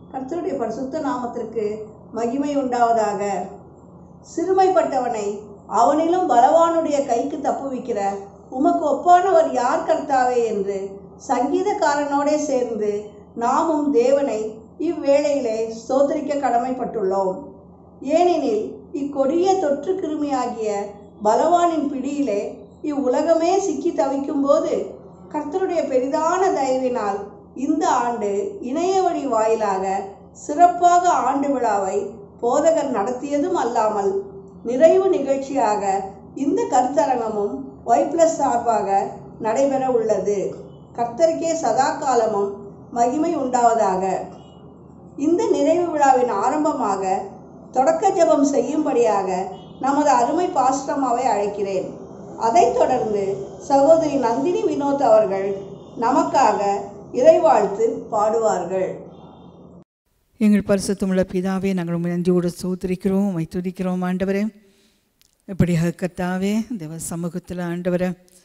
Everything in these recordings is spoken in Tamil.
கர்த்தருடைய பரிசுத்த நாமத்திற்கு மகிமை உண்டாவதாக சிறுமைப்பட்டவனை அவனிலும் பலவானுடைய கைக்கு தப்புவிக்கிற உமக்கு ஒப்பானவர் யார் கர்த்தாவே என்று சங்கீதக்காரனோடே சேர்ந்து நாமும் தேவனை இவ்வேளையிலே ஸ்தோத்திரிக்க கடமைப்பட்டுள்ளோம் ஏனெனில் இக்கொடிய தொற்று கிருமியாகிய பலவானின் பிடியிலே இவ்வுலகமே சிக்கி தவிக்கும்போது கர்த்தருடைய பெரிதான தயவினால் இந்த ஆண்டு இணைய வழி வாயிலாக சிறப்பாக ஆண்டு விழாவை போதகர் நடத்தியதும் அல்லாமல் நிறைவு நிகழ்ச்சியாக இந்த கருத்தரங்கமும் ஒய் பிளஸ் சார்பாக நடைபெற உள்ளது கர்த்தருக்கே சதா காலமும் மகிமை உண்டாவதாக இந்த நிறைவு விழாவின் ஆரம்பமாக தொடக்க ஜெபம் செய்யும்படியாக நமது அருமை பாஸ்டமாவை அழைக்கிறேன் அதைத் தொடர்ந்து சகோதரி நந்தினி வினோத் அவர்கள் நமக்காக இறைவாழ்த்து பாடுவார்கள் எங்கள் பரிசுத்தமுள்ள பிதாவே நாங்கள் உண்மை நன்றியோடு சோதரிக்கிறோம் உம்மை துதிக்கிறோம் ஆண்டவரே இப்படியாக கத்தாவே தேவ சமூகத்தில் ஆண்டவரே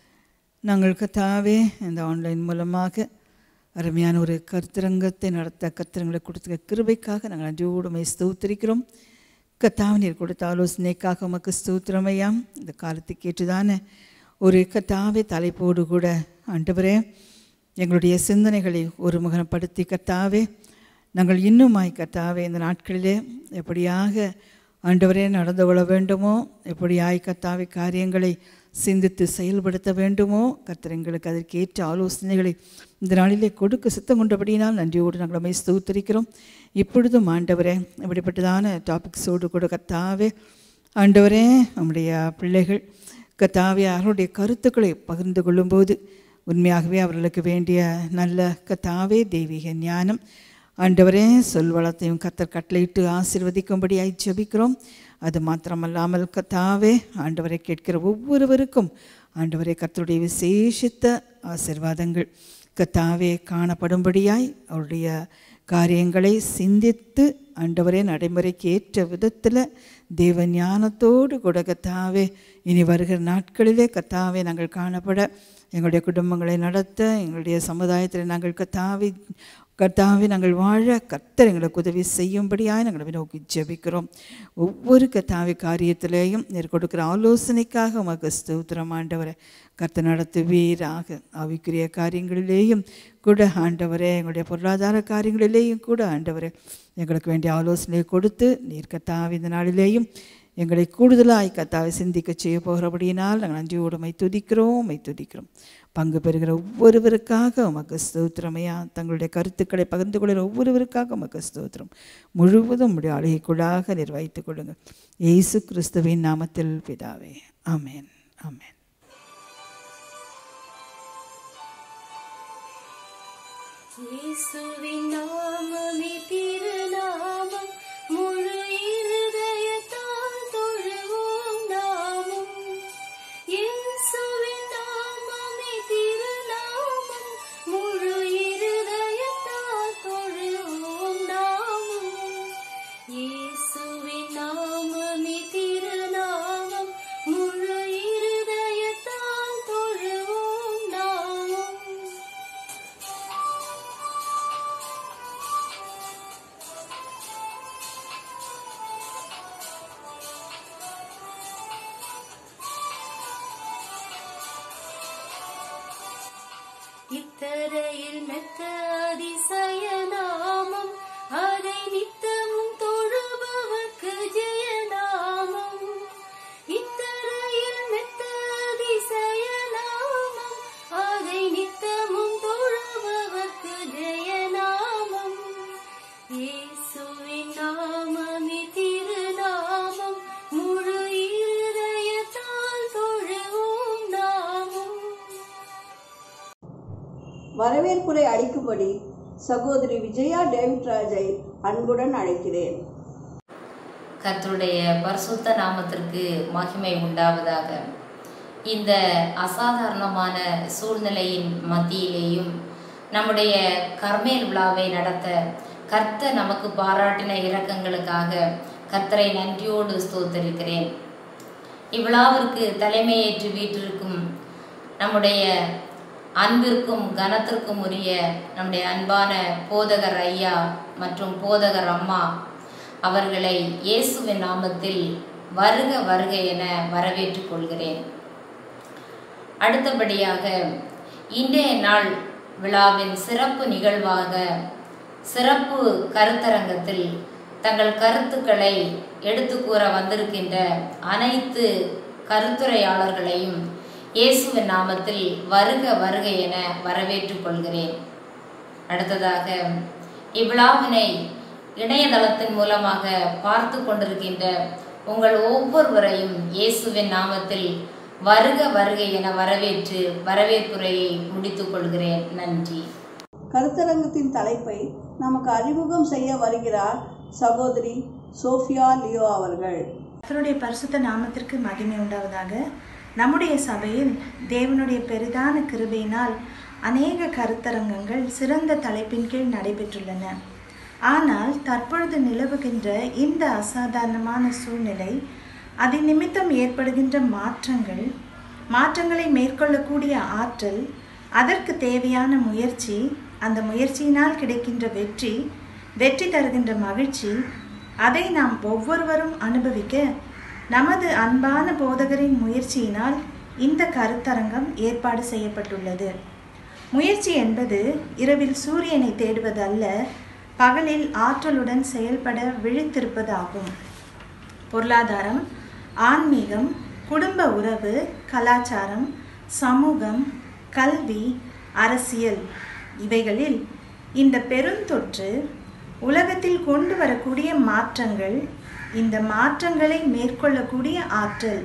நாங்கள் கத்தாவே இந்த ஆன்லைன் மூலமாக அருமையான ஒரு கருத்தரங்கத்தை நடத்த கருத்தரங்களை கொடுத்த கிருபைக்காக நாங்கள் நன்றியோடு உண்மை ஸ்தோத்திரிக்கிறோம் கத்தாவை நீர் கொடுத்த ஆலோசனைக்காக உமக்கு ஸ்தோத்திரமையாம் இந்த காலத்துக்கு ஏற்றுதான ஒரு கத்தாவே தலைப்போடு கூட ஆண்டவரே எங்களுடைய சிந்தனைகளை ஒரு முகப்படுத்தி கத்தாவே நாங்கள் இன்னுமாய் கத்தாவே இந்த நாட்களிலே எப்படியாக ஆண்டவரே நடந்து கொள்ள வேண்டுமோ எப்படியாய் கத்தாவே காரியங்களை சிந்தித்து செயல்படுத்த வேண்டுமோ கர்த்தர் எங்களுக்கு அதற்கு ஏற்ற ஆலோசனைகளை இந்த நாளிலே கொடுக்க சித்தம் கொண்டபடியினால் நன்றியோடு நாங்கள் அமை ஸ்தோத்திரிக்கிறோம் இப்பொழுதும் ஆண்டவரே இப்படிப்பட்டதான டாபிக்ஸோடு கூட கத்தாவே ஆண்டவரே நம்முடைய பிள்ளைகள் கத்தாவே அவர்களுடைய கருத்துக்களை பகிர்ந்து கொள்ளும்போது உண்மையாகவே அவர்களுக்கு வேண்டிய நல்ல கத்தாவே தெய்வீக ஞானம் ஆண்டவரே சொல்வளத்தையும் கத்தர் கட்டளையிட்டு ஆசீர்வதிக்கும்படியாய் ஜெபிக்கிறோம் அது மாத்திரமல்லாமல் கத்தாவே ஆண்டவரை கேட்கிற ஒவ்வொருவருக்கும் ஆண்டவரை கத்தருடைய விசேஷித்த ஆசிர்வாதங்கள் கத்தாவே காணப்படும்படியாய் அவருடைய காரியங்களை சிந்தித்து ஆண்டவரே நடைமுறைக்கு ஏற்ற விதத்தில் தேவ ஞானத்தோடு கூட கத்தாவே இனி வருகிற நாட்களிலே கத்தாவே நாங்கள் காணப்பட எங்களுடைய குடும்பங்களை நடத்த எங்களுடைய சமுதாயத்தில் நாங்கள் கத்தாவி கர்த்தாவே நாங்கள் வாழ கர்த்தர் எங்களுக்கு உதவி செய்யும்படியாக நாங்கள் நோக்கி ஜெபிக்கிறோம் ஒவ்வொரு கத்தாவி காரியத்திலேயும் நீர் கொடுக்குற ஆலோசனைக்காக உமக்கு ஸ்தோத்திரம் ஆண்டவரை கர்த்தர் நடத்துவீராக ஆவிக்குரிய காரியங்களிலேயும் கூட ஆண்டவரே எங்களுடைய பொருளாதார காரியங்களிலேயும் கூட ஆண்டவரே எங்களுக்கு வேண்டிய ஆலோசனையை கொடுத்து நீர் கத்தாவி இந்த நாளிலேயும் எங்களை கூடுதலாய் கத்தாவை சிந்திக்க செய்ய போகிறபடியினால் நாங்கள் நன்றியோடு மை துதிக்கிறோம் மை துதிக்கிறோம் பங்கு பெறுகிற ஒவ்வொருவருக்காக உமக்கு ஸ்தோத்திரமையா தங்களுடைய கருத்துக்களை பகிர்ந்து கொள்கிற ஒவ்வொருவருக்காக உமக்கு ஸ்தோத்திரம் முழுவதும் உடைய அழகைக்குள்ளாக நிர்வகித்துக் கொள்ளுங்கள் இயேசு கிறிஸ்துவின் நாமத்தில் பிதாவே ஆமென் ஆமென் இயேசுவின் நாமமே திருநாமம் முழு இருதயத்தால் தொழுவோம் நாமும் இயேசுவின் நாமமே திருநாமம் முழு இருதயத்தால் தொழுவோம் நாமும் இயேசுவின் நாமமே திருநாமம் முழு இருதயத்தால் தொழுவோம் நாமும் இத்தரையில் மெத்த அதிசய நாமம் அதை நித்தமும் தொழுபவர்க்கு ஜெயநாமம் இத்தரையில் மெத்த அதிசய நாமம் அதை நித்தமும் தொழுபவர்க்கு ஜெயநாமம் இயேசுவின் நாமமே திருநாமம் முழு இருதயத்தால் தொழுவோம் நாமும் வரவேற்புரை அளிக்கும்படி சகோதரி விஜயா டேவிட் ராஜை அன்புடன் அழைக்கிறேன் கர்த்தருடைய பரிசுத்த நாமத்திற்கு மகிமை உண்டாவதாக இந்த அசாதாரணமான சூழ்நிலையின் மத்தியிலேயும் நம்முடைய கர்மேல் விழாவை நடத்த கர்த்தர் நமக்கு பாராட்டின இரக்கங்களுக்காக கர்த்தரை நன்றியோடு ஸ்தோத்தரிக்கிறேன் இவ்விழாவிற்கு தலைமையேற்று வீற்றிருக்கும் நம்முடைய அன்பிற்கும் கனத்திற்கும் உரிய நம்முடைய அன்பான போதகர் ஐயா மற்றும் போதகர் அம்மா அவர்களை இயேசுவின் நாமத்தில் வருக வருக என வரவேற்றுக் கொள்கிறேன் அடுத்தபடியாக இன்றைய நாள் விழாவின் சிறப்பு நிகழ்வாக சிறப்பு கருத்தரங்கத்தில் தங்கள் கருத்துக்களை எடுத்து கூற வந்திருக்கின்ற அனைத்து கருத்துரையாளர்களையும் இயேசுவின் நாமத்தில் வருக வருக என வரவேற்றுக் கொள்கிறேன் அடுத்ததாக இவ்விழாவினை இணையதளத்தின் மூலமாக பார்த்து கொண்டிருக்கின்ற உங்கள் ஒவ்வொருவரையும் இயேசுவின் நாமத்தில் வருக வருக என வரவேற்று வரவேற்புரையை முடித்துக் கொள்கிறேன் நன்றி கருத்தரங்கத்தின் தலைப்பை நமக்கு அறிமுகம் செய்ய வருகிறார் சகோதரி சோஃபியா லியோ அவர்கள் கர்த்தருடைய பரிசுத்த நாமத்திற்கு மகிமை உண்டாவதாக நம்முடைய சபையில் தேவனுடைய பெரிதான கிருபையினால் அநேக கருத்தரங்கங்கள் சிறந்த தலைப்பின் கீழ் நடைபெற்றுள்ளன ஆனால் தற்பொழுது நிலவுகின்ற இந்த அசாதாரணமான சூழ்நிலை அதன் நிமித்தம் ஏற்படுகின்ற மாற்றங்கள் மாற்றங்களை மேற்கொள்ளக்கூடிய ஆற்றல் அதற்கு தேவையான முயற்சி அந்த முயற்சியினால் கிடைக்கின்ற வெற்றி வெற்றி தருகின்ற மகிழ்ச்சி அதை நாம் ஒவ்வொருவரும் அனுபவிக்க நமது அன்பான போதகரின் முயற்சியினால் இந்த கருத்தரங்கம் ஏற்பாடு செய்யப்பட்டுள்ளது முயற்சி என்பது இரவில் சூரியனை தேடுவது அல்ல பகலில் ஆற்றலுடன் செயல்பட விழித்திருப்பதாகும் பொருளாதாரம் ஆன்மீகம் குடும்ப உறவு கலாச்சாரம் சமூகம் கல்வி அரசியல் இவைகளில் இந்த பெருந்தொற்று உலகத்தில் கொண்டு வரக்கூடிய மாற்றங்கள் இந்த மாற்றங்களை மேற்கொள்ளக்கூடிய ஆற்றல்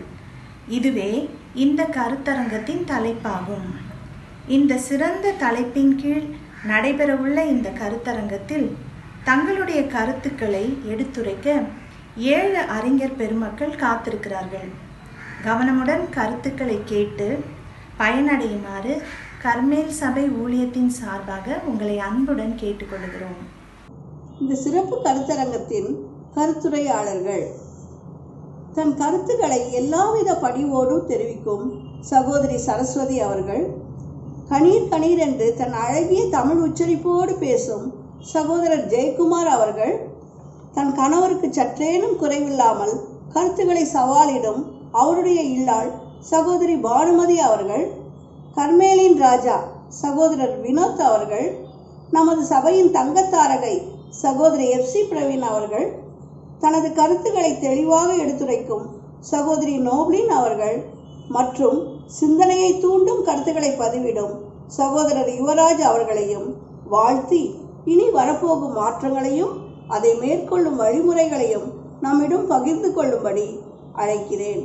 இதுவே இந்த கருத்தரங்கத்தின் தலைப்பாகும் இந்த சிறந்த தலைப்பின் கீழ் நடைபெறவுள்ள இந்த கருத்தரங்கத்தில் தங்களுடைய கருத்துக்களை எடுத்துரைக்க ஏழு அறிஞர் பெருமக்கள் காத்திருக்கிறார்கள் கவனமுடன் கருத்துக்களை கேட்டு பயனடையுமாறு கர்மேல் சபை ஊழியத்தின் சார்பாக உங்களை அன்புடன் கேட்டுக்கொள்கிறோம் இந்த சிறப்பு கருத்தரங்கத்தின் கருத்துரையாளர்கள் தன் கருத்துக்களை எல்லாவித பணிவோடும் தெரிவிக்கும் சகோதரி சரஸ்வதி அவர்கள் கணீர் கணீர் என்று தன் அழகிய தமிழ் உச்சரிப்போடு பேசும் சகோதரர் ஜெயக்குமார் அவர்கள் தன் கணவருக்கு சற்றேனும் குறைவில்லாமல் கருத்துக்களை சவாலிடும் அவருடைய இல்லாள் சகோதரி பானுமதி அவர்கள் கர்மேலின் ராஜா சகோதரர் வினோத் அவர்கள் நமது சபையின் தங்கத்தாரகை சகோதரி எஃப் சி பிரவீன் அவர்கள் தனது கருத்துக்களை தெளிவாக எடுத்துரைக்கும் சகோதரி நோப்லின் அவர்கள் மற்றும் சிந்தனையை தூண்டும் கருத்துக்களை பதிவிடும் சகோதரர் யுவராஜ் அவர்களையும் வாழ்த்தி இனி வரப்போகும் மாற்றங்களையும் அதை மேற்கொள்ளும் வழிமுறைகளையும் நம்மிடம் பகிர்ந்து கொள்ளும்படி அழைக்கிறேன்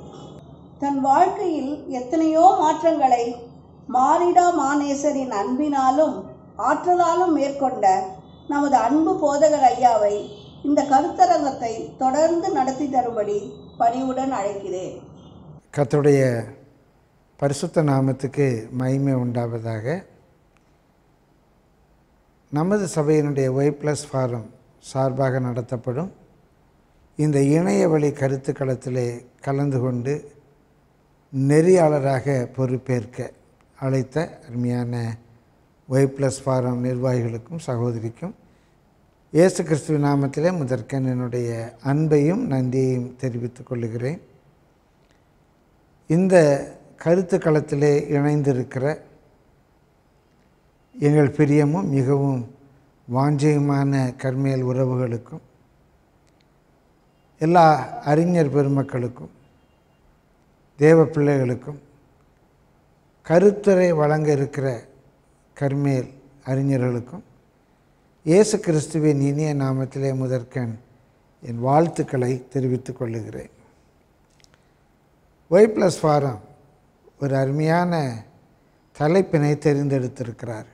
தன் வாழ்க்கையில் எத்தனையோ மாற்றங்களை மானிடா மானேசரின் அன்பினாலும் ஆற்றலாலும் மேற்கொண்ட நமது அன்பு போதகர் ஐயாவை இந்த கருத்தரங்கத்தை தொடர்ந்து நடத்தி தரும்படி பணிவுடன் அழைக்கிறேன் கர்த்தருடைய பரிசுத்த நாமத்துக்கு மகிமை உண்டாவதாக நமது சபையினுடைய ஒய் ப்ளஸ் ஃபாரம் சார்பாக நடத்தப்படும் இந்த இணைய வழி கருத்துக்களத்திலே கலந்து கொண்டு நெறியாளராக பொறுப்பேற்க அழைத்த அருமையான ஒய் ப்ளஸ் ஃபாரம் நிர்வாகிகளுக்கும் சகோதரிக்கும் இயேசு கிறிஸ்துவ நாமத்திலே முதற்கன் என்னுடைய அன்பையும் நன்றியையும் தெரிவித்துக் கொள்கிறேன் இந்த கருத்து களத்திலே இணைந்திருக்கிற எங்கள் பிரியமும் மிகவும் வாஞ்சையுமான கர்மேல் உறவுகளுக்கும் எல்லா அறிஞர் பெருமக்களுக்கும் தேவ பிள்ளைகளுக்கும் கருத்துரை வழங்க இருக்கிற கர்மேல் அறிஞர்களுக்கும் இயேசு கிறிஸ்துவின் இனிய நாமத்திலே முதற்கண் என் வாழ்த்துக்களை தெரிவித்துக் கொள்ளுகிறேன் ஒய் ப்ளஸ் ஃபாரம் ஒரு அருமையான தலைப்பினை தெரிந்தெடுத்திருக்கிறார்கள்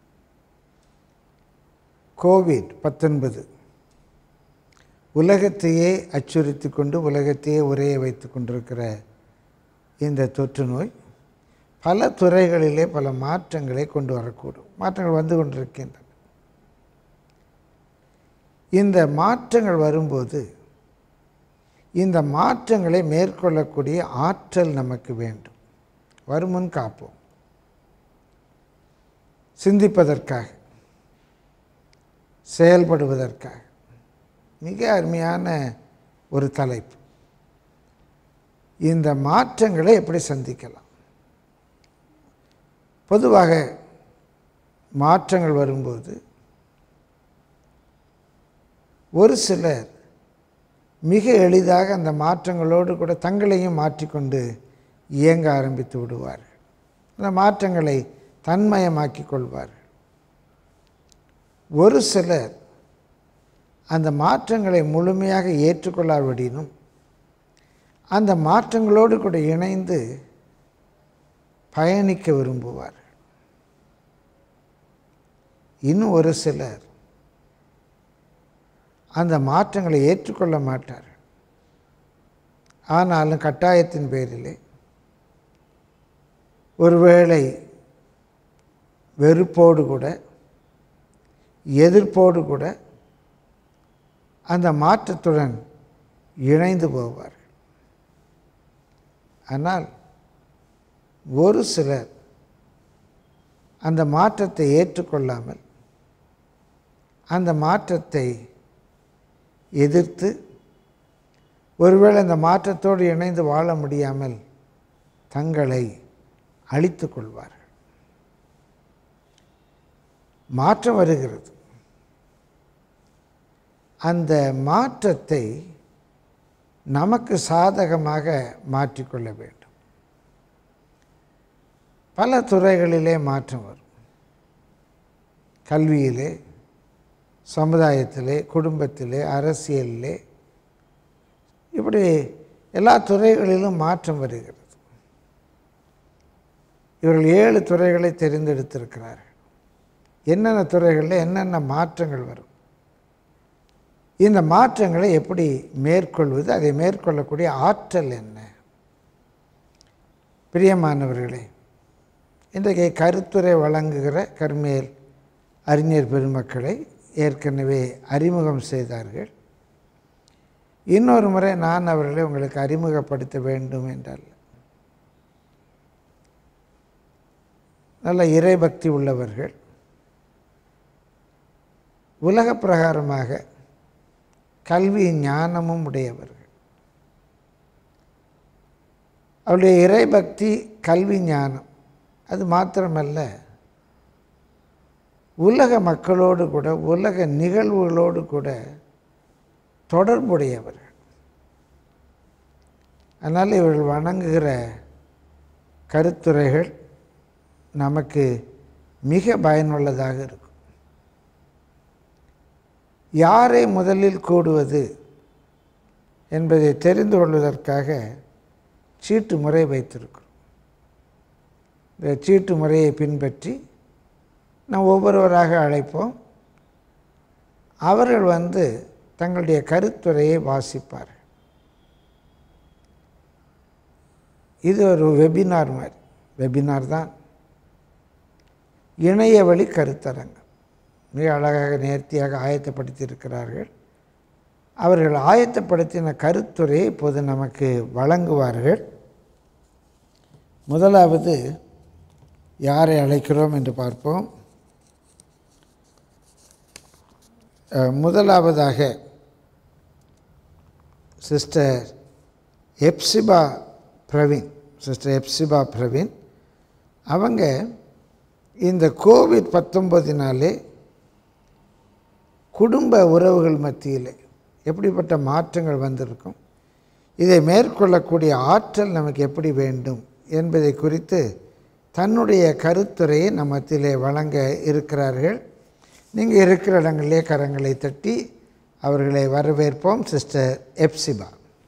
கோவிட் பத்தொன்பது உலகத்தையே அச்சுறுத்தி கொண்டு உலகத்தையே உரைய வைத்து கொண்டிருக்கிற இந்த தொற்று நோய் பல துறைகளிலே பல மாற்றங்களை கொண்டு வரக்கூடும் மாற்றங்கள் வந்து கொண்டிருக்கின்றன இந்த மாற்றங்கள் வரும்போது இந்த மாற்றங்களை மேற்கொள்ளக்கூடிய ஆற்றல் நமக்கு வேண்டும் வருமுன் காப்போம் சிந்திப்பதற்காக செயல்படுவதற்காக மிக அருமையான ஒரு தலைப்பு இந்த மாற்றங்களை எப்படி சந்திக்கலாம் பொதுவாக மாற்றங்கள் வரும்போது ஒரு சிலர் மிக எளிதாக அந்த மாற்றங்களோடு கூட தங்களையும் மாற்றிக்கொண்டு இயங்க ஆரம்பித்து விடுவார்கள் அந்த மாற்றங்களை தன்மயமாக்கிக் கொள்வார்கள் ஒரு சிலர் அந்த மாற்றங்களை முழுமையாக ஏற்றுக்கொள்ளாவிடினும் அந்த மாற்றங்களோடு கூட இணைந்து பயணிக்க விரும்புவார்கள் இன்னும் ஒரு சிலர் அந்த மாற்றங்களை ஏற்றுக்கொள்ள மாட்டார்கள் ஆனாலும் கட்டாயத்தின் பேரிலே ஒருவேளை வெறுப்போடு கூட எதிர்ப்போடு கூட அந்த மாற்றத்துடன் இணைந்து போவார்கள் ஆனால் ஒரு சிலர் அந்த மாற்றத்தை ஏற்றுக்கொள்ளாமல் அந்த மாற்றத்தை எதிர்த்து ஒருவேளை அந்த மாற்றத்தோடு இணைந்து வாழ முடியாமல் தங்களை அழித்து கொள்வார்கள் மாற்றம் வருகிறது அந்த மாற்றத்தை நமக்கு சாதகமாக மாற்றிக்கொள்ள வேண்டும் பல துறைகளிலே மாற்றம் வரும் கல்வியிலே சமுதாயத்திலே குடும்பத்திலே அரசியலிலே இப்படி எல்லா துறைகளிலும் மாற்றம் வருகிறது இவர்கள் ஏழு துறைகளை தெரிந்தெடுத்திருக்கிறார்கள் என்னென்ன துறைகளில் என்னென்ன மாற்றங்கள் வரும் இந்த மாற்றங்களை எப்படி மேற்கொள்வது அதை மேற்கொள்ளக்கூடிய ஆற்றல் என்ன பிரியமானவர்களே இன்றைக்கு கருத்துரை வழங்குகிற கர்மேல் அறிஞர் பெருமக்களை ஏற்கனவே அறிமுகம் செய்தார்கள் இன்னொரு முறை நான் அவர்களை உங்களுக்கு அறிமுகப்படுத்த வேண்டும் என்றால் நல்ல இறைபக்தி உள்ளவர்கள் உலக பிரகாரமாக கல்வி ஞானமும் உடையவர்கள் அவருடைய இறைபக்தி கல்வி ஞானம் அது மாத்திரமல்ல உலக மக்களோடு கூட உலக நிகழ்வுகளோடு கூட தொடர்புடையவர்கள் அதனால் இவர்கள் வணங்குகிற கருத்துரைகள் நமக்கு மிக பயனுள்ளதாக இருக்கும் யாரை முதலில் கூடுவது என்பதை தெரிந்து கொள்வதற்காக சீட்டு முறை வைத்திருக்கிறோம் இந்த சீட்டு முறையை பின்பற்றி நாம் ஒவ்வொருவராக அழைப்போம் அவர்கள் வந்து தங்களுடைய கருத்துரையை வாசிப்பார்கள் இது ஒரு வெபினார் மாதிரி வெபினார் தான் இணைய வழி கருத்தரங்கம் மிக அழகாக நேர்த்தியாக ஆயத்தப்படுத்தி இருக்கிறார்கள் அவர்கள் ஆயத்தப்படுத்தின கருத்துரையை இப்போது நமக்கு வழங்குவார்கள் முதலாவது யாரை அழைக்கிறோம் என்று பார்ப்போம் அஹ், முதலாவதாக sister Hephzibah Praveen sister Hephzibah Praveen அவங்க இந்த கோவிட் பத்தொம்போதினாலே குடும்ப உறவுகள் மத்தியில் எப்படிப்பட்ட மாற்றங்கள் வந்திருக்கும் இதை மேற்கொள்ளக்கூடிய ஆற்றல் நமக்கு எப்படி வேண்டும் என்பதை குறித்து தன்னுடைய கருத்துரையை நம் மத்தியிலே வழங்க இருக்கிறார்கள் நீங்கள் இருக்கிற இடங்களிலே கரங்களை தட்டி அவர்களை வரவேற்போம் சிஸ்டர் எப்சிபா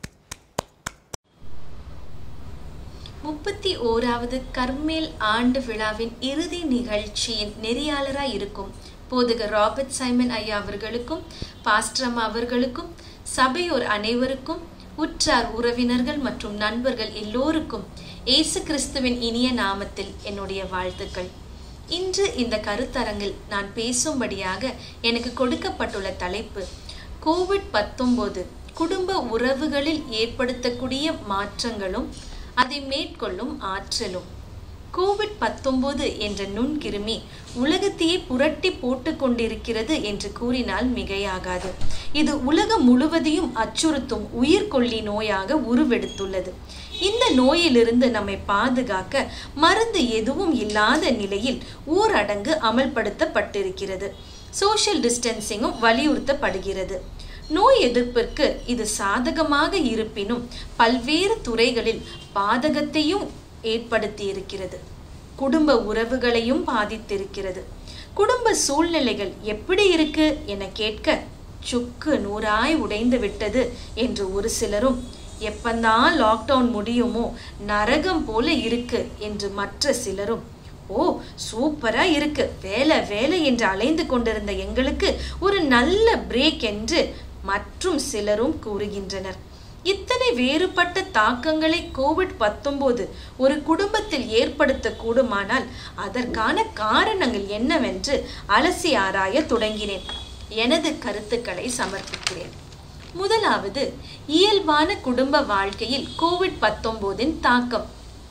முப்பத்தி ஓராவது கர்மேல் ஆண்டு விழாவின் இறுதி நிகழ்ச்சியின் நெறியாளராய் இருக்கும் போதகர் ராபர்ட் சைமன் ஐயா அவர்களுக்கும் பாஸ்ட்ரம் அவர்களுக்கும் சபையோர் அனைவருக்கும் உற்றார் உறவினர்கள் மற்றும் நண்பர்கள் எல்லோருக்கும் இயேசு கிறிஸ்துவின் இனிய நாமத்தில் என்னுடைய வாழ்த்துக்கள் இன்று இந்த கருத்தரங்கில் நான் பேசும்படியாக எனக்கு கொடுக்கப்பட்டுள்ள தலைப்பு கோவிட் பத்தொன்பது குடும்ப உறவுகளில் ஏற்படுத்தக்கூடிய மாற்றங்களும் அதை மேற்கொள்ளும் ஆற்றலும் கோவிட் பத்தொன்பது என்ற நுண்கிருமி உலகத்தையே புரட்டி போட்டு கொண்டிருக்கிறது என்று கூறினால் மிகையாகாது இது உலகம் முழுவதையும் அச்சுறுத்தும் உயிர்கொல்லி நோயாக உருவெடுத்துள்ளது இந்த நோயிலிருந்து நம்மை பாதுகாக்க மருந்து எதுவும் இல்லாத நிலையில் ஊரடங்கு அமல்படுத்தப்பட்டிருக்கிறது சோஷியல் டிஸ்டன்சிங்கும் வலியுறுத்தப்படுகிறது நோய் எதிர்ப்பிற்கு இது சாதகமாக இருப்பினும் பல்வேறு துறைகளில் பாதகத்தையும் ஏற்படுத்தியிருக்கிறது குடும்ப உறவுகளையும் பாதித்திருக்கிறது குடும்ப சூழ்நிலைகள் எப்படி இருக்கு என கேட்க சுக்கு நூறாய் உடைந்து விட்டது என்று ஒரு சிலரும் எப்பந்தான் லாக்டவுன் முடியுமோ நரகம் போல இருக்கு என்று மற்ற சிலரும் ஓ சூப்பரா இருக்கு வேலை வேலை என்று அலைந்து கொண்டிருந்த எங்களுக்கு ஒரு நல்ல பிரேக் என்று மற்றும் சிலரும் கூறுகின்றனர் இத்தனை வேறுபட்ட தாக்கங்களை கோவிட் பத்தொன்பது ஒரு குடும்பத்தில் ஏற்படுத்த கூடுமானால் அதற்கான காரணங்கள் என்னவென்று அலசி ஆராய தொடங்கினேன் எனது கருத்துக்களை சமர்ப்பிக்கிறேன் முதலாவது இயல்பான குடும்ப வாழ்க்கையில் கோவிட் பத்தொன்பதின் தாக்கம்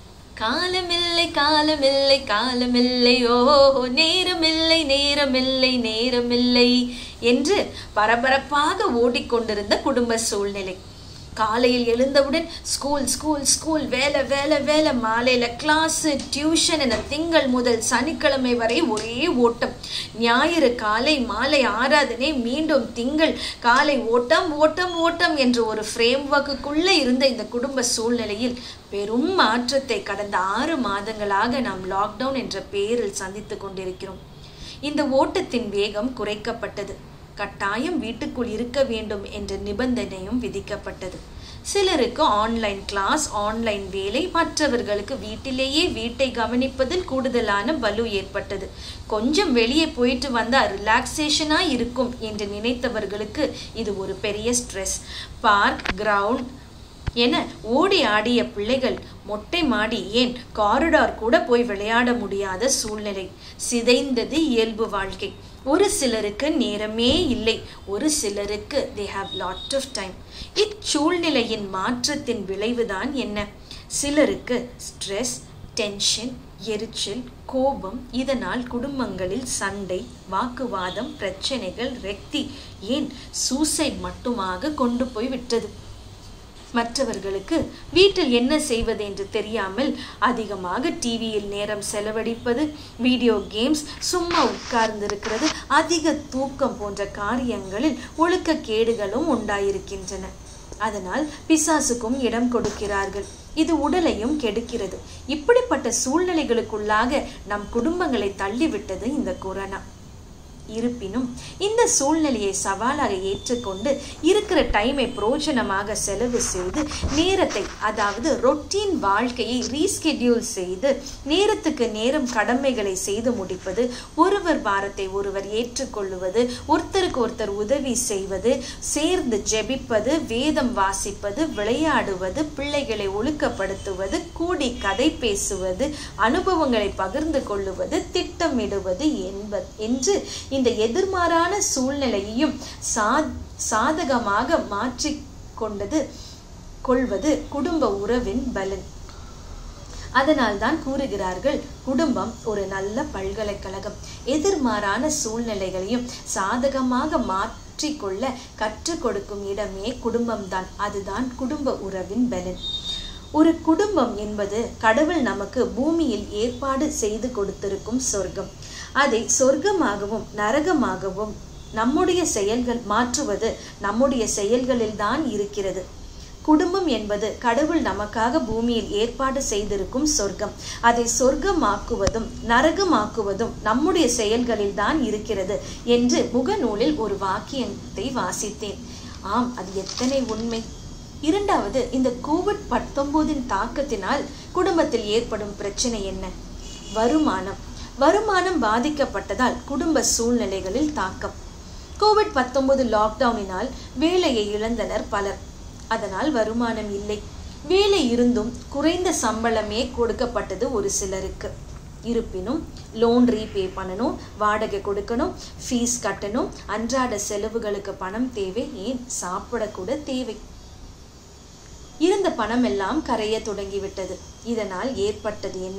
காலமில்லை காலமில்லை காலமில்லை ஓ நேரமில்லை நேரமில்லை நேரமில்லை என்று பரபரப்பாக ஓடிக்கொண்டிருந்த குடும்ப சூழ்நிலை காலையில் எழுந்தவுடன் ஸ்கூல் ஸ்கூல் ஸ்கூல் வேலை வேலை வேலை மாலையில கிளாஸ் டியூஷன் என திங்கள் முதல் சனிக்கிழமை வரை ஒரே ஓட்டம் ஞாயிறு காலை மாலை ஆராதனை மீண்டும் திங்கள் காலை ஓட்டம் ஓட்டம் ஓட்டம் என்ற ஒரு ஃப்ரேம் ஒர்க்குக்குள்ள இருந்த இந்த குடும்ப சூழ்நிலையில் பெரும் மாற்றத்தை கடந்த ஆறு மாதங்களாக நாம் லாக்டவுன் என்ற பெயரில் சந்தித்து கொண்டிருக்கிறோம் இந்த ஓட்டத்தின் வேகம் குறைக்கப்பட்டது கட்டாயம் வீட்டுக்குள் இருக்க வேண்டும் என்ற நிபந்தனையும் விதிக்கப்பட்டது சிலருக்கு ஆன்லைன் கிளாஸ் ஆன்லைன் வேலை மற்றவர்களுக்கு வீட்டிலேயே வீட்டை கவனிப்பதில் கூடுதலான பலு ஏற்பட்டது கொஞ்சம் வெளியே போயிட்டு வந்தா ரிலாக்ஸேஷனா இருக்கும் என்று நினைத்தவர்களுக்கு இது ஒரு பெரிய ஸ்ட்ரெஸ் பார்க் கிரவுண்ட் என ஓடி ஆடிய பிள்ளைகள் மொட்டை மாடி ஏன் காரிடார் கூட போய் விளையாட முடியாத சூழ்நிலை சிதைந்தது இயல்பு வாழ்க்கை ஒரு சிலருக்கு நேரமே இல்லை ஒரு சிலருக்கு they have lot of time இச்சூழ்நிலையின் மாற்றத்தின் விளைவுதான் என்ன சிலருக்கு ஸ்ட்ரெஸ் டென்ஷன் எரிச்சல் கோபம் இதனால் குடும்பங்களில் சண்டை வாக்குவாதம் பிரச்சனைகள் ரெக்தி ஏன் சூசைட் மட்டுமாக கொண்டு போய் விட்டது மற்றவர்களுக்கு வீட்டில் என்ன செய்வது என்று தெரியாமல் அதிகமாக டிவியில் நேரம் செலவழிப்பது வீடியோ கேம்ஸ் சும்மா உட்கார்ந்திருக்கிறது அதிக தூக்கம் போன்ற காரியங்களில் ஒழுக்கக்கேடுகளும் உண்டாயிருக்கின்றன அதனால் பிசாசுக்கும் இடம் கொடுக்கிறார்கள் இது உடலையும் கெடுக்கிறது இப்படிப்பட்ட சூழ்நிலைகளுக்குள்ளாக நம் குடும்பங்களை தள்ளிவிட்டது இந்த கொரோனா இருப்பினும் இந்த சூழ்நிலையை சவாலாக ஏற்றுக்கொண்டு இருக்கிற டைமை பிரோஜனமாக செலவு செய்து நேரத்தை அதாவது ரொட்டீன் வாழ்க்கையை ரீஸ்கெட்யூல் செய்து நேரத்துக்கு நேரம் கடமைகளை செய்து முடிப்பது ஒருவர் பாரத்தை ஒருவர் ஏற்றுக்கொள்ளுவது ஒருத்தருக்கு ஒருத்தர் உதவி செய்வது சேர்ந்து ஜெபிப்பது வேதம் வாசிப்பது விளையாடுவது பிள்ளைகளை ஒழுக்கப்படுத்துவது கூடி கதை பேசுவது அனுபவங்களை பகிர்ந்து கொள்ளுவது திட்டமிடுவது என்பது என்று இந்த எதிர்மாறான சூழ்நிலையையும் சா சாதகமாக மாற்றிக் கொண்டது கொள்வது குடும்ப உறவின் பலன் அதனால் தான் கூறுகிறார்கள் குடும்பம் ஒரு நல்ல பல்கலைக்கழகம் எதிர்மாறான சூழ்நிலைகளையும் சாதகமாக மாற்றிக்கொள்ள கற்றுக் கொடுக்கும் இடமே குடும்பம்தான் அதுதான் குடும்ப உறவின் பலன் ஒரு குடும்பம் என்பது கடவுள் நமக்கு பூமியில் ஏற்பாடு செய்து கொடுத்திருக்கும் சொர்க்கம் அதை சொர்க்கமாகவும் நரகமாகவும் நம்முடைய செயல்கள் மாற்றுவது நம்முடைய செயல்களில்தான் இருக்கிறது குடும்பம் என்பது கடவுள் நமக்காக பூமியில் ஏற்பாடு செய்திருக்கும் சொர்க்கம் அதை சொர்க்கமாக்குவதும் நரகமாக்குவதும் நம்முடைய செயல்களில் தான் இருக்கிறது என்று முகநூலில் ஒரு வாக்கியத்தை வாசித்தேன் ஆம் அது எத்தனை உண்மை இரண்டாவது இந்த கோவிட் பத்தொன்பதின் தாக்கத்தினால் குடும்பத்தில் ஏற்படும் பிரச்சனை என்ன வருமானம் வருமானம் பாதிக்கப்பட்டதால் குடும்ப சூழ்நிலைகளில் தாக்கம் கோவிட் பத்தொன்பது லாக்டவுனினால் வேலையை இழந்தனர் பலர் அதனால் வருமானம் இல்லை வேலை இருந்தும் குறைந்த சம்பளமே கொடுக்கப்பட்டது ஒரு சிலருக்கு இருப்பினும் லோன் ரீபே பண்ணணும் வாடகை கொடுக்கணும் ஃபீஸ் கட்டணும் அன்றாட செலவுகளுக்கு பணம் தேவை ஏன் சாப்பிடக்கூட தேவை இருந்த பணம் எல்லாம் கரைய தொடங்கிவிட்டது இதனால் ஏற்பட்டது என்ன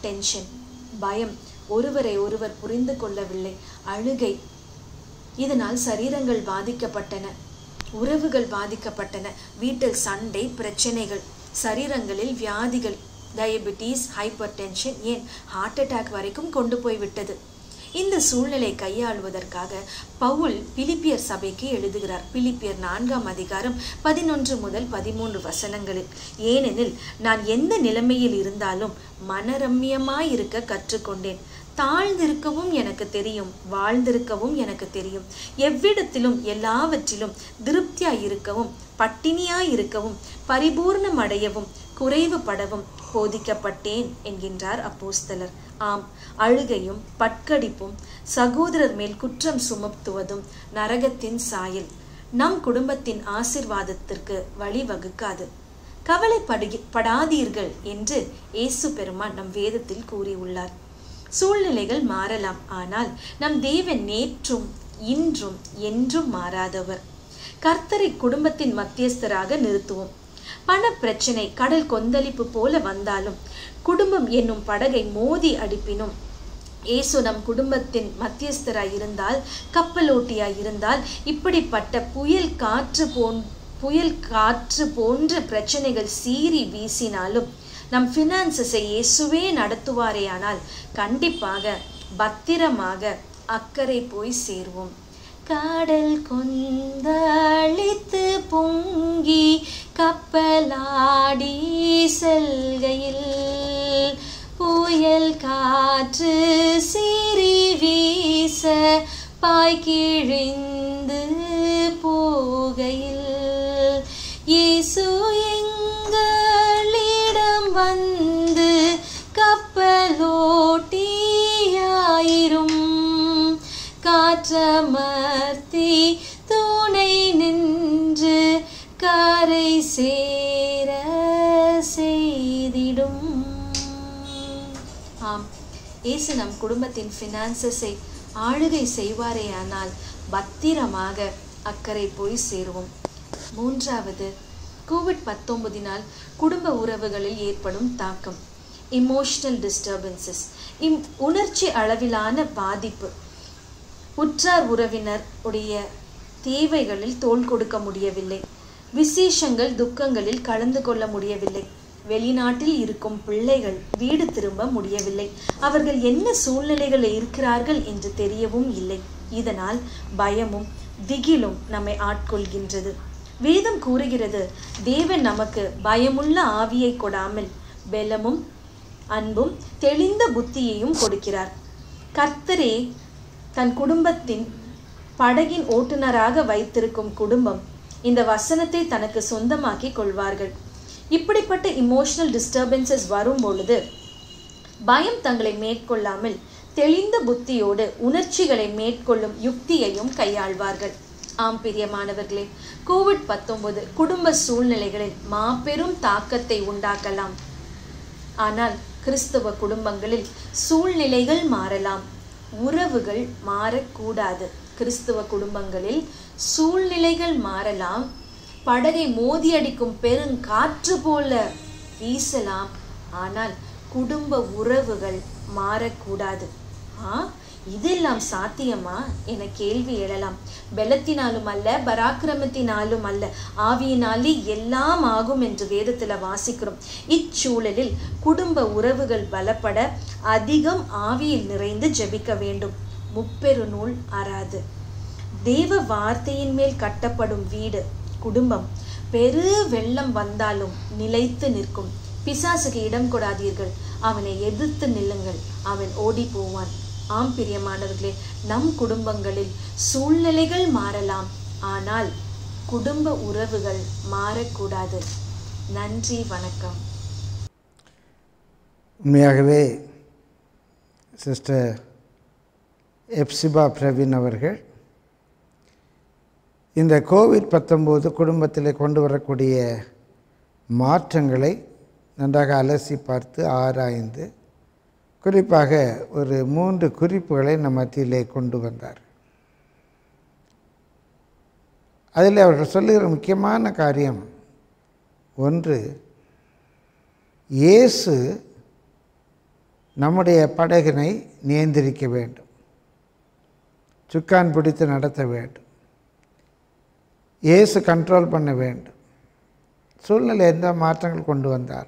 டென்ஷன் பயம் ஒருவரை ஒருவர் புரிந்து கொள்ளவில்லை அழுகை இதனால் சரீரங்கள் பாதிக்கப்பட்டன உறவுகள் பாதிக்கப்பட்டன வீட்டில் சண்டை பிரச்சனைகள் சரீரங்களில் வியாதிகள் டயபிட்டிஸ் ஹைப்பர் டென்ஷன் ஏன் ஹார்ட் அட்டாக் வரைக்கும் கொண்டு போய் விட்டது இந்த சூழ்நிலை கையாளுவதற்காக பவுல் பிலிப்பியர் சபைக்கு எழுதுகிறார் பிலிப்பியர் நான்காம் அதிகாரம் பதினொன்று முதல் பதிமூன்று வசனங்களில் ஏனெனில் நான் எந்த நிலைமையில் இருந்தாலும் மனரம்யமாய் இருக்க கற்றுக்கொண்டேன் தாழ்ந்திருக்கவும் எனக்கு தெரியும் வாழ்ந்திருக்கவும் எனக்கு தெரியும் எவ்விடத்திலும் எல்லாவற்றிலும் திருப்தியாய் இருக்கவும் பட்டினியாய் இருக்கவும் பரிபூர்ணம் அடையவும் குறைவுபடவும் போதிக்கப்பட்டேன் என்கின்றார் அப்போஸ்தலர் ஆம் அழுகையும் பட்கடிப்பும் சகோதரர் மேல் குற்றம் சுமத்துவதும் நரகத்தின் சாயல் நம் குடும்பத்தின் ஆசிர்வாதத்திற்கு வழிவகுக்காது கவலைப்படு படாதீர்கள் என்று இயேசு பெருமான் நம் வேதத்தில் கூறியுள்ளார் சூழ்நிலைகள் மாறலாம் ஆனால் நம் தேவன் நேற்றும் இன்றும் என்றும் மாறாதவர் கர்த்தரை குடும்பத்தின் மத்தியஸ்தராக நிறுத்துவோம் பண பிரச்சனை கடல் கொந்தளிப்பு போல வந்தாலும் குடும்பம் என்னும் படகை மோதி அடிப்பினும் இயேசு நம் குடும்பத்தின் மத்தியஸ்தராய் இருந்தால் கப்பலோட்டியாய் இருந்தால் இப்படிப்பட்ட புயல் காற்று போன் புயல் காற்று போன்ற பிரச்சனைகள் சீறி வீசினாலும் நம் ஃபினான்சஸை இயேசுவே நடத்துவாரேயானால் கண்டிப்பாக பத்திரமாக அக்கறை போய் சேருவோம் கடல் கொந்தளித்து பொங்கி கப்பலாடி செல்கையில் புயல் காற்று சீறி வீச பாய்கிழிந்து போகையில் இயேசு எங்களிடம் வந்து கப்பலோட்டியாயிரும் காற்றமர்த்தி துணை நின்று கரை சேர செய்திடும் ஆம் இயேசு நம் குடும்பத்தின் ஃபினான்சஸை ஆளுகை செய்வாரேயானால் பத்திரமாக அக்கறை போய் சேருவோம் மூன்றாவது கோவிட் பத்தொன்பதினால் குடும்ப உறவுகளில் ஏற்படும் தாக்கம் இமோஷனல் டிஸ்டர்பன்சஸ் இம் உணர்ச்சி அளவிலான பாதிப்பு உற்றார் உறவினர் உடைய தேவைகளில் தோள் கொடுக்க முடியவில்லை விசேஷங்கள் துக்கங்களில் கலந்து கொள்ள முடியவில்லை வெளிநாட்டில் இருக்கும் பிள்ளைகள் வீடு திரும்ப முடியவில்லை அவர்கள் என்ன சூழ்நிலைகளில் இருக்கிறார்கள் என்று தெரியவும் இல்லை இதனால் பயமும் திகிலும் நம்மை ஆட்கொள்கின்றது வேதம் கூறுகிறது தேவன் நமக்கு பயமுள்ள ஆவியை கொடாமல் பெலமும் அன்பும் தெளிந்த புத்தியையும் கொடுக்கிறார் கர்த்தரே தன் குடும்பத்தின் படகின் ஓட்டுநராக வைத்திருக்கும் குடும்பம் இந்த வசனத்தை தனக்கு சொந்தமாக்கி கொள்வார்கள் இப்படிப்பட்ட இமோஷனல் டிஸ்டர்பன்சஸ் வரும் பொழுது பயம் தங்களை மேற்கொள்ளாமல் தெளிந்த புத்தியோடு உணர்ச்சிகளை மேற்கொள்ளும் யுக்தியையும் கையாள்வார்கள் ஆம் பிரியமானவர்களே கோவிட் பத்தொன்பது குடும்ப சூழ்நிலைகளில் மாபெரும் தாக்கத்தை உண்டாக்கலாம் ஆனால் கிறிஸ்தவ குடும்பங்களில் சூழ்நிலைகள் மாறலாம் உறவுகள் மாறக்கூடாது கிறிஸ்தவ குடும்பங்களில் சூழ்நிலைகள் மாறலாம் படகை மோதியடிக்கும் பெருங்காற்று போல வீசலாம் ஆனால் குடும்ப உறவுகள் மாறக்கூடாது ஆ இதெல்லாம் சாத்தியமா என கேள்வி எழலாம் பலத்தினாலும் அல்ல பராக்கிரமத்தினாலும் அல்ல ஆவியினாலே எல்லாம் ஆகும் என்று வேதத்துல வாசிக்கிறோம் இச்சூழலில் குடும்ப உறவுகள் பலப்பட அதிகம் ஆவியில் நிறைந்து ஜெபிக்க வேண்டும் முப்பெரு நூல் அறாது தேவ வார்த்தையின் மேல் கட்டப்படும் வீடு குடும்பம் பெரு வெள்ளம் வந்தாலும் நிலைத்து நிற்கும் பிசாசுக்கு இடம் கொடாதீர்கள் அவனை எதிர்த்து நில்லுங்கள் அவன் ஓடி போவான் ஆம் பிரியமானவர்களே நம் குடும்பங்களில் சூழ்நிலைகள் மாறலாம் ஆனால் குடும்ப உறவுகள் மாறக்கூடாது நன்றி வணக்கம் உண்மையாகவே சிஸ்டர் எப்சிபா பிரவீன் அவர்கள் இந்த கோவிட் பத்தொம்போது குடும்பத்தில் கொண்டு வரக்கூடிய மாற்றங்களை நன்றாக அலசி பார்த்து ஆராய்ந்து குறிப்பாக ஒரு மூன்று குறிப்புகளை நம் மத்தியிலே கொண்டு வந்தார் அதில் அவர்கள் சொல்லுகிற முக்கியமான காரியம் ஒன்று இயேசு நம்முடைய படகினை நியந்திரிக்க வேண்டும் சுக்கான் பிடித்து நடத்த வேண்டும் இயேசு கண்ட்ரோல் பண்ண வேண்டும் சூழ்நிலை எந்த மாற்றங்கள் கொண்டு வந்தார்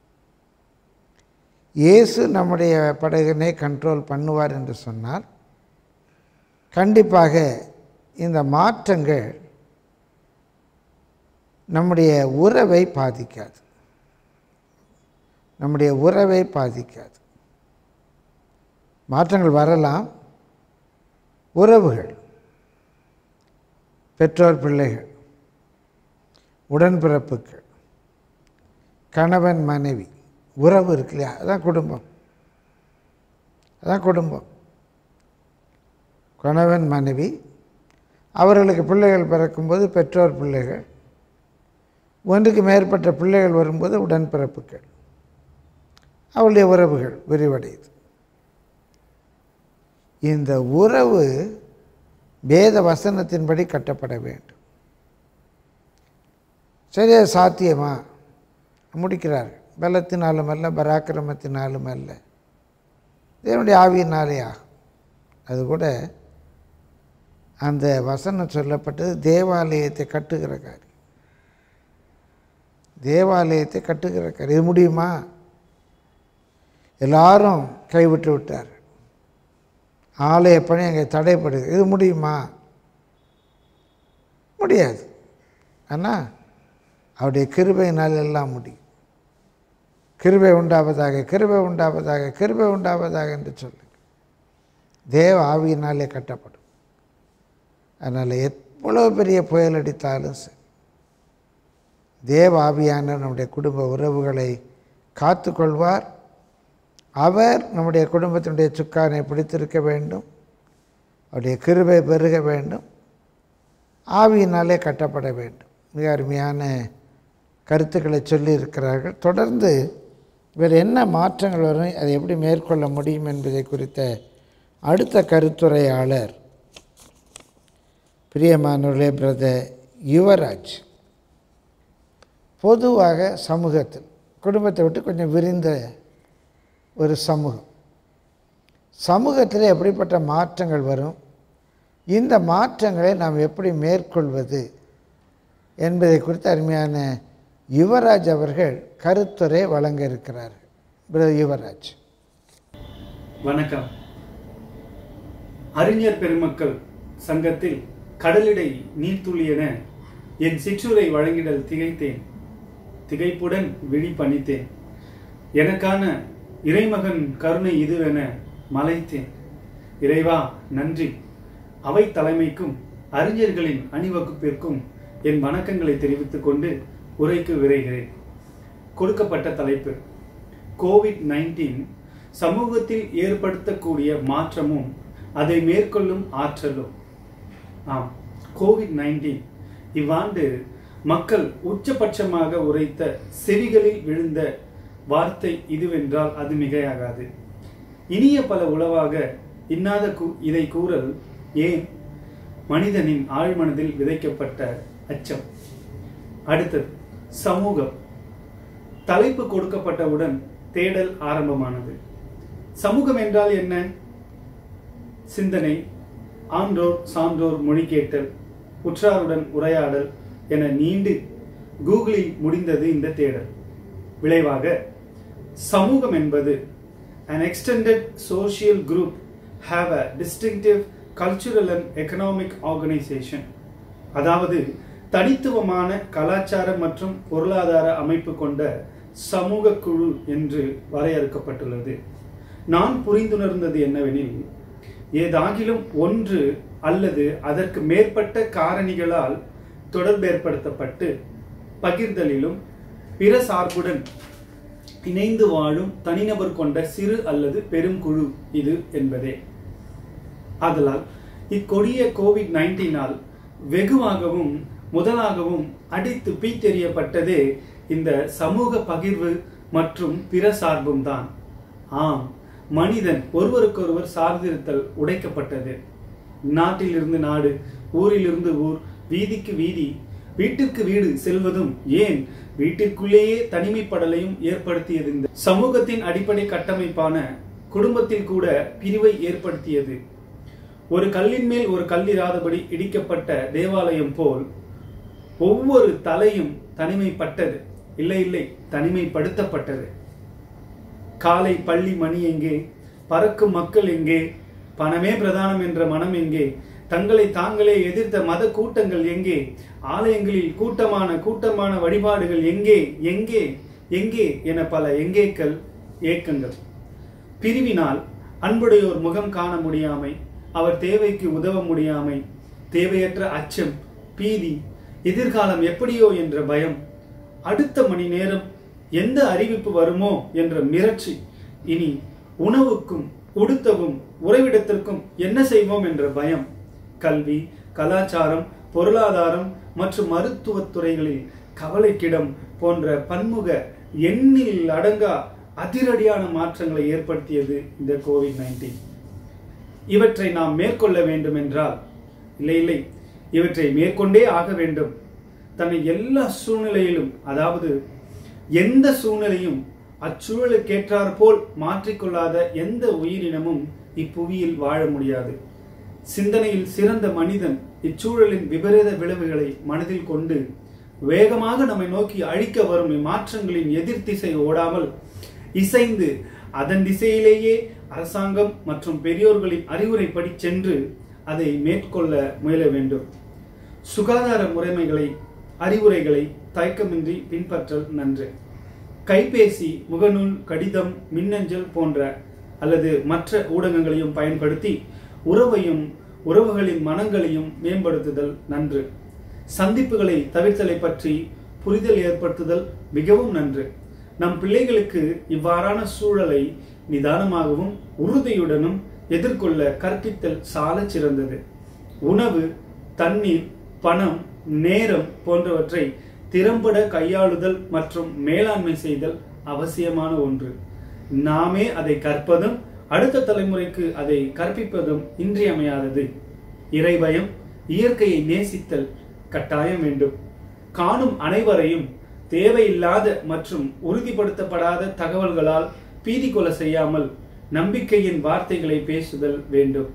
இயேசு நம்முடைய படகினை கண்ட்ரோல் பண்ணுவார் என்று சொன்னால் கண்டிப்பாக இந்த மாற்றங்கள் நம்முடைய உறவை பாதிக்காது நம்முடைய உறவை பாதிக்காது மாற்றங்கள் வரலாம் உறவுகள் பெற்றோர் பிள்ளைகள் உடன்பிறப்புகள் கணவன் மனைவி உறவு இருக்கு இல்லையா அதான் குடும்பம் அதான் குடும்பம் கணவன் மனைவி அவர்களுக்கு பிள்ளைகள் பிறக்கும்போது பெற்றோர் பிள்ளைகள் ஒன்றுக்கு மேற்பட்ட பிள்ளைகள் வரும்போது உடன்பிறப்புகள் அவளுடைய உறவுகள் விரிவடையுது இந்த உறவு வேத வசனத்தின்படி கட்டப்பட வேண்டும் சரியா சாத்தியமா முடிக்கிறார்கள் பலத்தினாலும் அல்ல பராக்கிரமத்தினாலும் அல்ல தேவனுடைய ஆவியினாலே ஆகும் அது கூட அந்த வசனம் சொல்லப்பட்டது தேவாலயத்தை கட்டுகிற காரியம் தேவாலயத்தை கட்டுகிற காரியம் இது முடியுமா எல்லாரும் கைவிட்டு விட்டார் ஆலய பணி அங்கே தடைப்படுது இது முடியுமா முடியாது ஆனால் அவருடைய கிருபையினால் எல்லாம் முடியும் கிருபை உண்டாவதாக கிருபை உண்டாவதாக கிருபை உண்டாவதாக என்று சொல்லுங்க தேவ ஆவியினாலே கட்டப்படும் அதனால் எவ்வளோ பெரிய புயல் அடித்தாலும் சரி தேவ ஆவியான நம்முடைய குடும்ப உறவுகளை காத்துக்கொள்வார் அவர் நம்முடைய குடும்பத்தினுடைய சுக்கானை பிடித்திருக்க வேண்டும் அவருடைய கிருபை பெருக வேண்டும் ஆவியினாலே கட்டப்பட வேண்டும் மிக அருமையான கருத்துக்களை சொல்லியிருக்கிறார்கள் தொடர்ந்து வேறு என்ன மாற்றங்கள் வரும் அதை எப்படி மேற்கொள்ள முடியும் என்பதை குறித்த அடுத்த கருத்துரையாளர் பிரியமானவர்களே பிரதர் யுவராஜ் பொதுவாக சமூகத்தில் குடும்பத்தை விட்டு கொஞ்சம் விரிந்த ஒரு சமூகம் சமூகத்தில் எப்படிப்பட்ட மாற்றங்கள் வரும் இந்த மாற்றங்களை நாம் எப்படி மேற்கொள்வது என்பதை குறித்து அருமையான யுவராஜ் அவர்கள் கருத்துரை வழங்க இருக்கிறார்கள் பிரதர் யுவராஜ் வணக்கம் அறிஞர் பெருமக்கள் சங்கத்தில் கடலிடை நீர்த்துளி என என் சிற்றுரை வழங்கிடல் திகைத்தேன் திகைப்புடன் விழி பணித்தேன் எனக்கான இறைமகன் கருணை இதுவென மலைத்தேன் இறைவா நன்றி அவை தலைமைக்கும் அறிஞர்களின் அணிவகுப்பிற்கும் என் வணக்கங்களை தெரிவித்துக் கொண்டு உரைக்கு விரைகிறேன் கொடுக்கப்பட்ட தலைப்பு கோவிட் நைன்டீன் சமூகத்தில் ஏற்படுத்தக்கூடிய மாற்றமும் அதை மேற்கொள்ளும் ஆற்றலும் ஆம் கோவிட் நைன்டீன் இவ்வாண்டு மக்கள் உச்சபட்சமாக உரைத்த செவிகளில் விழுந்த வார்த்தை இதுவென்றால் அது மிகையாகாது இனிய பல உளவாக இன்னாத கூ- இதை கூறல் ஏன் மனிதனின் ஆழ்மனதில் விதைக்கப்பட்ட அச்சம் அடுத்தது சமூகம் தலைப்பு கொடுக்கப்பட்டவுடன் தேடல் ஆரம்பமானது சமூகம் என்றால் என்ன சிந்தனை ஆன்றோர் சான்றோர் மொழி கேட்டல் உற்றாருடன் உரையாடல் என நீண்டு கூகுளில் முடிந்தது இந்த தேடல் விளைவாக சமூகம் என்பது an extended social group have a distinctive cultural and economic organization அதாவது தனித்துவமான கலாச்சார மற்றும் பொருளாதார அமைப்பு கொண்ட சமூக குழு என்று வரையறுக்கப்பட்டுள்ளது நான் புரிந்துணர்ந்தது என்னவெனில் ஏதாகிலும் ஒன்று அல்லது அதற்கு மேற்பட்ட காரணிகளால் தொடர்பேற்படுத்தப்பட்டு பகிர்தலிலும் பிற சார்புடன் இணைந்து வாழும் தனிநபர் கொண்ட சிறு அல்லது பெரும் குழு இது என்பதே ஆதலால் இக்கொடிய கோவிட் நைன்டீனால் வெகுவாகவும் முதலாகவும் அடித்து பீத்தெறியப்பட்டதே இந்த சமூக பகிர்வு மற்றும் பிற சார்பும் தான் ஆம் மனிதன் ஒருவருக்கொருவர் சார்ந்திருத்தல் உடைக்கப்பட்டது நாட்டிலிருந்து நாடு ஊரிலிருந்து ஊர் வீதிக்கு வீதி வீட்டிற்கு வீடு செல்வதும் ஏன் வீட்டிற்குள்ளேயே தனிமைப்படலையும் ஏற்படுத்தியது இந்த சமூகத்தின் அடிப்படை கட்டமைப்பான குடும்பத்தில் கூட பிரிவை ஏற்படுத்தியது ஒரு கல்லின் மேல் ஒரு கல்லிராதபடி இடிக்கப்பட்ட தேவாலயம் போல் ஒவ்வொரு தலையும் தனிமைப்பட்டது இல்லை இல்லை தனிமைப்படுத்தப்பட்டது காலை பள்ளி மணி எங்கே பறக்கும் மக்கள் எங்கே பணமே பிரதானம் என்ற மனம் எங்கே தங்களை தாங்களே எதிர்த்த மத கூட்டங்கள் எங்கே ஆலயங்களில் கூட்டமான கூட்டமான வழிபாடுகள் எங்கே எங்கே எங்கே என பல எங்கேக்கள் ஏக்கங்கள் பிரிவினால் அன்புடையோர் முகம் காண முடியாமை அவர் தேவைக்கு உதவ முடியாமை தேவையற்ற அச்சம் பீதி எதிர்காலம் எப்படியோ என்ற பயம் அடுத்த மணி நேரம் எந்த அறிவிப்பு வருமோ என்ற மிரட்சி இனி உணவுக்கும் உடுத்தவும் உறைவிடத்திற்கும் என்ன செய்வோம் என்ற பயம் கல்வி கலாச்சாரம் பொருளாதாரம் மற்றும் மருத்துவத் துறைகளில் கவலைக்கிடம் போன்ற பன்முக எண்ணில் அடங்கா அதிரடியான மாற்றங்களை ஏற்படுத்தியது இந்த கோவிட் நைன்டீன் இவற்றை நாம் மேற்கொள்ள வேண்டும் என்றால் இல்லை இல்லை இவற்றை மேற்கொண்டே ஆக வேண்டும் தன்னை எல்லா சூழ்நிலையிலும் அதாவது எந்த சூழ்நிலையும் அச்சூழலுக்கேற்றாற் போல் மாற்றிக்கொள்ளாத எந்த உயிரினமும் இப்புவியில் வாழ முடியாது சிந்தனையில் சிறந்த மனிதன் இச்சூழலின் விபரீத விளைவுகளை மனதில் கொண்டு வேகமாக நம்மை நோக்கி அழிக்க வரும் இம்மாற்றங்களின் எதிர் திசை ஓடாமல் இசைந்து அதன் திசையிலேயே அரசாங்கம் மற்றும் பெரியோர்களின் அறிவுரைப்படி சென்று அதை மேற்கொள்ள முயல வேண்டும் சுகாதார முறைமைகளை அறிவுரைகளை தயக்கமின்றி பின்பற்றல் நன்று கைபேசி முகநூல் கடிதம் மின்னஞ்சல் போன்ற அல்லது மற்ற ஊடகங்களையும் பயன்படுத்தி உறவையும் உறவுகளின் மனங்களையும் மேம்படுத்துதல் நன்று சந்திப்புகளை தவிர்த்தலை பற்றி புரிதல் ஏற்படுத்துதல் மிகவும் நன்று நம் பிள்ளைகளுக்கு இவ்வாறான சூழலை நிதானமாகவும் உறுதியுடனும் எதிர்கொள்ள கற்பித்தல் சால சிறந்தது உணவு தண்ணீர் பணம் நேரம் போன்றவற்றை திறம்பட கையாளுதல் மற்றும் மேலாண்மை செய்தல் அவசியமான ஒன்று நாமே அதை கற்பதும் அடுத்த தலைமுறைக்கு அதை கற்பிப்பதும் இன்றியமையாதது இறைபயம் இயற்கையை நேசித்தல் கட்டாயம் வேண்டும் காணும் அனைவரையும் தேவையில்லாத மற்றும் உறுதிப்படுத்தப்படாத தகவல்களால் பீதி கொள்ள செய்யாமல் நம்பிக்கையின் வார்த்தைகளை பேசுதல் வேண்டும்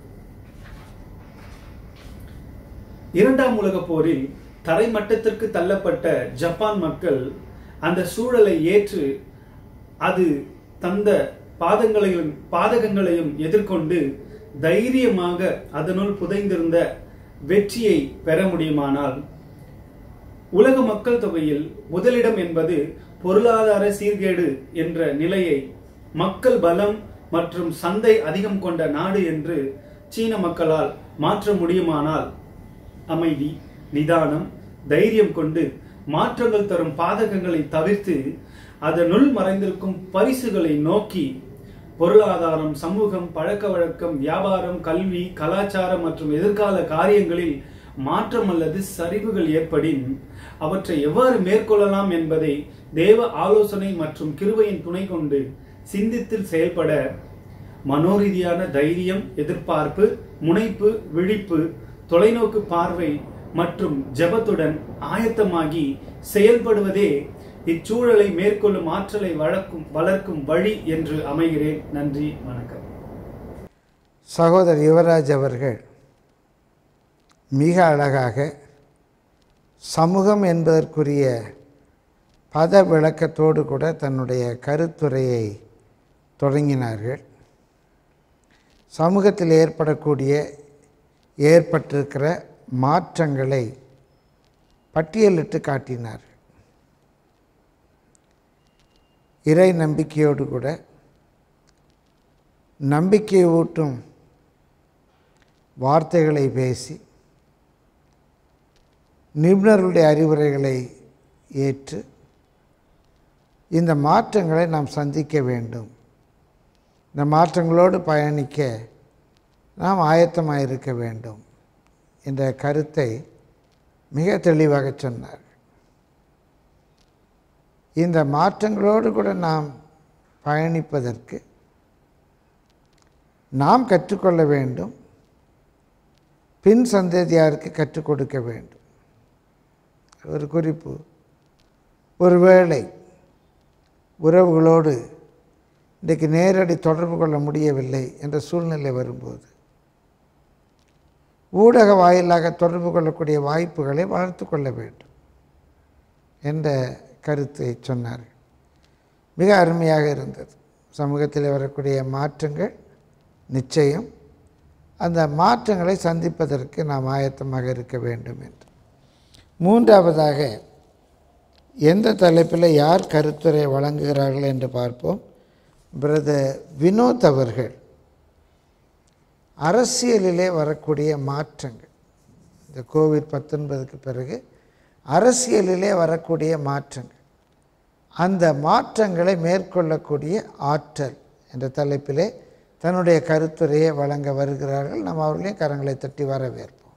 இரண்டாம் உலகப் போரில் தரைமட்டத்திற்கு தள்ளப்பட்ட ஜப்பான் மக்கள் அந்த சூழலை ஏற்று அது தந்த பாதங்களையும் பாதகங்களையும் எதிர்கொண்டு தைரியமாக அதனுள் புதைந்திருந்த வெற்றியை பெற முடியுமானால் உலக மக்கள் தொகையில் முதலிடம் என்பது பொருளாதார சீர்கேடு என்ற நிலையை மக்கள் பலம் மற்றும் சந்தை அதிகம் கொண்ட நாடு என்று சீன மக்களால் மாற்ற முடியுமானால் அமைதி நிதானம் தைரியம் கொண்டு மாற்றங்கள் தரும் பாதகங்களை தவிர்த்து அதனுள் மறைந்திருக்கும் பரிசுகளை நோக்கி பொருளாதாரம் சமூகம் பழக்க வழக்கம் வியாபாரம் கல்வி கலாச்சாரம் மற்றும் எதிர்கால காரியங்களில் மாற்றம் அல்லது சரிவுகள் ஏற்படின் அவற்றை எவ்வாறு மேற்கொள்ளலாம் என்பதை தேவ ஆலோசனை மற்றும் கிருபையின் துணை கொண்டு சிந்தித்தில் செயல்பட மனோரீதியான தைரியம் எதிர்பார்ப்பு முனைப்பு விழிப்பு தொலைநோக்கு பார்வை மற்றும் ஜெபத்துடன் ஆயத்தமாகி செயல்படுவதே இச்சூழலை மேற்கொள்ளும் ஆற்றலை வளர்க்கும் வளர்க்கும் வழி என்று அமைகிறேன் நன்றி வணக்கம் சகோதரர் யுவராஜ் அவர்கள் மிக அழகாக சமூகம் என்பதற்குரிய பத விளக்கத்தோடு கூட தன்னுடைய கருத்துரையை தொடங்கினார்கள் சமூகத்தில் ஏற்படக்கூடிய ஏற்பட்டிருக்கிற மாற்றங்களை பட்டியலிட்டு காட்டினார் இறை நம்பிக்கையோடு கூட நம்பிக்கை ஊட்டும் வார்த்தைகளை பேசி நிபுணர்களுடைய அறிவுரைகளை ஏற்று இந்த மாற்றங்களை நாம் சந்திக்க வேண்டும் இந்த மாற்றங்களோடு பயணிக்க நாம் ஆயத்தமாக இருக்க வேண்டும் என்ற கருத்தை மிக தெளிவாக சொன்னார் இந்த மாற்றங்களோடு கூட நாம் பயணிப்பதற்கு நாம் கற்றுக்கொள்ள வேண்டும் பின் சந்ததியாருக்கு கற்றுக் கொடுக்க வேண்டும் ஒரு குறிப்பு ஒருவேளை உறவுகளோடு இன்றைக்கு நேரடி தொடர்பு கொள்ள முடியவில்லை என்ற சூழ்நிலை வரும்போது ஊடக வாயிலாக தொடர்பு கொள்ளக்கூடிய வாய்ப்புகளை வளர்த்து கொள்ள வேண்டும் என்ற கருத்தை சொன்னார்கள் மிக அருமையாக இருந்தது சமூகத்தில் வரக்கூடிய மாற்றங்கள் நிச்சயம் அந்த மாற்றங்களை சந்திப்பதற்கு நாம் ஆயத்தமாக இருக்க வேண்டும் என்று மூன்றாவதாக எந்த தலைப்பில் யார் கருத்துரை வழங்குகிறார்கள் என்று பார்ப்போம் பிரதர் வினோத் அவர்கள் அரசியலிலே வரக்கூடிய மாற்றங்கள் இந்த கோவிட் பத்தொன்பதுக்கு பிறகு அரசியலிலே வரக்கூடிய மாற்றங்கள் அந்த மாற்றங்களை மேற்கொள்ளக்கூடிய ஆற்றல் என்ற தலைப்பிலே தன்னுடைய கருத்துரையை வழங்க வருகிறார்கள் நாம் அவர்களையும் கரங்களை தட்டி வரவேற்போம்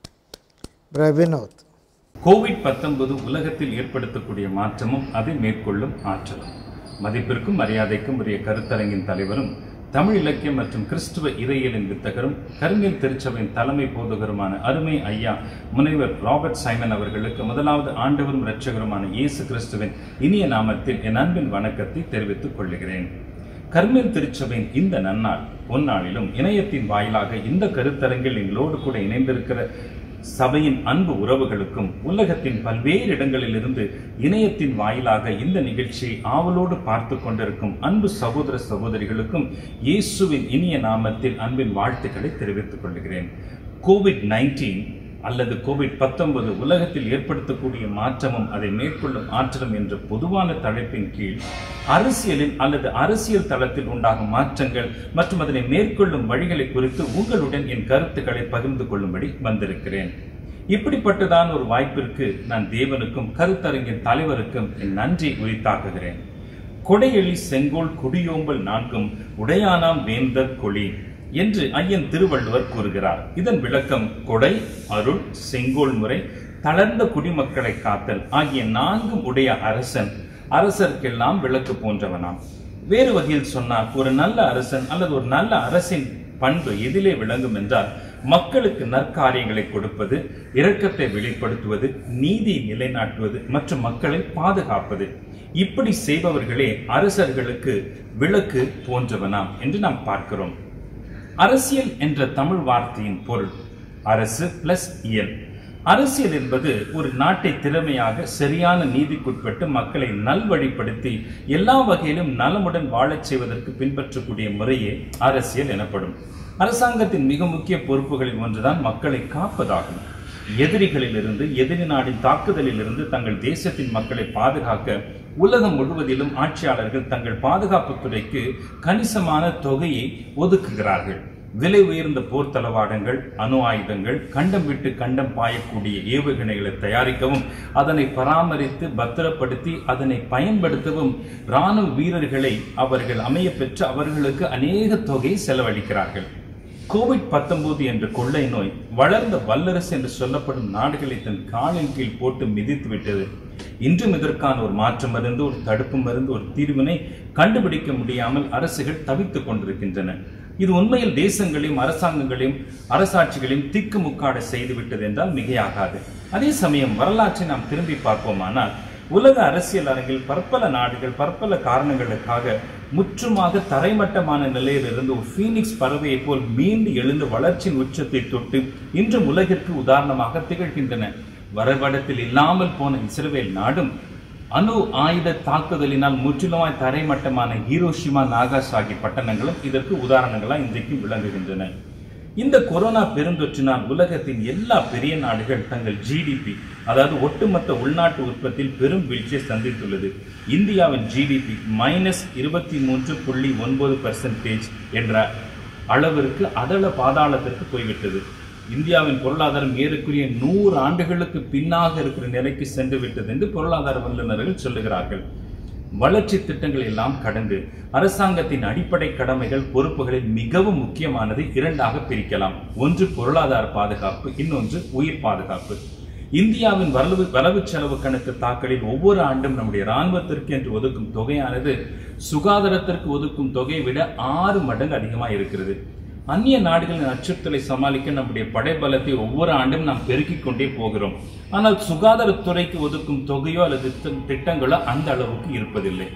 பிர வினோத் கோவிட் 19 உலகத்தில் ஏற்படுத்தக்கூடிய மாற்றமும் அதை மேற்கொள்ளும் ஆற்றலும் மதிப்பிற்கும் மரியாதைக்கும் உரிய கருத்தரங்கின் தலைவரும் தமிழ் இலக்கியம் மற்றும் கிறிஸ்துவ இறையியலின் வித்தகரும் கருங்கல் திருச்சபையின் தலைமை போதகருமான அருமை ஐயா முனைவர் ராபர்ட் சைமன் அவர்களுக்கு முதலாவது ஆண்டவரும் இரட்சகருமான இயேசு கிறிஸ்துவின் இனிய நாமத்தில் என் அன்பின் வணக்கத்தை தெரிவித்துக் கொள்கிறேன் கர்மேல் திருச்சபையின் இந்த நன்னாள் பொன்னாளிலும் இணையத்தின் வாயிலாக இந்த கருத்தரங்கில் எங்களோடு கூட இணைந்திருக்கிற சபையின் அன்பு உறவுகளுக்கும் உலகத்தின் பல்வேறு இடங்களிலிருந்து இணையத்தின் வாயிலாக இந்த நிகழ்ச்சியை ஆவலோடு பார்த்து கொண்டிருக்கும் அன்பு சகோதர சகோதரிகளுக்கும் இயேசுவின் இனிய நாமத்தில் அன்பின் வாழ்த்துக்களை தெரிவித்துக் கொள்கிறேன் கோவிட் நைன்டீன் அல்லது கோவிட் பத்தொன்பது உலகத்தில் ஏற்படுத்தக்கூடிய மாற்றமும் அதை மேற்கொள்ளும் ஆற்றலும் என்ற பொதுவான தலைப்பின் கீழ் அரசியலில் அல்லது அரசியல் தளத்தில் உண்டாகும் மாற்றங்கள் மற்றும் அதனை மேற்கொள்ளும் வழிகளை குறித்து உங்களுடன் என் கருத்துக்களை பகிர்ந்து கொள்ளும்படி வந்திருக்கிறேன் இப்படிப்பட்டதான ஒரு வாய்ப்பிற்கு நான் தேவனுக்கும் கருத்தரங்கின் தலைவருக்கும் என் நன்றி உரித்தாக்குகிறேன் கொடையெளி செங்கோல் குடியோம்பல் நான்கும் உடையானாம் வேந்தர் கொளி என்று ஐயன் திருவள்ளுவர் கூறுகிறார் இதன் விளக்கம் கொடை அருள் செங்கோல் முறை தளர்ந்த குடிமக்களை காத்தல் ஆகிய நான்கும் உடைய அரசன் அரசர்க்கெல்லாம் விளக்கு போன்றவனாம் வேறு வகையில் சொன்னால் ஒரு நல்ல அரசன் அல்லது ஒரு நல்ல அரசின் பண்பு எதிலே விளங்கும் என்றால் மக்களுக்கு நற்காரியங்களை கொடுப்பது இரக்கத்தை வெளிப்படுத்துவது நீதி நிலைநாட்டுவது மற்றும் மக்களை பாதுகாப்பது இப்படி செய்பவர்களே அரசர்களுக்கு விளக்கு போன்றவனாம் என்று நாம் பார்க்கிறோம் அரசியல் என்ற தமிழ் வார்த்தையின் பொருள் அரசு பிளஸ் இயல் அரசியல் என்பது ஒரு நாட்டை திறமையாக சரியான நீதிக்குட்பட்டு மக்களை நல்வழிப்படுத்தி எல்லா வகையிலும் நலமுடன் வாழச் செய்வதற்கு பின்பற்றக்கூடிய முறையே அரசியல் எனப்படும் அரசாங்கத்தின் மிக முக்கிய பொறுப்புகளில் ஒன்றுதான் மக்களை காப்பதாகும் எதிரிகளிலிருந்து எதிரி நாடின் தாக்குதலிலிருந்து தங்கள் தேசத்தின் மக்களை பாதுகாக்க உலகம் முழுவதிலும் ஆட்சியாளர்கள் தங்கள் பாதுகாப்புத் துறைக்கு கணிசமான தொகையை ஒதுக்குகிறார்கள் விலை உயர்ந்த போர் தளவாடங்கள் அணு ஆயுதங்கள் கண்டம் விட்டு கண்டம் பாயக்கூடிய ஏவுகணைகளை தயாரிக்கவும் அதனை பராமரித்து பத்திரப்படுத்தி அதனை பயன்படுத்தவும் இராணுவ வீரர்களை அவர்கள் அமைய பெற்று அவர்களுக்கு அநேக தொகை செலவழிக்கிறார்கள் கோவிட் 19 என்ற கொள்ளை நோய் வளர்ந்த வல்லரசு என்று சொல்லப்படும் நாடுகளை தன் காலின் கீழ் போட்டு மிதித்து விட்டது இன்றும் இதற்கான ஒரு மாற்று மருந்து ஒரு தடுப்பு மருந்து ஒரு தீர்வினை கண்டுபிடிக்க முடியாமல் அரசுகள் தவித்துக் கொண்டிருக்கின்றன இது உண்மையில் தேசங்களையும் அரசாங்கங்களையும் அரசாட்சிகளையும் திக்கு முக்காட செய்துவிட்டது என்றால் மிகையாகாது அதே சமயம் வரலாற்றை நாம் திரும்பி பார்ப்போமானால் உலக அரசியல் அரங்கில் பற்பல நாடுகள் பற்பல காரணங்களுக்காக முற்றுமாக தரைமட்டமான நிலையிலிருந்து ஒரு ஃபீனிக்ஸ் பறவையைப் போல் மீண்டு எழுந்து வளர்ச்சியின் உச்சத்தை தொட்டு இன்றும் உலகிற்கு உதாரணமாக திகழ்கின்றன வரைபடத்தில் இல்லாமல் போன இஸ்ரேல் நாடும் அணு ஆயுத தாக்குதலினால் முற்றிலுமாய் தரைமட்டமான ஹீரோஷிமா நாகாசாகி பட்டணங்களும் இதற்கு உதாரணங்களாக இன்றைக்கு விளங்குகின்றன இந்த கொரோனா பெருந்தொற்றினால் உலகத்தின் எல்லா பெரிய நாடுகள் தங்கள் ஜிடிபி அதாவது ஒட்டுமொத்த உள்நாட்டு உற்பத்தியில் பெரும் வீழ்ச்சியை சந்தித்துள்ளது இந்தியாவின் ஜிடிபி மைனஸ் இருபத்தி மூன்று புள்ளி ஒன்பது பெர்சன்டேஜ் என்ற அளவிற்கு அதள பாதாளத்திற்கு போய்விட்டது இந்தியாவின் பொருளாதாரம் ஏறக்குறைய நூறு ஆண்டுகளுக்கு பின்னாக இருக்கிற நிலைக்கு சென்று விட்டது என்று பொருளாதார வல்லுநர்கள் சொல்லுகிறார்கள் வளர்ச்சி திட்டங்கள் எல்லாம் கடந்து அரசாங்கத்தின் அடிப்படை கடமைகள் பொறுப்புகளில் மிகவும் முக்கியமானது இரண்டாக பிரிக்கலாம் ஒன்று பொருளாதார பாதுகாப்பு இன்னொன்று உயிர் பாதுகாப்பு இந்தியாவின் வரவு வரவு செலவு கணக்கு தாக்கலில் ஒவ்வொரு ஆண்டும் நம்முடைய இராணுவத்திற்கு என்று ஒதுக்கும் தொகையானது சுகாதாரத்திற்கு ஒதுக்கும் தொகையை விட ஆறு மடங்கு அதிகமாக இருக்கிறது அந்நிய நாடுகளின் அச்சுறுத்தலை சமாளிக்க நம்முடைய படைபலத்தை ஒவ்வொரு ஆண்டும் நாம் பெருக்கிக் கொண்டே போகிறோம் ஆனால் சுகாதாரத்துறைக்கு ஒதுக்கும் தொகையோ அல்லது திட்ட- திட்டங்களோ அந்த அளவுக்கு இருப்பதில்லை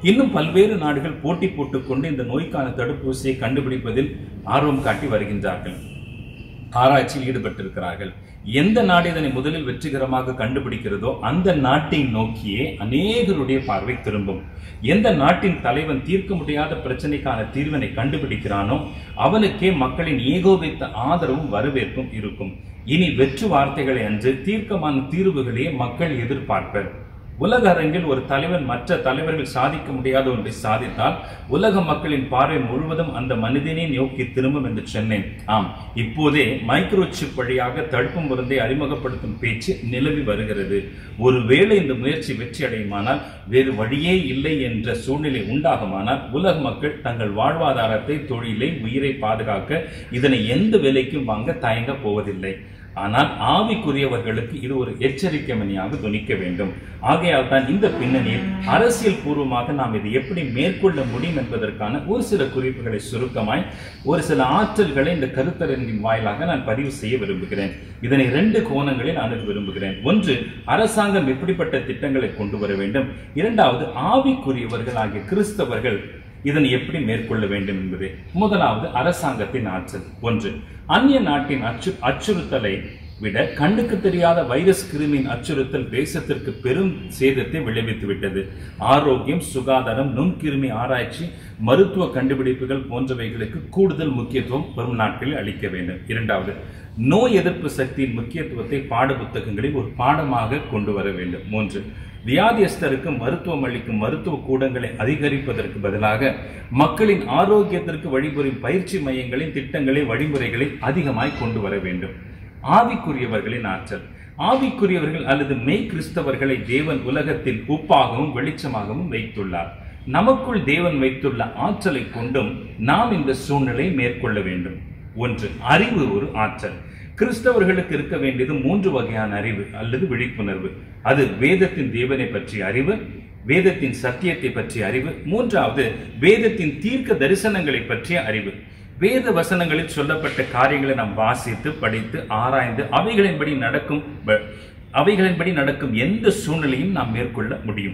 இன்னும் பல்வேறு நாடுகள் போட்டி போட்டுக்கொண்டு இந்த நோய்க்கான தடுப்பூசியை கண்டுபிடிப்பதில் ஆர்வம் காட்டி வருகின்றார்கள் ஆராய்ச்சியில் ஈடுபட்டிருக்கிறார்கள் எந்த நாடு இதனை முதலில் வெற்றிகரமாக கண்டுபிடிக்கிறதோ அந்த நாட்டை நோக்கியே அநேகருடைய பார்வை திரும்பும் எந்த நாட்டின் தலைவன் தீர்க்க முடியாத பிரச்சனைக்கான தீர்வினை கண்டுபிடிக்கிறானோ அவனுக்கே மக்களின் ஏகோபித்த ஆதரவும் வரவேற்பும் இருக்கும் இனி வெற்று வார்த்தைகளை அன்று தீர்க்கமான தீர்வுகளையே மக்கள் எதிர்பார்ப்பர் உலக அரங்கில் ஒரு தலைவன் மற்ற தலைவர்கள் சாதிக்க முடியாத ஒன்றை சாதித்தால் உலக மக்களின் பார்வை முழுவதும் அந்த மனிதனை நோக்கி திரும்பும் என்று சொன்னேன் ஆம் இப்போதே மைக்ரோ சிப் வழியாக தடுப்பு மருந்தை அறிமுகப்படுத்தும் பேச்சு நிலவி வருகிறது ஒருவேளை இந்த முயற்சி வெற்றி அடையுமானால் வேறு வழியே இல்லை என்ற சூழ்நிலை உண்டாகுமானால் உலக மக்கள் தங்கள் வாழ்வாதாரத்தை தொழிலை உயிரை பாதுகாக்க இதனை எந்த விலைக்கும் வாங்க தயங்க போவதில்லை ஆனால் ஆவிக்குரியவர்களுக்கு இது ஒரு எச்சரிக்கை மணியாக துணிக்க வேண்டும் ஆகையால் தான் இந்த பின்னணியில் அரசியல் பூர்வமாக நாம் இதை எப்படி மேற்கொள்ள முடியும் என்பதற்கான ஒரு சில குறிப்புகளை சுருக்கமாய் ஒரு சில ஆற்றல்களை இந்த கருத்தரங்கின் வாயிலாக நான் பதிவு செய்ய விரும்புகிறேன் இதனை ரெண்டு கோணங்களில் அணுக விரும்புகிறேன் ஒன்று அரசாங்கம் எப்படிப்பட்ட திட்டங்களை கொண்டு வர வேண்டும் இரண்டாவது ஆவிக்குரியவர்கள் ஆகிய கிறிஸ்தவர்கள் இதனை எப்படி மேற்கொள்ள வேண்டும் என்பது முதலாவது அரசாங்கத்தின் ஆற்றல் ஒன்று அந்நிய நாட்டின் அச்சு அச்சுறுத்தலை விட கண்ணுக்கு தெரியாத வைரஸ் கிருமியின் அச்சுறுத்தல் தேசத்திற்கு பெரும் சேதத்தை விளைவித்து விட்டது ஆரோக்கியம் சுகாதாரம் நுண்கிருமி ஆராய்ச்சி மருத்துவ கண்டுபிடிப்புகள் போன்றவைகளுக்கு கூடுதல் முக்கியத்துவம் வரும் நாட்களில் அளிக்க வேண்டும் இரண்டாவது நோய் எதிர்ப்பு சக்தியின் முக்கியத்துவத்தை பாட புத்தகங்களில் ஒரு பாடமாக கொண்டு வர வேண்டும் மூன்று வியாதியஸ்தருக்கு மருத்துவம் அளிக்கும் மருத்துவ கூடங்களை அதிகரிப்பதற்கு பதிலாக மக்களின் ஆரோக்கியத்திற்கு வழிபுரியும் பயிற்சி மையங்களின் திட்டங்களை வழிமுறைகளை அதிகமாய் கொண்டு வர வேண்டும் ஆவிக்குரியவர்களின் ஆற்றல் ஆவிக்குரியவர்கள் அல்லது மெய் கிறிஸ்தவர்களை தேவன் உலகத்தில் உப்பாகவும் வெளிச்சமாகவும் வைத்துள்ளார் நமக்குள் தேவன் வைத்துள்ள ஆற்றலை கொண்டும் நாம் இந்த சூழ்நிலை மேற்கொள்ள வேண்டும் ஒன்று அறிவு ஒரு ஆற்றல் கிறிஸ்தவர்களுக்கு இருக்க வேண்டியது மூன்று வகையான அறிவு அல்லது விழிப்புணர்வு அது வேதத்தின் தேவனை பற்றிய அறிவு வேதத்தின் சத்தியத்தை பற்றிய அறிவு மூன்றாவது வேதத்தின் தீர்க்க தரிசனங்களை பற்றிய அறிவு வேத வசனங்களில் சொல்லப்பட்ட காரியங்களை நாம் வாசித்து படித்து ஆராய்ந்து அவைகளின்படி நடக்கும் ப- அவைகளின்படி நடக்கும் எந்த சூழ்நிலையும் நாம் மேற்கொள்ள முடியும்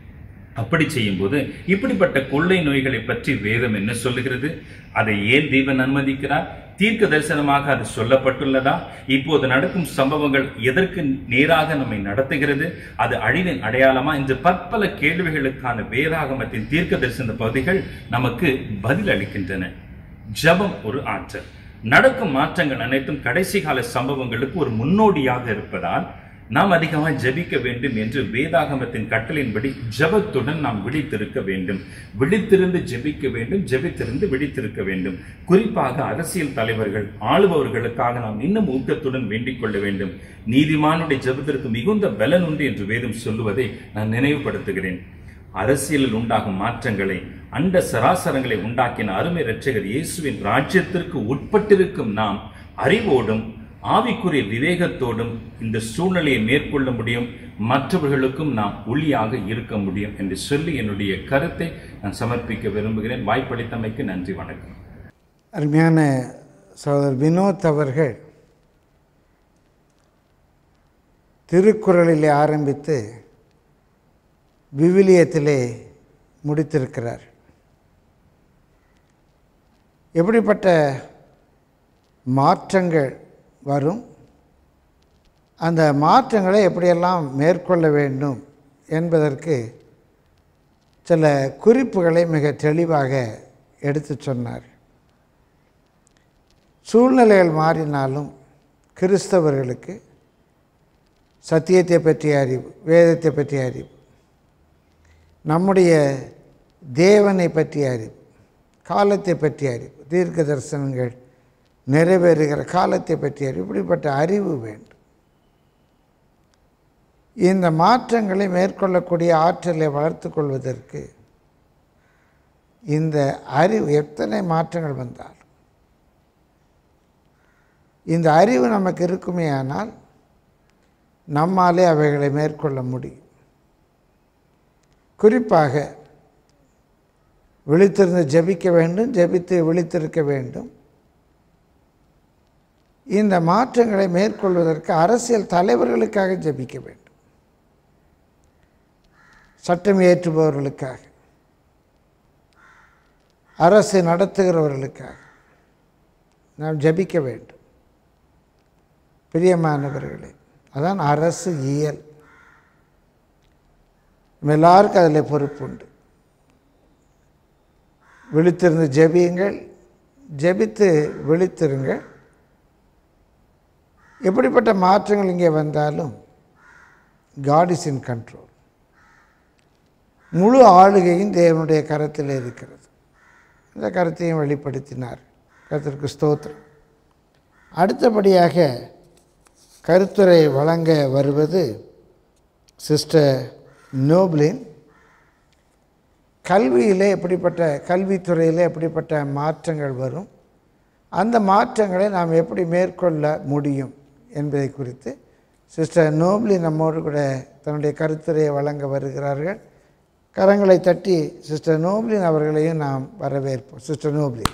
அப்படி செய்யும்போது இப்படிப்பட்ட கொள்ளை நோய்களை பற்றி வேதம் என்ன சொல்லுகிறது அதை ஏன் தேவன் அனுமதிக்கிறார் தீர்க்க தரிசனமாக அது சொல்லப்பட்டுள்ளதா இப்போது நடக்கும் சம்பவங்கள் எதற்கு நேராக நம்மை நடத்துகிறது அது அழிவின் அடையாளமா என்று பற்பல கேள்விகளுக்கான வேதாகமத்தின் தீர்க்க தரிசன பகுதிகள் நமக்கு பதில் அளிக்கின்றன ஜெபம் ஒரு ஆற்றல் நடக்கும் மாற்றங்கள் அனைத்தும் கடைசி கால சம்பவங்களுக்கு ஒரு முன்னோடியாக இருப்பதால் நாம் அதிகமாக ஜெபிக்க வேண்டும் என்று வேதாகமத்தின் கட்டளையின்படி ஜெபத்துடன் நாம் விழித்திருக்க வேண்டும் விழித்திருந்து ஜெபிக்க வேண்டும் ஜெபித்திருந்து விழித்திருக்க வேண்டும் குறிப்பாக அரசியல் தலைவர்கள் ஆளுபவர்களுக்காக நாம் இன்னும் ஊக்கத்துடன் வேண்டிக் கொள்ள வேண்டும் நீதிமானுடைய ஜெபத்திற்கு மிகுந்த பலன் உண்டு என்று வேதம் சொல்லுவதை நான் நினைவுபடுத்துகிறேன் அரசியலில் உண்டாகும் மாற்றங்களை அண்ட சராசரங்களை உண்டாக்கின அருமை இரட்சகர் இயேசுவின் ராஜ்யத்திற்கு உட்பட்டிருக்கும் நாம் அறிவோடும் ஆவிக்குரிய விவேகத்தோடும் இந்த சூழ்நிலையை மேற்கொள்ள முடியும் மற்றவர்களுக்கும் நாம் ஒளியாக இருக்க முடியும் என்று சொல்லி என்னுடைய கருத்தை நான் சமர்ப்பிக்க விரும்புகிறேன் வாய்ப்பளித்தமைக்கு நன்றி வணக்கம் அருமையான சகோதரர் வினோத் அவர்கள் திருக்குறளிலே ஆரம்பித்து விவிலியத்திலே முடித்திருக்கிறார் எப்படிப்பட்ட மாற்றங்கள் வரும் அந்த மாற்றங்களை எப்படியெல்லாம் மேற்கொள்ள வேண்டும் என்பதற்கு சில குறிப்புகளை மிக தெளிவாக எடுத்து சொன்னார் சூழ்நிலைகள் மாறினாலும் கிறிஸ்தவர்களுக்கு சத்தியத்தை பற்றிய அறிவு வேதத்தை பற்றிய அறிவு நம்முடைய தேவனை பற்றிய அறிவு காலத்தை பற்றிய அறிவு தீர்க்க தரிசனங்கள் நிறைவேறுகிற காலத்தை பற்றிய அறிவு இப்படிப்பட்ட அறிவு வேண்டும் இந்த மாற்றங்களை மேற்கொள்ளக்கூடிய ஆற்றலை வளர்த்து கொள்வதற்கு இந்த அறிவு எத்தனை மாற்றங்கள் வந்தால் இந்த அறிவு நமக்கு இருக்குமே ஆனால் நம்மாலே அவைகளை மேற்கொள்ள முடியும் குறிப்பாக விழித்திருந்து ஜெபிக்க வேண்டும் ஜெபித்து விழித்திருக்க வேண்டும் இந்த மாற்றங்களை மேற்கொள்வதற்கு அரசியல் தலைவர்களுக்காக ஜெபிக்க வேண்டும் சட்டம் இயற்றுபவர்களுக்காக அரசு நடத்துகிறவர்களுக்காக நாம் ஜெபிக்க வேண்டும் பிரியமானவர்களே அதான் அரசு இயல் நம்ம எல்லாருக்கும் அதில் பொறுப்புண்டு விழித்திருந்து ஜெபியுங்கள் ஜெபித்து விழித்திருங்கள் எப்படிப்பட்ட மாற்றங்கள் இங்கே வந்தாலும் காட் இஸ் இன் கண்ட்ரோல் முழு ஆளுகையும் தேவனுடைய கரத்தில் இருக்கிறது இந்த கருத்தையும் வெளிப்படுத்தினார் கருத்திற்கு ஸ்தோத்திரம் அடுத்தபடியாக கருத்துரை வழங்க வருவது சிஸ்டர் நோப்லின் கல்வியிலே எப்படிப்பட்ட கல்வித்துறையில் எப்படிப்பட்ட மாற்றங்கள் வரும் அந்த மாற்றங்களை நாம் எப்படி மேற்கொள்ள முடியும் என்பதை குறித்து சிஸ்டர் நோப்லி நம்மோடு கூட தன்னுடைய கருத்துரையை வழங்க வருகிறார்கள் கரங்களை தட்டி சிஸ்டர் நோப்லின் அவர்களையும் நாம் வரவேற்போம் சிஸ்டர் நோப்லி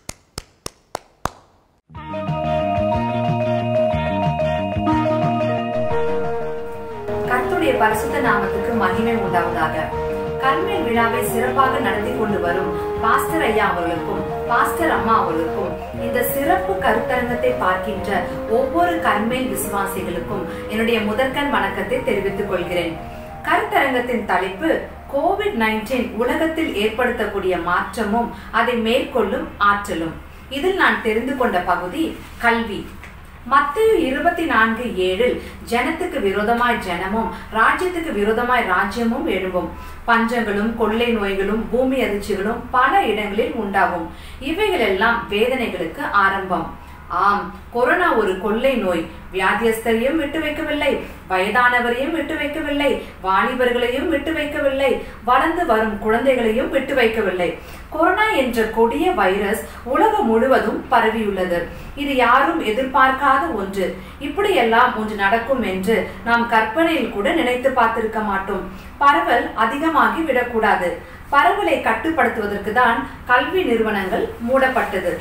கர்த்தருடைய பரிசுத்த நாமத்துக்கு மகிமை உண்டாவதாக கர்மேல் விழாவை சிறப்பாக நடத்தி கொண்டு வரும் பாஸ்டர் ஐயா அவர்களுக்கும் பாஸ்டர் அம்மா அவர்களுக்கும் இந்த சிறப்பு கருத்தரங்கத்தை பார்க்கின்ற ஒவ்வொரு கர்மேல் விசுவாசிகளுக்கும் என்னுடைய முதற்கண் வணக்கத்தை தெரிவித்துக் கொள்கிறேன் கருத்தரங்கத்தின் தலைப்பு கோவிட் நைன்டீன் உலகத்தில் ஏற்படுத்தக்கூடிய மாற்றமும் அதை மேற்கொள்ளும் ஆற்றலும் இதில் நான் தெரிந்து கொண்ட பகுதி கல்வி மத்தேயு இருபத்தி நான்கு ஏழில் ஜனத்துக்கு விரோதமாய் ஜனமும் ராஜ்யத்துக்கு விரோதமாய் ராஜ்யமும் எழும்பும் பஞ்சங்களும் கொள்ளை நோய்களும் பூமி அதிர்ச்சிகளும் பல இடங்களில் உண்டாகும் இவைகளெல்லாம் வேதனைகளுக்கு ஆரம்பம் ஆம் கொரோனா ஒரு கொள்ளை நோய் வியாதியஸ்தரையும் விட்டு வைக்கவில்லை வயதானவரையும் விட்டு வைக்கவில்லை வாலிபர்களையும் விட்டு வைக்கவில்லை வளர்ந்து வரும் குழந்தைகளையும் விட்டு வைக்கவில்லை கொரோனா என்ற கொடிய வைரஸ் உலகம் முழுவதும் பரவியுள்ளது இது யாரும் எதிர்பார்க்காத ஒன்று இப்படியெல்லாம் ஒன்று நடக்கும் என்று நாம் கற்பனையில் கூட நினைத்து பார்த்திருக்க மாட்டோம் பரவல் அதிகமாகி விடக்கூடாது பரவலை கட்டுப்படுத்துவதற்கு தான் கல்வி நிறுவனங்கள் மூடப்பட்டது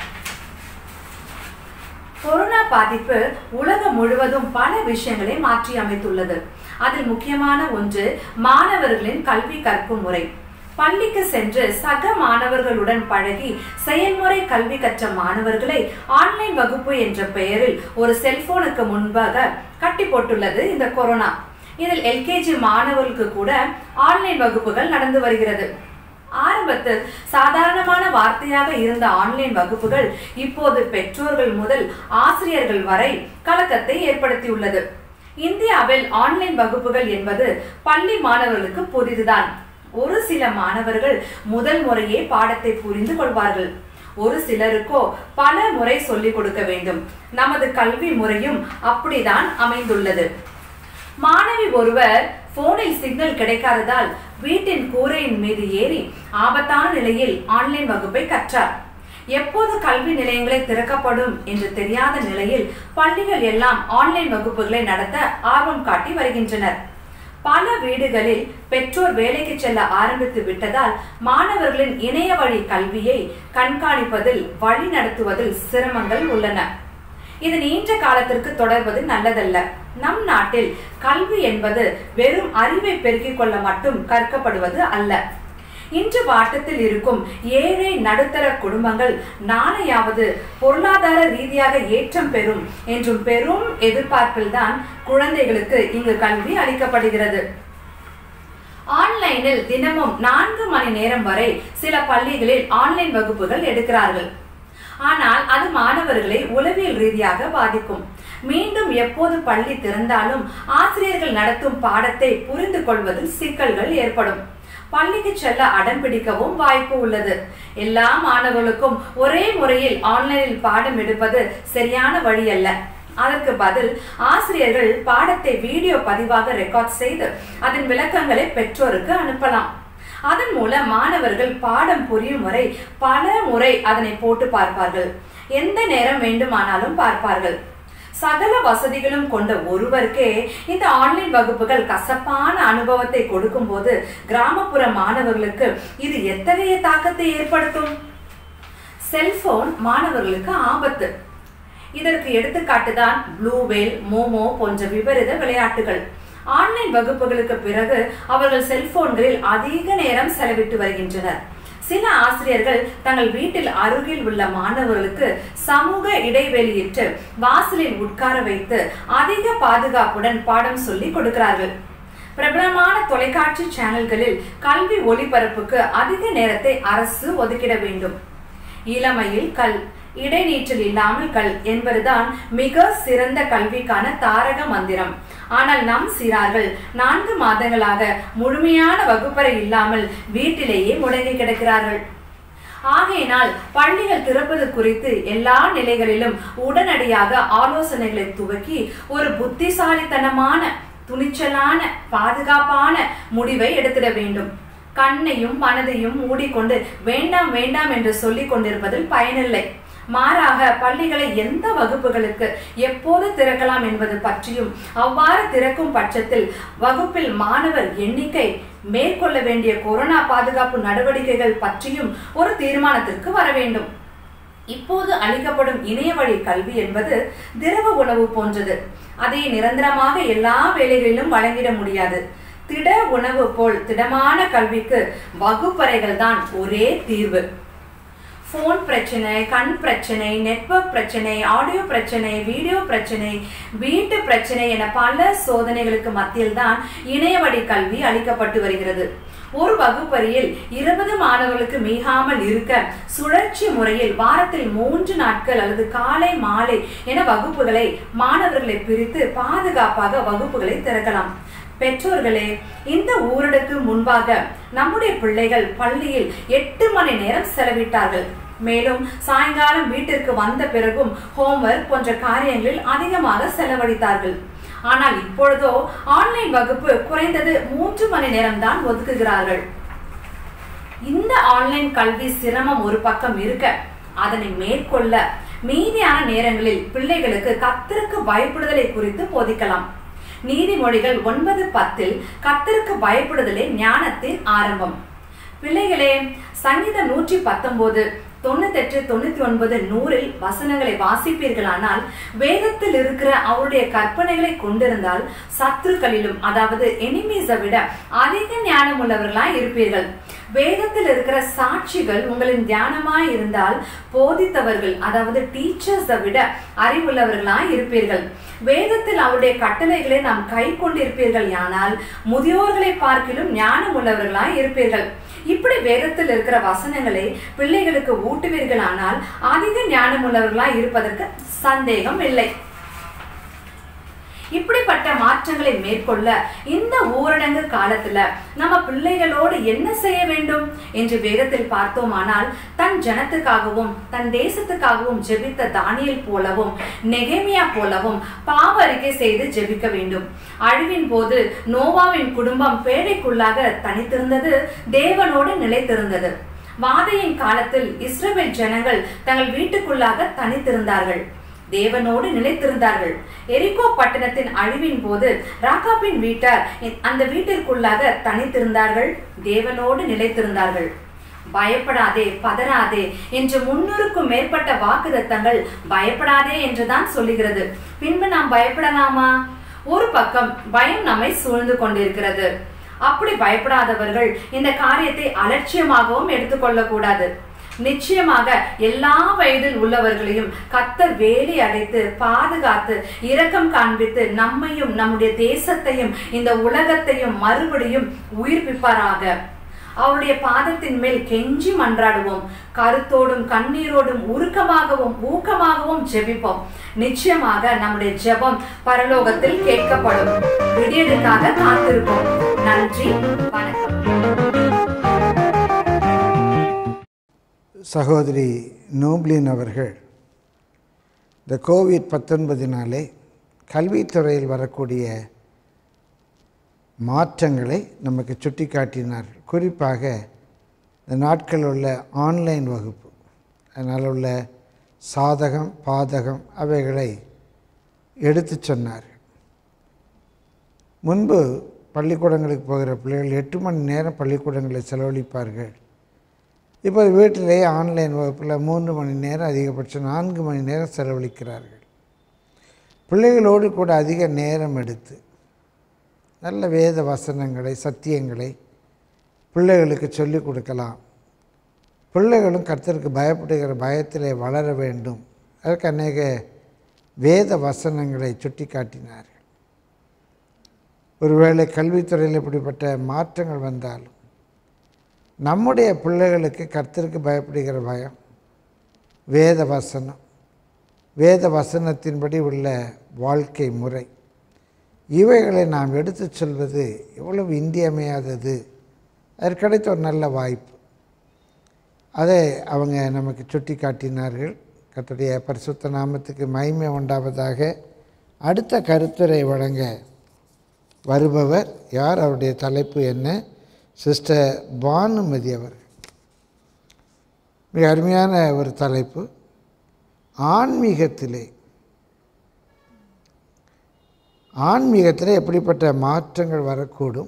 கொரோனா பாதிப்பு உலகம் முழுவதும் பல விஷயங்களை மாற்றி அமைத்துள்ளது அதில் முக்கியமான ஒன்று மாணவர்களின் கல்வி கற்கும் முறை பள்ளிக்கு சென்று சக மாணவர்களுடன் பழகி செயல்முறை கல்வி கற்ற மாணவர்களை ஆன்லைன் வகுப்பு என்ற பெயரில் ஒரு செல்போனுக்கு முன்பாக கட்டி போட்டுள்ளது இந்த கொரோனா இதில் எல்கேஜி மாணவர்களுக்கு கூட ஆன்லைன் வகுப்புகள் நடந்து வருகிறது ஆரம்பத்தில் சாதாரணமான வார்த்தையாக இருந்த ஆன்லைன் வகுப்புகள் இப்போது பெற்றோர்கள் முதல் ஆசிரியர்கள் வரை கலக்கத்தை ஏற்படுத்தியுள்ளது இந்தியாவில் ஆன்லைன் வகுப்புகள் என்பது பள்ளி மாணவர்களுக்கு புதிதுதான் ஒரு சில மாணவர்கள் முதல் முறையே பாடத்தை புரிந்து கொள்வார்கள் ஒரு சிலருக்கோ பல முறை சொல்லிக் கொடுக்க வேண்டும் நமது கல்வி முறையும் அப்படிதான் அமைந்துள்ளது மாணவி ஒருவர் போனில் சிக்னல் கிடைக்காததால் வீட்டின் கூரையின் மீது ஏறி ஆபத்தான நிலையில் ஆன்லைன் வகுப்பை கற்றார் எப்போது கல்வி நிலையங்களை திறக்கப்படும் என்று தெரியாத நிலையில் பள்ளிகள் எல்லாம் ஆன்லைன் வகுப்புகளை நடத்த ஆர்வம் காட்டி வருகின்றனர் பல வீடுகளில் பெற்றோர் வேலைக்கு செல்ல ஆரம்பித்து விட்டதால் மாணவர்களின் இணைய வழி கல்வியை கண்காணிப்பதில் வழி நடத்துவதில் சிரமங்கள் உள்ளன இது நீண்ட காலத்திற்கு தொடர்வது நல்லதல்ல நம் நாட்டில் கல்வி என்பது வெறும் அறிவை பெருக்கிக் கொள்ள மட்டும் கற்கப்படுவது அல்ல இன்று வாட்டத்தில் இருக்கும் ஏழை நடுத்தர குடும்பங்கள் நாளையாவது பொருளாதார ரீதியாக ஏற்றம் பெறும் என்றும் பெரும் எதிர்பார்ப்பில்தான் குழந்தைகளுக்கு இங்கு கல்வி அளிக்கப்படுகிறது ஆன்லைனில் தினமும் நான்கு மணி நேரம் வரை சில பள்ளிகளில் ஆன்லைன் வகுப்புகள் எடுக்கிறார்கள் ஆனால் அது மாணவர்களை உளவியல் ரீதியாக பாதிக்கும் மீண்டும் எப்போது பள்ளி திறந்தாலும் ஆசிரியர்கள் நடத்தும் பாடத்தை புரிந்து கொள்வதில் சிக்கல்கள் ஏற்படும் பள்ளிக்கு செல்ல அடம் பிடிக்கவும் வாய்ப்பு உள்ளது எல்லா மாணவர்களுக்கும் ஒரே முறையில் ஆன்லைனில் பாடம் எடுப்பது சரியான வழி அல்ல அதற்கு பதில் ஆசிரியர்கள் பாடத்தை வீடியோ பதிவாக ரெக்கார்ட் செய்து அதன் விளக்கங்களை பெற்றோருக்கு அனுப்பலாம் அதன் மூலம் மாணவர்கள் பாடம் புரியும் வரை பல முறை அதனை போட்டு பார்ப்பார்கள் எந்த நேரம் வேண்டுமானாலும் பார்ப்பார்கள் சகல வசதிகளும் கொண்ட ஒருவருக்கே இந்த ஆன்லைன் வகுப்புகள் கசப்பான அனுபவத்தை கொடுக்கும்போது கிராமப்புற மாணவர்களுக்கு இது எத்தகைய தாக்கத்தை ஏற்படுத்தும் செல்போன் மாணவர்களுக்கு ஆபத்து இதற்கு எடுத்துக்காட்டுதான் ப்ளூவேல் மோமோ போன்ற விபரீத விளையாட்டுகள் ஆன்லைன் வகுப்புகளுக்கு பிறகு அவர்கள் செல்போன்களில் அதிக நேரம் செலவிட்டு வருகின்றனர் சில ஆசிரியர்கள் தங்கள் வீட்டில் அருகில் உள்ள மாணவர்களுக்கு சமூக இடைவெளியிட்டு வாசலில் உட்கார வைத்து அதிக பாதுகாப்புடன் பாடம் சொல்லி கொடுக்கிறார்கள் பிரபலமான தொலைக்காட்சி சேனல்களில் கல்வி ஒளிபரப்புக்கு அதிக நேரத்தை அரசு ஒதுக்கிட வேண்டும் இளமையில் கல் இடைநீற்றல் இல்லாமல் கல் என்பதுதான் மிக சிறந்த கல்விக்கான தாரக மந்திரம் ஆனால் நம் சிறார்கள் நான்கு மாதங்களாக முழுமையான வகுப்பறை இல்லாமல் வீட்டிலேயே முடங்கி கிடக்கிறார்கள் ஆகையினால் பள்ளிகள் திறப்பது குறித்து எல்லா நிலைகளிலும் உடனடியாக ஆலோசனைகளை துவக்கி ஒரு புத்திசாலித்தனமான துணிச்சலான பாதுகாப்பான முடிவை எடுத்திட வேண்டும் கண்ணையும் மனதையும் மூடிக்கொண்டு வேண்டாம் வேண்டாம் என்று சொல்லிக் கொண்டிருப்பதில் பயனில்லை மாறாக பள்ளிகளை எந்த வகுப்புகளுக்கு எப்போது திறக்கலாம் என்பது பற்றியும் அவ்வாறு திறக்கும் பட்சத்தில் வகுப்பில் மாணவர் எண்ணிக்கை மேற்கொள்ள வேண்டிய கொரோனா பாதுகாப்பு நடவடிக்கைகள் பற்றியும் ஒரு தீர்மானத்திற்கு வர வேண்டும் இப்போது அளிக்கப்படும் இணைய வழி கல்வி என்பது திரவ உணவு போன்றது அதை நிரந்தரமாக எல்லா வேலைகளிலும் வழங்கிட முடியாது திட உணவு போல் திடமான கல்விக்கு வகுப்பறைகள் தான் ஒரே தீர்வு ஃபோன் பிரச்சனை கண் பிரச்சனை நெட்வொர்க் பிரச்சனை ஆடியோ பிரச்சனை வீடியோ பிரச்சனை வீட்டு பிரச்சனை என பல சோதனைகளுக்கு மத்தியில் தான் இணையவழி கல்வி அளிக்கப்பட்டு வருகிறது ஒரு வகுப்பறையில் இருபது மாணவர்களுக்கு மிகாமல் இருக்க சுழற்சி முறையில் வாரத்தில் மூன்று நாட்கள் அல்லது காலை மாலை என வகுப்புகளை மாணவர்களை பிரித்து பாதுகாப்பாக வகுப்புகளை திறக்கலாம் பெற்றோர்களே இந்த ஊரடங்கு முன்பாக நம்முடைய பிள்ளைகள் பள்ளியில் எட்டு மணி நேரம் செலவிட்டார்கள் மேலும் சாயங்காலம் வீட்டிற்கு வந்த பிறகும் ஹோம்ஒர்க் போன்ற காரியங்களில் அதிகமாக செலவழித்தார்கள் ஆனால் இப்பொழுதோ ஆன்லைன் வகுப்பு குறைந்தது மூன்று மணி நேரம் தான் ஒதுக்குகிறார்கள் இந்த ஆன்லைன் கல்வி சிரமம் ஒரு பக்கம் இருக்க அதனை மேற்கொள்ள மீதியான நேரங்களில் பிள்ளைகளுக்கு கத்தருக்கு பயப்படுதலை குறித்து போதிக்கலாம் நீதிமொழிகள் ஒன்பது பத்தில் கத்தருக்கு பயப்படுதலே ஞானத்தின் ஆரம்பம் பிள்ளைகளே சங்கீதம் நூற்றி பத்தொன்பது தொண்ணூத்தெட்டு தொண்ணூத்தி ஒன்பது நூறில் வசனங்களை வாசிப்பீர்களானால் வேதத்தில் இருக்கிற அவருடைய கற்பனைகளை கொண்டிருந்தால் சத்துருக்களிலும் அதாவது எனிமீஸை விட அதிக ஞானம் உள்ளவர்களாய் இருப்பீர்கள் வேதத்தில் இருக்கிற சாட்சிகள் உங்களின் தியானமாய் இருந்தால் போதித்தவர்கள் அதாவது டீச்சர்ஸை விட அறிவுள்ளவர்களாய் இருப்பீர்கள் வேதத்தில் அவருடைய கட்டளைகளை நாம் கை கொண்டிருப்பீர்கள் ஆனால் முதியோர்களை பார்க்கிலும் ஞானம் உள்ளவர்களாய் இருப்பீர்கள் இப்படி வேதத்தில் இருக்கிற வசனங்களை பிள்ளைகளுக்கு ஊட்டுவீர்களானால் அதிக ஞானம் உள்ளவர்களாய் இருப்பதற்கு சந்தேகம் இல்லை இப்படிப்பட்ட மாற்றங்களை மேற்கொள்ள இந்த ஊரடங்கு காலத்துல நம்ம பிள்ளைகளோடு என்ன செய்ய வேண்டும் என்று வேதத்தில் பார்த்தோமானால் தன் ஜனத்துக்காகவும் தன் தேசத்துக்காகவும் ஜெபித்த தானியல் போலவும் நெகேமியா போலவும் பாவ அறிக்கை செய்து ஜெபிக்க வேண்டும் அழிவின் போது நோவாவின் குடும்பம் பேழைக்குள்ளாக தனித்திருந்தது தேவனோடு நிலைத்திருந்தது வாதையின் காலத்தில் இஸ்ரவேல் ஜனங்கள் தங்கள் வீட்டுக்குள்ளாக தனித்திருந்தார்கள் தேவனோடு நிலைத்திருந்தார்கள் எரிகோ பட்டணத்தின் அழிவின் போது ராகாபின் வீட்டார் அந்த வீட்டிற்குள்ளாக தனித்திருந்தார்கள் தேவனோடு நிலைத்திருந்தார்கள் பயப்படாதே பதறாதே என்று முன்னூறுக்கும் மேற்பட்ட வாக்குதத்தங்கள் பயப்படாதே என்றுதான் சொல்லுகிறது பின்பு நாம் பயப்படலாமா ஒரு பக்கம் பயம் நம்மை சூழ்ந்து கொண்டிருக்கிறது அப்படி பயப்படாதவர்கள் இந்த காரியத்தை அலட்சியமாகவும் எடுத்துக்கொள்ள கூடாது நிச்சயமாக எல்லா வயதில் உள்ளவர்களையும் கத்தர் வேலி அடைத்து பாதுகாத்து இரக்கம் காண்பித்து நம்மையும் நம்முடைய தேசத்தையும் இந்த உலகத்தையும் மறுபடியும் உயிர்ப்பிப்பாராக அவருடைய பாதத்தின் மேல் கெஞ்சி மன்றாடுவோம் கருத்தோடும் கண்ணீரோடும் உருக்கமாகவும் ஊக்கமாகவும் ஜெபிப்போம் நிச்சயமாக நம்முடைய ஜெபம் பரலோகத்தில் கேட்கப்படும் விடியலுக்காக காத்திருப்போம் நன்றி வணக்கம் சகோதரி நோப்லின் அவர்கள் இந்த கோவிட் பத்தொன்பதினாலே கல்வித்துறையில் வரக்கூடிய மாற்றங்களை நமக்கு சுட்டி காட்டினார்கள் குறிப்பாக இந்த நாட்கள் உள்ள ஆன்லைன் வகுப்பு அதனால் உள்ள சாதகம் பாதகம் அவைகளை எடுத்து சொன்னார் முன்பு பள்ளிக்கூடங்களுக்கு போகிற பிள்ளைகள் எட்டு மணி நேரம் பள்ளிக்கூடங்களில் செலவழிப்பார்கள் இப்போது வீட்டிலேயே ஆன்லைன் வகுப்பில் மூன்று மணி நேரம் அதிகபட்சம் நான்கு மணி நேரம் செலவழிக்கிறார்கள் பிள்ளைகளோடு கூட அதிக நேரம் எடுத்து நல்ல வேத வசனங்களை சத்தியங்களை பிள்ளைகளுக்கு சொல்லிக் கொடுக்கலாம் பிள்ளைகளும் கர்த்தருக்கு பயப்படுகிற பயத்திலே வளர வேண்டும் அதற்கு அநேக வேத வசனங்களை சுட்டி காட்டினார்கள் ஒருவேளை கல்வித்துறையில் இப்படிப்பட்ட மாற்றங்கள் வந்தாலும் நம்முடைய பிள்ளைகளுக்கு கர்த்தருக்கு பயப்படுகிற பயம் வேத வசனம் வேத வசனத்தின்படி உள்ள வாழ்க்கை முறை இவைகளை நாம் எடுத்துச் சொல்வது எவ்வளவு இன்றியமையாதது அதற்கு கிடைத்த ஒரு நல்ல வாய்ப்பு அதை அவங்க நமக்கு சுட்டி காட்டினார்கள் கர்த்தருடைய பரிசுத்த நாமத்துக்கு மகிமை உண்டாவதாக அடுத்த கருத்துரை வழங்க வருபவர் யார் அவருடைய தலைப்பு என்ன சிஸ்டர் பானுமதி அவர்கள் மிக அருமையான ஒரு தலைப்பு ஆன்மீகத்திலே ஆன்மீகத்திலே எப்படிப்பட்ட மாற்றங்கள் வரக்கூடும்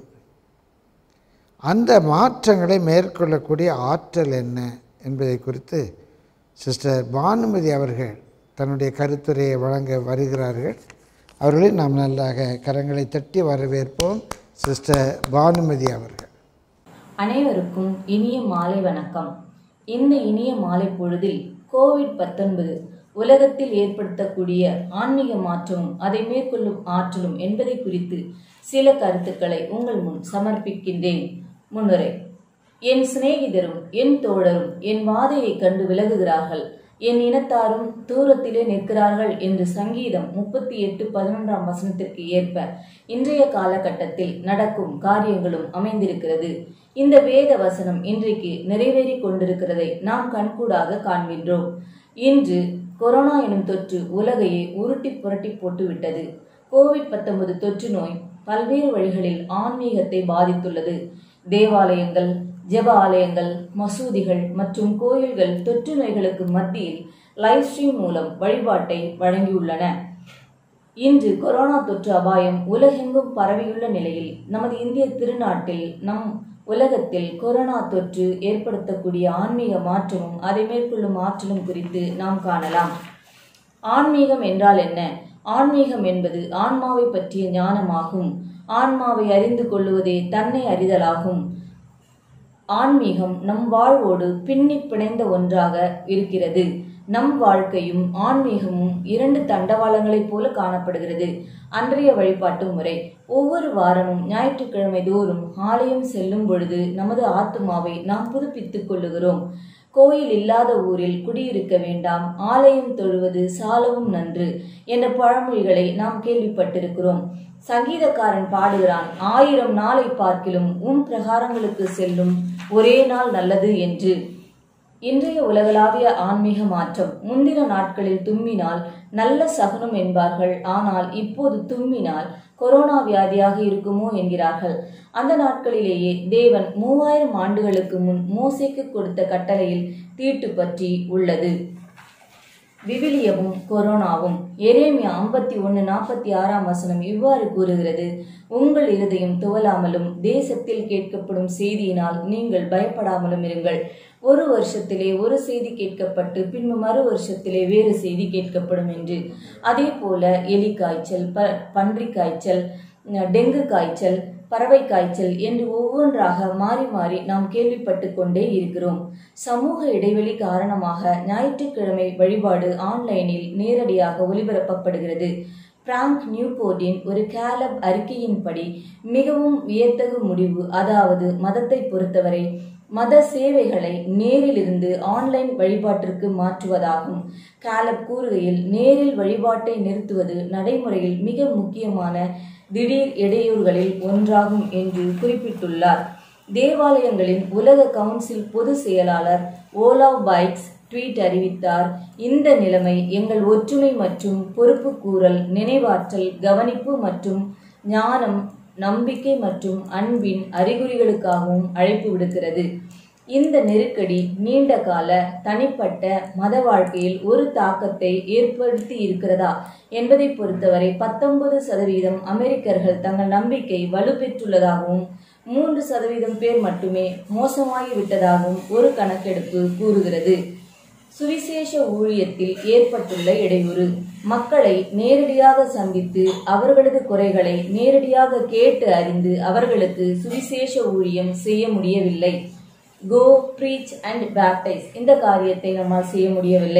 அந்த மாற்றங்களை மேற்கொள்ளக்கூடிய ஆற்றல் என்ன என்பதை குறித்து சிஸ்டர் பானுமதி அவர்கள் தன்னுடைய கருத்துரையை வழங்க வருகிறார்கள் அவர்களை நாம் நல்லாக கரங்களை தட்டி வரவேற்போம் சிஸ்டர் பானுமதி அவர்கள் அனைவருக்கும் இனிய மாலை வணக்கம் இந்த இனிய மாலை பொழுதில் கோவிட் பத்தொன்பது உலகத்தில் ஏற்படுத்தக்கூடிய ஆன்மீக மாற்றமும் அதை மேற்கொள்ளும் ஆற்றலும் என்பதை குறித்து சில கருத்துக்களை உங்கள் முன் சமர்ப்பிக்கின்றேன் முன்னுரை என் சிநேகிதரும் என் தோழரும் என் வாதையை கண்டு விலகுகிறார்கள் என் இனத்தாரும் தூரத்திலே நிற்கிறார்கள் என்று சங்கீதம் முப்பத்தி எட்டு பதினொன்றாம் வசனத்திற்கு ஏற்ப இன்றைய காலகட்டத்தில் நடக்கும் காரியங்களும் அமைந்திருக்கிறது இந்த வேத வசனம் இன்றைக்கு நிறைவேறி கொண்டிருக்கிறதை நாம் கண்கூடாக காண்கின்றோம் இன்று கொரோனா எனும் தொற்று உலகையே உருட்டி புரட்டி போட்டுவிட்டது கோவிட் பத்தொன்பது தொற்று நோய் பல்வேறு வழிகளில் ஆன்மீகத்தை பாதித்துள்ளது தேவாலயங்கள் ஜெப ஆலயங்கள் மசூதிகள் மற்றும் கோயில்கள் தொற்று நோய்களுக்கு மத்தியில் லைவ் ஸ்ட்ரீம் மூலம் வழிபாட்டை வழங்கியுள்ளன இன்று கொரோனா தொற்று அபாயம் உலகெங்கும் பரவியுள்ள நிலையில் நமது இந்திய திருநாட்டில் நம் உலகத்தில் கொரோனா தொற்று ஏற்படுத்தக்கூடிய ஆன்மீக மாற்றமும் அதை மேற்கொள்ளும் ஆற்றலும் குறித்து நாம் காணலாம் ஆன்மீகம் என்றால் என்ன ஆன்மீகம் என்பது ஆன்மாவை பற்றிய ஞானமாகும் ஆன்மாவை அறிந்து கொள்ளுவதே தன்னை அறிதலாகும் ஆன்மீகம் நம் வாழ்வோடு பின்னி பிணைந்த ஒன்றாக இருக்கிறது நம் வாழ்க்கையும் ஆன்மீகமும் இரண்டு தண்டவாளங்களைப் போல காணப்படுகிறது அன்றைய வழிபாட்டு முறை ஒவ்வொரு வாரமும் ஞாயிற்றுக்கிழமை தோறும் ஆலயம் செல்லும் பொழுது நமது ஆத்மாவை நாம் புதுப்பித்துக் கொள்ளுகிறோம் கோயில் இல்லாத ஊரில் குடியிருக்க வேண்டாம் ஆலயம் தொழுவது சாலவும் நன்று என்ற பழமொழிகளை நாம் கேள்விப்பட்டிருக்கிறோம் சங்கீதக்காரன் பாடுகிறான் ஆயிரம் நாளை பார்க்கிலும் உம் பிரகாரங்களுக்கு செல்லும் ஒரே நாள் நல்லது என்று இன்றைய உலகளாவிய ஆன்மீக மாற்றம் முந்தின நாட்களில் தும்மினால் நல்ல சகுனம் என்பார்கள் ஆனால் இப்போது தும்மினால் கொரோனா வியாதியாக இருக்குமோ என்கிறார்கள் அந்த நாட்களிலேயே தேவன் மூவாயிரம் ஆண்டுகளுக்கு முன் மோசைக்கு கொடுத்த கட்டளையில் தீட்டு பற்றி உள்ளது விவிலியமும் கொரோனாவும் எரேமியா ஐம்பத்தி ஒன்று நாற்பத்தி ஆறாம் வசனம் இவ்வாறு கூறுகிறது உங்கள் இருதயம் துவலாமலும் தேசத்தில் கேட்கப்படும் செய்தியினால் நீங்கள் பயப்படாமலும் இருங்கள் ஒரு வருஷத்திலே ஒரு செய்தி கேட்கப்பட்டு பின்பு மறு வருஷத்திலே வேறு செய்தி கேட்கப்படும் என்று அதே போல எலி காய்ச்சல் ப பன்றி காய்ச்சல் டெங்கு காய்ச்சல் பறவை காய்ச்சல் என்று ஒவ்வொன்றாக மாறி மாறி நாம் கேள்விப்பட்டு கொண்டே இருக்கிறோம் சமூக இடைவெளி காரணமாக ஞாயிற்றுக்கிழமை வழிபாடு ஆன்லைனில் நேரடியாக ஒளிபரப்பப்படுகிறது பிராங்க் நியூபோர்டின் ஒரு கேலப் அறிக்கையின்படி மிகவும் வியத்தகு முடிவு அதாவது மதத்தை பொறுத்தவரை மத சேவைகளை நேரிலிருந்து ஆன்லைன் வழிபாட்டிற்கு மாற்றுவதாகும் காலப் கூறுகையில் நேரில் வழிபாட்டை நிறுத்துவது நடைமுறையில் மிக முக்கியமான திடீர் இடையூறுகளில் ஒன்றாகும் என்று குறிப்பிட்டுள்ளார் தேவாலயங்களின் உலக கவுன்சில் பொதுச் செயலாளர் ஓலாவ் பைக்ஸ் ட்வீட் அறிவித்தார் இந்த நிலைமை எங்கள் ஒற்றுமை மற்றும் பொறுப்பு கூறல் நினைவாற்றல் கவனிப்பு மற்றும் ஞானம் நம்பிக்கை மற்றும் அன்பின் அறிகுறிகளுக்காகவும் அழைப்பு விடுக்கிறது இந்த நெருக்கடி நீண்ட கால தனிப்பட்ட மத வாழ்க்கையில் ஒரு தாக்கத்தை ஏற்படுத்தி இருக்கிறதா என்பதை பொறுத்தவரை பத்தொன்பது சதவீதம் அமெரிக்கர்கள் தங்கள் நம்பிக்கை வலுப்பெற்றுள்ளதாகவும் மூன்று சதவீதம் பேர் மட்டுமே மோசமாகிவிட்டதாகவும் ஒரு கணக்கெடுப்பு கூறுகிறது சுவிசேஷ ஊழியத்தில் ஏற்பட்டுள்ள இடையூறு மக்களை நேரடியாக சந்தித்து அவர்களது குறைகளை நேரடியாக கேட்டு அறிந்து அவர்களுக்கு சுவிசேஷ ஊழியம் செய்ய முடியவில்லை கோ ப்ரீச் அண்ட் பேப்டைஸ் இந்த காரியத்தை நம்மால் செய்ய முடியவில்லை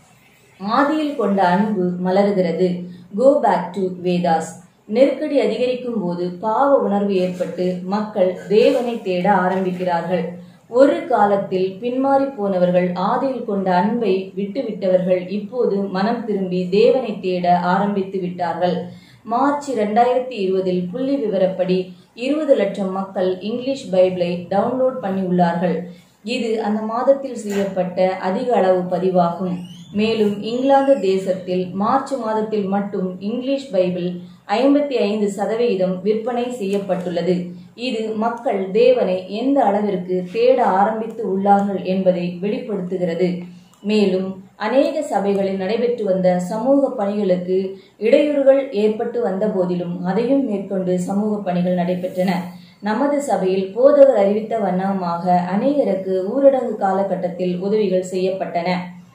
ஆதியில் கொண்ட அன்பு மலருகிறது கோ பேக் டு வேதாஸ் நெருக்கடி அதிகரிக்கும் போது பாவ உணர்வு ஏற்பட்டு மக்கள் தேவனை தேட ஆரம்பிக்கிறார்கள் ஒரு காலத்தில் பின்மாறி போனவர்கள் ஆதியில் கொண்ட அன்பை விட்டுவிட்டவர்கள் இப்போது மனம் திரும்பி தேவனை தேட ஆரம்பித்து விட்டார்கள் மார்ச் இரண்டாயிரத்தி இருபதில் புள்ளி விவரப்படி இருபது லட்சம் மக்கள் இங்கிலீஷ் பைபிளை டவுன்லோட் பண்ணி உள்ளார்கள் இது அந்த மாதத்தில் செய்யப்பட்ட அதிக அளவு பதிவாகும் மேலும் இங்கிலாந்து தேசத்தில் மார்ச் மாதத்தில் மட்டும் இங்கிலீஷ் பைபிள் ஐம்பத்தி ஐந்து சதவிகிதம் விற்பனை செய்யப்பட்டுள்ளது இது மக்கள் தேவனை எந்த அளவிற்கு தேட ஆரம்பித்து உள்ளார்கள் என்பதை வெளிப்படுத்துகிறது மேலும் அநேக சபைகளில் நடைபெற்று வந்த சமூக பணிகளுக்கு இடையூறுகள் ஏற்பட்டு வந்த போதிலும் அதையும் மேற்கொண்டு சமூக பணிகள் நடைபெற்றன நமது சபையில் போதகர் அறிவித்த வண்ணமாக அநேகருக்கு ஊரடங்கு காலகட்டத்தில் உதவிகள் செய்யப்பட்டன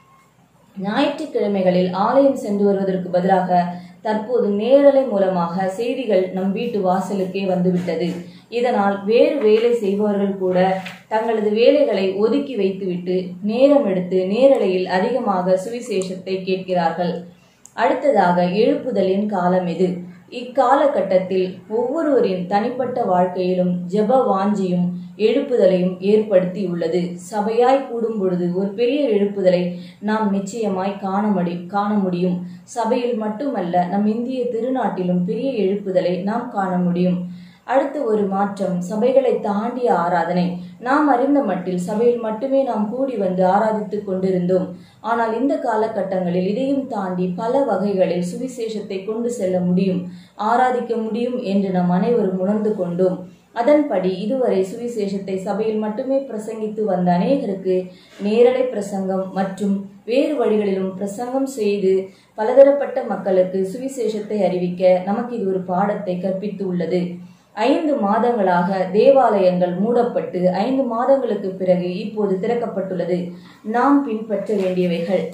ஞாயிற்றுக்கிழமைகளில் ஆலயம் சென்று வருவதற்கு பதிலாக தற்போது நேரலை மூலமாக செய்திகள் நம் வீட்டு வாசலுக்கே வந்துவிட்டது இதனால் வேறு வேலை செய்பவர்கள் கூட தங்களது வேலைகளை ஒதுக்கி வைத்துவிட்டு நேரம் எடுத்து நேரலையில் அதிகமாக சுவிசேஷத்தை கேட்கிறார்கள் அடுத்ததாக எழுப்புதலின் காலம் இது இக்காலகட்டத்தில் ஒவ்வொருவரின் தனிப்பட்ட வாழ்க்கையிலும் ஜெப வாஞ்சியும் எழுப்புதலையும் ஏற்படுத்தியுள்ளது சபையாய் கூடும் பொழுது ஒரு பெரிய எழுப்புதலை நாம் நிச்சயமாய் காண முடி காண முடியும் சபையில் மட்டுமல்ல நம் இந்திய திருநாட்டிலும் பெரிய எழுப்புதலை நாம் காண முடியும் அடுத்து ஒரு மாற்றம் சபைகளை தாண்டிய ஆராதனை நாம் அறிந்த மட்டில் சபையில் மட்டுமே நாம் கூடி வந்து ஆராதித்துக் கொண்டிருந்தோம் ஆனால் இந்த காலகட்டங்களில் இதையும் தாண்டி பல வகைகளில் சுவிசேஷத்தை கொண்டு செல்ல முடியும் ஆராதிக்க முடியும் என்று நாம் அனைவரும் உணர்ந்து கொண்டோம் அதன்படி இதுவரை சுவிசேஷத்தை சபையில் மட்டுமே பிரசங்கித்து வந்த அநேகருக்கு நேரலை பிரசங்கம் மற்றும் வேறு வழிகளிலும் பிரசங்கம் செய்து பலதரப்பட்ட மக்களுக்கு சுவிசேஷத்தை அறிவிக்க நமக்கு இது ஒரு பாடத்தை கற்பித்து உள்ளது ஐந்து மாதங்களாக தேவாலயங்கள் மூடப்பட்டு ஐந்து மாதங்களுக்கு பிறகு இப்போது திறக்கப்பட்டுள்ளது நாம் பின்பற்ற வேண்டியவைகள்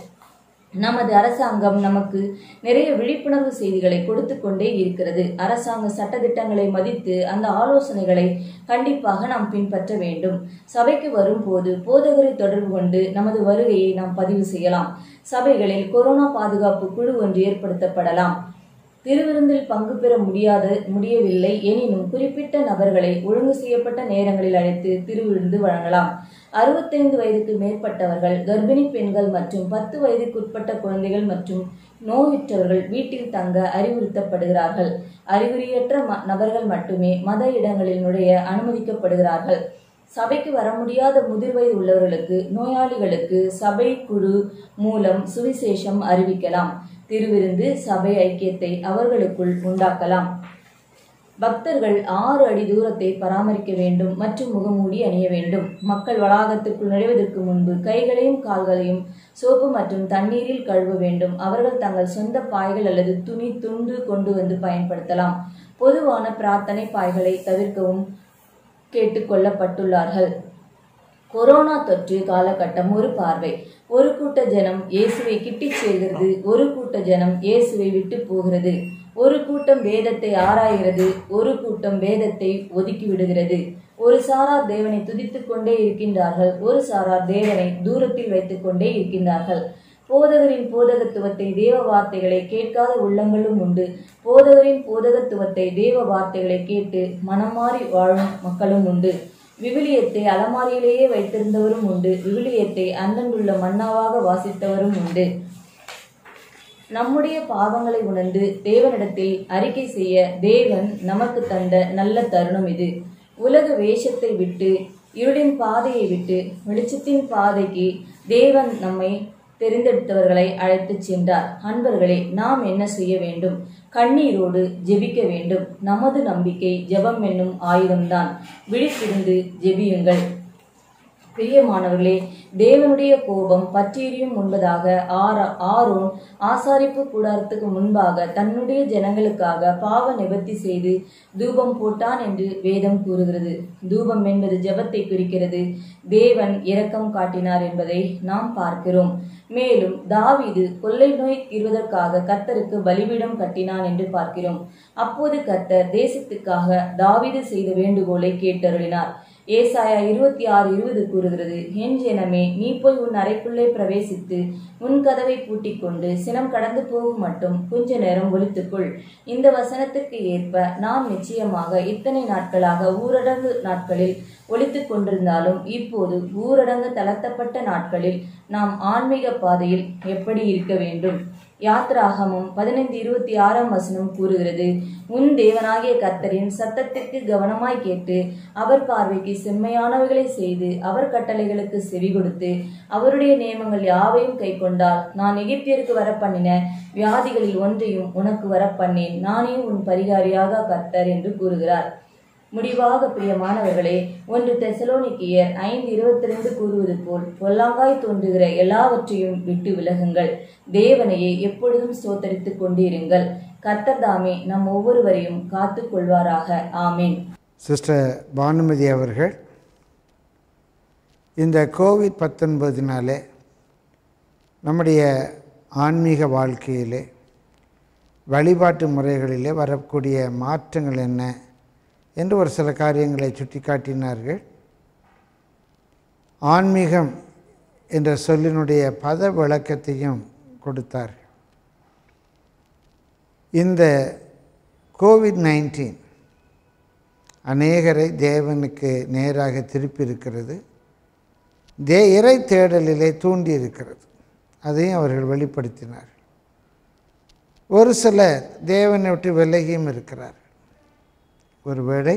நமது அரசாங்கம் நமக்கு நிறைய விழிப்புணர்வு செய்திகளை கொடுத்து கொண்டே இருக்கிறது அரசாங்க சட்டதிட்டங்களை மதித்து அந்த ஆலோசனைகளை கண்டிப்பாக நாம் பின்பற்ற வேண்டும் சபைக்கு வரும்போது போதகரை தொடர்பு கொண்டு நமது வருகையை நாம் பதிவு செய்யலாம் சபைகளில் கொரோனா பாதுகாப்பு குழு ஒன்று ஏற்படுத்தப்படலாம் திருவிருந்தில் பங்கு பெற முடியாத முடியவில்லை எனினும் குறிப்பிட்ட நபர்களை ஒழுங்கு செய்யப்பட்ட நேரங்களில் அழைத்து திருவிருந்து வழங்கலாம் அறுபத்தைந்து வயதுக்கு மேற்பட்டவர்கள் கர்ப்பிணி பெண்கள் மற்றும் பத்து வயதுக்குட்பட்ட குழந்தைகள் மற்றும் நோயுற்றவர்கள் வீட்டில் தங்க அறிவுறுத்தப்படுகிறார்கள் அறிகுறியற்ற ம- நபர்கள் மட்டுமே மத இடங்களில் நுழைய அனுமதிக்கப்படுகிறார்கள் சபைக்கு வர முடியாத முதிர்வயது உள்ளவர்களுக்கு நோயாளிகளுக்கு சபை குழு மூலம் சுவிசேஷம் அறிவிக்கலாம் திருவிருந்து சபை ஐக்கியத்தை அவர்களுக்குள் உண்டாக்கலாம் பக்தர்கள் ஆறு அடி தூரத்தை பராமரிக்க வேண்டும் மற்றும் முகமூடி அணிய வேண்டும் மக்கள் வளாகத்திற்குள் நுழைவதற்கு முன்பு கைகளையும் கால்களையும் சோப்பு மற்றும் தண்ணீரில் கழுவ வேண்டும் அவர்கள் தங்கள் சொந்த பாய்கள் அல்லது துணி துண்டு கொண்டு வந்து பயன்படுத்தலாம் பொதுவான பிரார்த்தனை பாய்களை தவிர்க்கவும் கேட்டுக்கொள்ளப்பட்டுள்ளார்கள் கொரோனா தொற்று காலகட்டம் ஒரு பார்வை ஒரு கூட்ட ஜனம் இயேசுவை கிட்டிச் சேர்கிறது ஒரு கூட்ட ஜனம் இயேசுவை விட்டு போகிறது ஒரு கூட்டம் வேதத்தை ஆராய்கிறது ஒரு கூட்டம் வேதத்தை ஒதுக்கி விடுகிறது ஒரு சாரார் தேவனை துதித்துக் கொண்டே இருக்கின்றார்கள் ஒரு சாரார் தேவனை தூரத்தில் வைத்துக் கொண்டே இருக்கின்றார்கள் போதகரின் போதகத்துவத்தை தேவ வார்த்தைகளை கேட்காத உள்ளங்களும் உண்டு போதகரின் போதகத்துவத்தை தேவ வார்த்தைகளை கேட்டு மனமாறி வாழும் மக்களும் உண்டு விவிலியத்தை அலமாரியிலேயே வைத்திருந்தவரும் உண்டு விவிலியத்தை அந்தண்டுள்ள மன்னாவாக வாசித்தவரும் உண்டு நம்முடைய பாவங்களை உணர்ந்து தேவனிடத்தில் அறிக்கை செய்ய தேவன் நமக்கு தந்த நல்ல தருணம் இது உலக வேஷத்தை விட்டு இருளின் பாதையை விட்டு வெளிச்சத்தின் பாதைக்கு தேவன் நம்மை தெரிந்தெடுத்தவர்களை அழைத்துச் சென்றார் அன்பர்களே நாம் என்ன செய்ய வேண்டும் கண்ணீரோடு ஜெபிக்க வேண்டும் நமது நம்பிக்கை ஜெபம் என்னும் ஆயுதம்தான் விழித்திருந்து ஜெபியுங்கள் பிரியமானவர்களே தேவனுடைய கோபம் பற்றியெரியும் முன்பதாக ஆரா ஆரோன் ஆசாரிப்பு கூடாரத்துக்கு முன்பாக தன்னுடைய ஜனங்களுக்காக பாவ நிவர்த்தி செய்து தூபம் போட்டான் என்று வேதம் கூறுகிறது தூபம் என்பது ஜெபத்தை குறிக்கிறது தேவன் இரக்கம் காட்டினார் என்பதை நாம் பார்க்கிறோம் மேலும் தாவீது கொள்ளை நோய் தீர்வதற்காக கர்த்தருக்கு பலிபீடம் கட்டினான் என்று பார்க்கிறோம் அப்போது கர்த்தர் தேசத்துக்காக தாவீது செய்த வேண்டுகோளை கேட்டருளினார் ஏசாயா இருபத்தி ஆறு இருபது கூறுகிறது என் ஜனமே நீ போய் உன் அறைக்குள்ளே பிரவேசித்து உன் கதவை பூட்டிக் கொண்டு சினம் கடந்து போகும் மட்டும் கொஞ்ச நேரம் ஒலித்துக்கொள் இந்த வசனத்துக்கு ஏற்ப நாம் நிச்சயமாக இத்தனை நாட்களாக ஊரடங்கு நாட்களில் ஒலித்துக் கொண்டிருந்தாலும் இப்போது ஊரடங்கு தளர்த்தப்பட்ட நாட்களில் நாம் ஆன்மீக பாதையில் எப்படி இருக்க வேண்டும் யாத்ராகமும் பதினைந்து இருபத்தி ஆறாம் வசனம் கூறுகிறது உன் தேவனாகிய கர்த்தரின் சத்தத்திற்கு கவனமாய் கேட்டு அவர் பார்வைக்கு செம்மையானவைகளை செய்து அவர் கட்டளைகளுக்கு செவி கொடுத்து அவருடைய நியமங்கள் யாவையும் கை கொண்டால் நான் எகிப்தியருக்கு வர பண்ணின வியாதிகளில் ஒன்றையும் உனக்கு வர பண்ணேன் நானே உன் பரிகாரியாக கர்த்தர் என்று கூறுகிறார் முடிவாக பிரியமானவர்களே ஒன்று தெசலோனிக்கியர் ஐந்து இருபத்தி ரெண்டு கூறுவது போல் பொல்லாங்காய் தோன்றுகிற எல்லாவற்றையும் விட்டு விலகுங்கள் தேவனையே எப்பொழுதும் சோத்தரித்துக் கொண்டிருங்கள் கர்த்தர் தாமே நம் ஒவ்வொருவரையும் காத்துக் கொள்வாராக ஆமேன் சிஸ்டர் பானுமதி அவர்கள் இந்த கோவிட் பத்தொன்பதினாலே நம்முடைய ஆன்மீக வாழ்க்கையிலே வழிபாட்டு முறைகளிலே வரக்கூடிய மாற்றங்கள் என்ன என்று ஒரு சில காரியங்களை சுட்டி காட்டினார்கள் ஆன்மீகம் என்ற சொல்லினுடைய பத விளக்கத்தையும் கொடுத்தார்கள் இந்த கோவிட் நைன்டீன் அநேகரை தேவனுக்கு நேராக திருப்பி இருக்கிறது தே இறை தேடலிலே தூண்டி இருக்கிறது அதையும் அவர்கள் வெளிப்படுத்தினார்கள் ஒரு சிலர் தேவனை விட்டு விலகியும் இருக்கிறார்கள் ஒருவேளை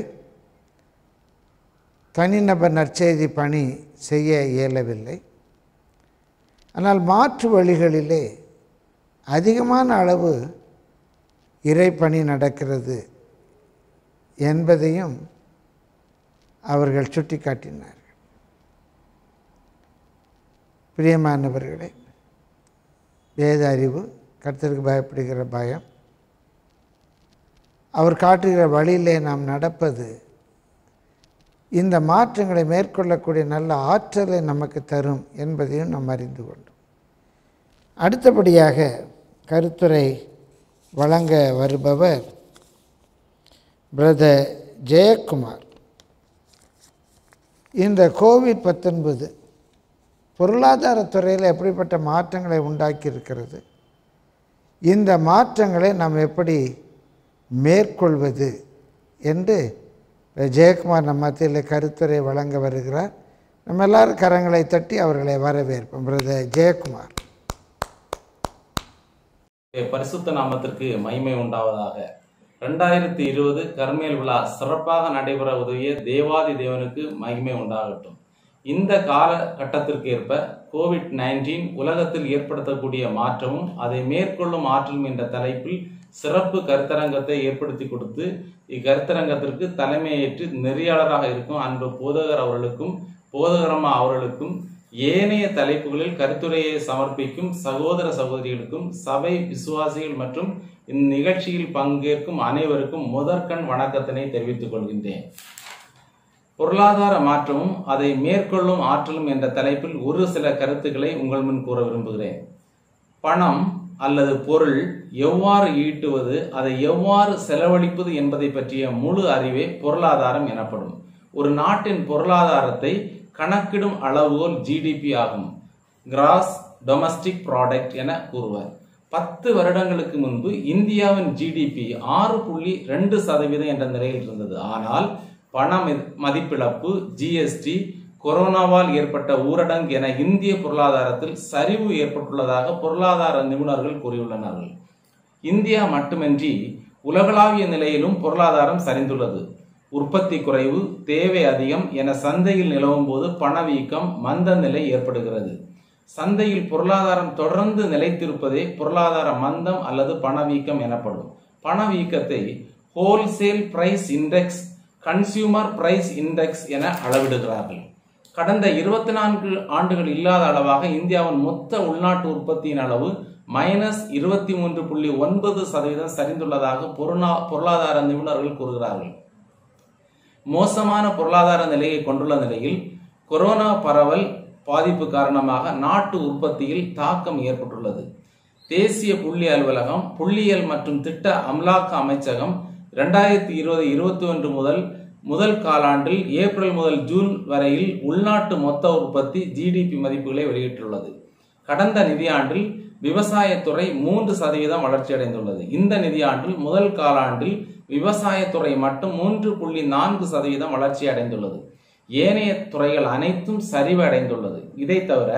தனிநபர் நற்செய்தி பணி செய்ய இயலவில்லை ஆனால் மாற்று வழிகளிலே அதிகமான அளவு இறைப்பணி நடக்கிறது என்பதையும் அவர்கள் சுட்டிக்காட்டினார்கள் பிரியமானவர்களே வேத அறிவு கர்த்தருக்கு பயப்படுகிற பயம் அவர் காட்டுகிற வழியிலே நாம் நடப்பது இந்த மாற்றங்களை மேற்கொள்ளக்கூடிய நல்ல ஆற்றலை நமக்கு தரும் என்பதையும் நாம் அறிந்து கொண்டோம் அடுத்தபடியாக கருத்துரை வழங்க வருபவர் பிரதர் ஜெயக்குமார் இந்த கோவிட் பத்தொன்பது பொருளாதாரத்துறையில் எப்படிப்பட்ட மாற்றங்களை உண்டாக்கி இருக்கிறது இந்த மாற்றங்களை நாம் எப்படி மேற்கொள்வது என்று ஜெயக்குமார் நம்ம மத்தியில் கருத்துரை வழங்க வருகிறார் நம்ம எல்லாரும் கரங்களை தட்டி அவர்களை வரவேற்போம் பிரதர் ஜெயக்குமார் பரிசுத்த நாமத்திற்கு மகிமை உண்டாவதாக ரெண்டாயிரத்தி இருபது கர்மேல் விழா சிறப்பாக நடைபெற உதவிய தேவாதி தேவனுக்கு மகிமை உண்டாகட்டும் இந்த காலகட்டத்திற்கு ஏற்ப கோவிட் நைன்டீன் உலகத்தில் ஏற்படுத்தக்கூடிய மாற்றமும் அதை மேற்கொள்ளும் ஆற்றலும் என்ற தலைப்பில் சிறப்பு கருத்தரங்கத்தை ஏற்படுத்தி கொடுத்து இக்கருத்தரங்கத்திற்கு தலைமையேற்று நெறியாளராக இருக்கும் அன்பு போதகர் அவர்களுக்கும் போதகரம்மா அவர்களுக்கும் ஏனைய தலைப்புகளில் கருத்துரையை சமர்ப்பிக்கும் சகோதர சகோதரிகளுக்கும் சபை விசுவாசிகள் மற்றும் இந்நிகழ்ச்சியில் பங்கேற்கும் அனைவருக்கும் முதற்கண் வணக்கத்தினை தெரிவித்துக் கொள்கின்றேன் பொருளாதார மாற்றமும் அதை மேற்கொள்ளும் ஆற்றலும் என்ற தலைப்பில் ஒரு சில கருத்துக்களை உங்கள் முன் கூற விரும்புகிறேன் பணம் அல்லது பொருள் எவ்வாறு ஈட்டுவது அதை எவ்வாறு செலவழிப்பது என்பதை பற்றிய முழு அறிவே பொருளாதாரம் எனப்படும் ஒரு நாட்டின் பொருளாதாரத்தை கணக்கிடும் அளவுகோல் ஜிடிபி ஆகும் கிராஸ் டொமஸ்டிக் ப்ராடக்ட் என கூறுவர் பத்து வருடங்களுக்கு முன்பு இந்தியாவின் ஜிடிபி ஆறு புள்ளி ரெண்டு சதவீதம் என்ற நிலையில் இருந்தது ஆனால் பண மதிப்பிழப்பு ஜிஎஸ்டி கொரோனாவால் ஏற்பட்ட ஊரடங்கு என இந்திய பொருளாதாரத்தில் சரிவு ஏற்பட்டுள்ளதாக பொருளாதார நிபுணர்கள் கூறியுள்ளனர் இந்தியா மட்டுமின்றி உலகளாவிய நிலையிலும் பொருளாதாரம் சரிந்துள்ளது உற்பத்தி குறைவு தேவை அதிகம் என சந்தையில் நிலவும் போது பணவீக்கம் மந்த நிலை ஏற்படுகிறது சந்தையில் பொருளாதாரம் தொடர்ந்து நிலைத்திருப்பதே பொருளாதார மந்தம் அல்லது பணவீக்கம் எனப்படும் பணவீக்கத்தை wholesale price index consumer price index என அளவிடுகிறார்கள் கடந்த இருபத்தி நான்கு ஆண்டுகள் இல்லாத அளவாக இந்தியாவின் மொத்த உள்நாட்டு உற்பத்தியின் அளவு மைனஸ் இருபத்தி மூன்று புள்ளி ஒன்பது சதவீதம் சரிந்துள்ளதாக பொருளாதார நிபுணர்கள் கூறுகிறார்கள் மோசமான பொருளாதார நிலையை கொண்டுள்ள நிலையில் கொரோனா பரவல் பாதிப்பு காரணமாக நாட்டு உற்பத்தியில் தாக்கம் ஏற்பட்டுள்ளது தேசிய புள்ளி அலுவலகம் புள்ளியியல் மற்றும் திட்ட அமலாக்க அமைச்சகம் இரண்டாயிரத்தி இருபது இருபத்தி ஒன்று முதல் முதல் காலாண்டில் ஏப்ரல் முதல் ஜூன் வரையில் உள்நாட்டு மொத்த உற்பத்தி ஜிடிபி மதிப்புகளை வெளியிட்டுள்ளது கடந்த நிதியாண்டில் விவசாயத்துறை மூன்று சதவீதம் வளர்ச்சியடைந்துள்ளது இந்த நிதியாண்டில் முதல் காலாண்டில் விவசாயத்துறை மட்டும் மூன்று புள்ளி நான்கு சதவீதம் வளர்ச்சி அடைந்துள்ளது ஏனைய துறைகள் அனைத்தும் சரிவு அடைந்துள்ளது இதை தவிர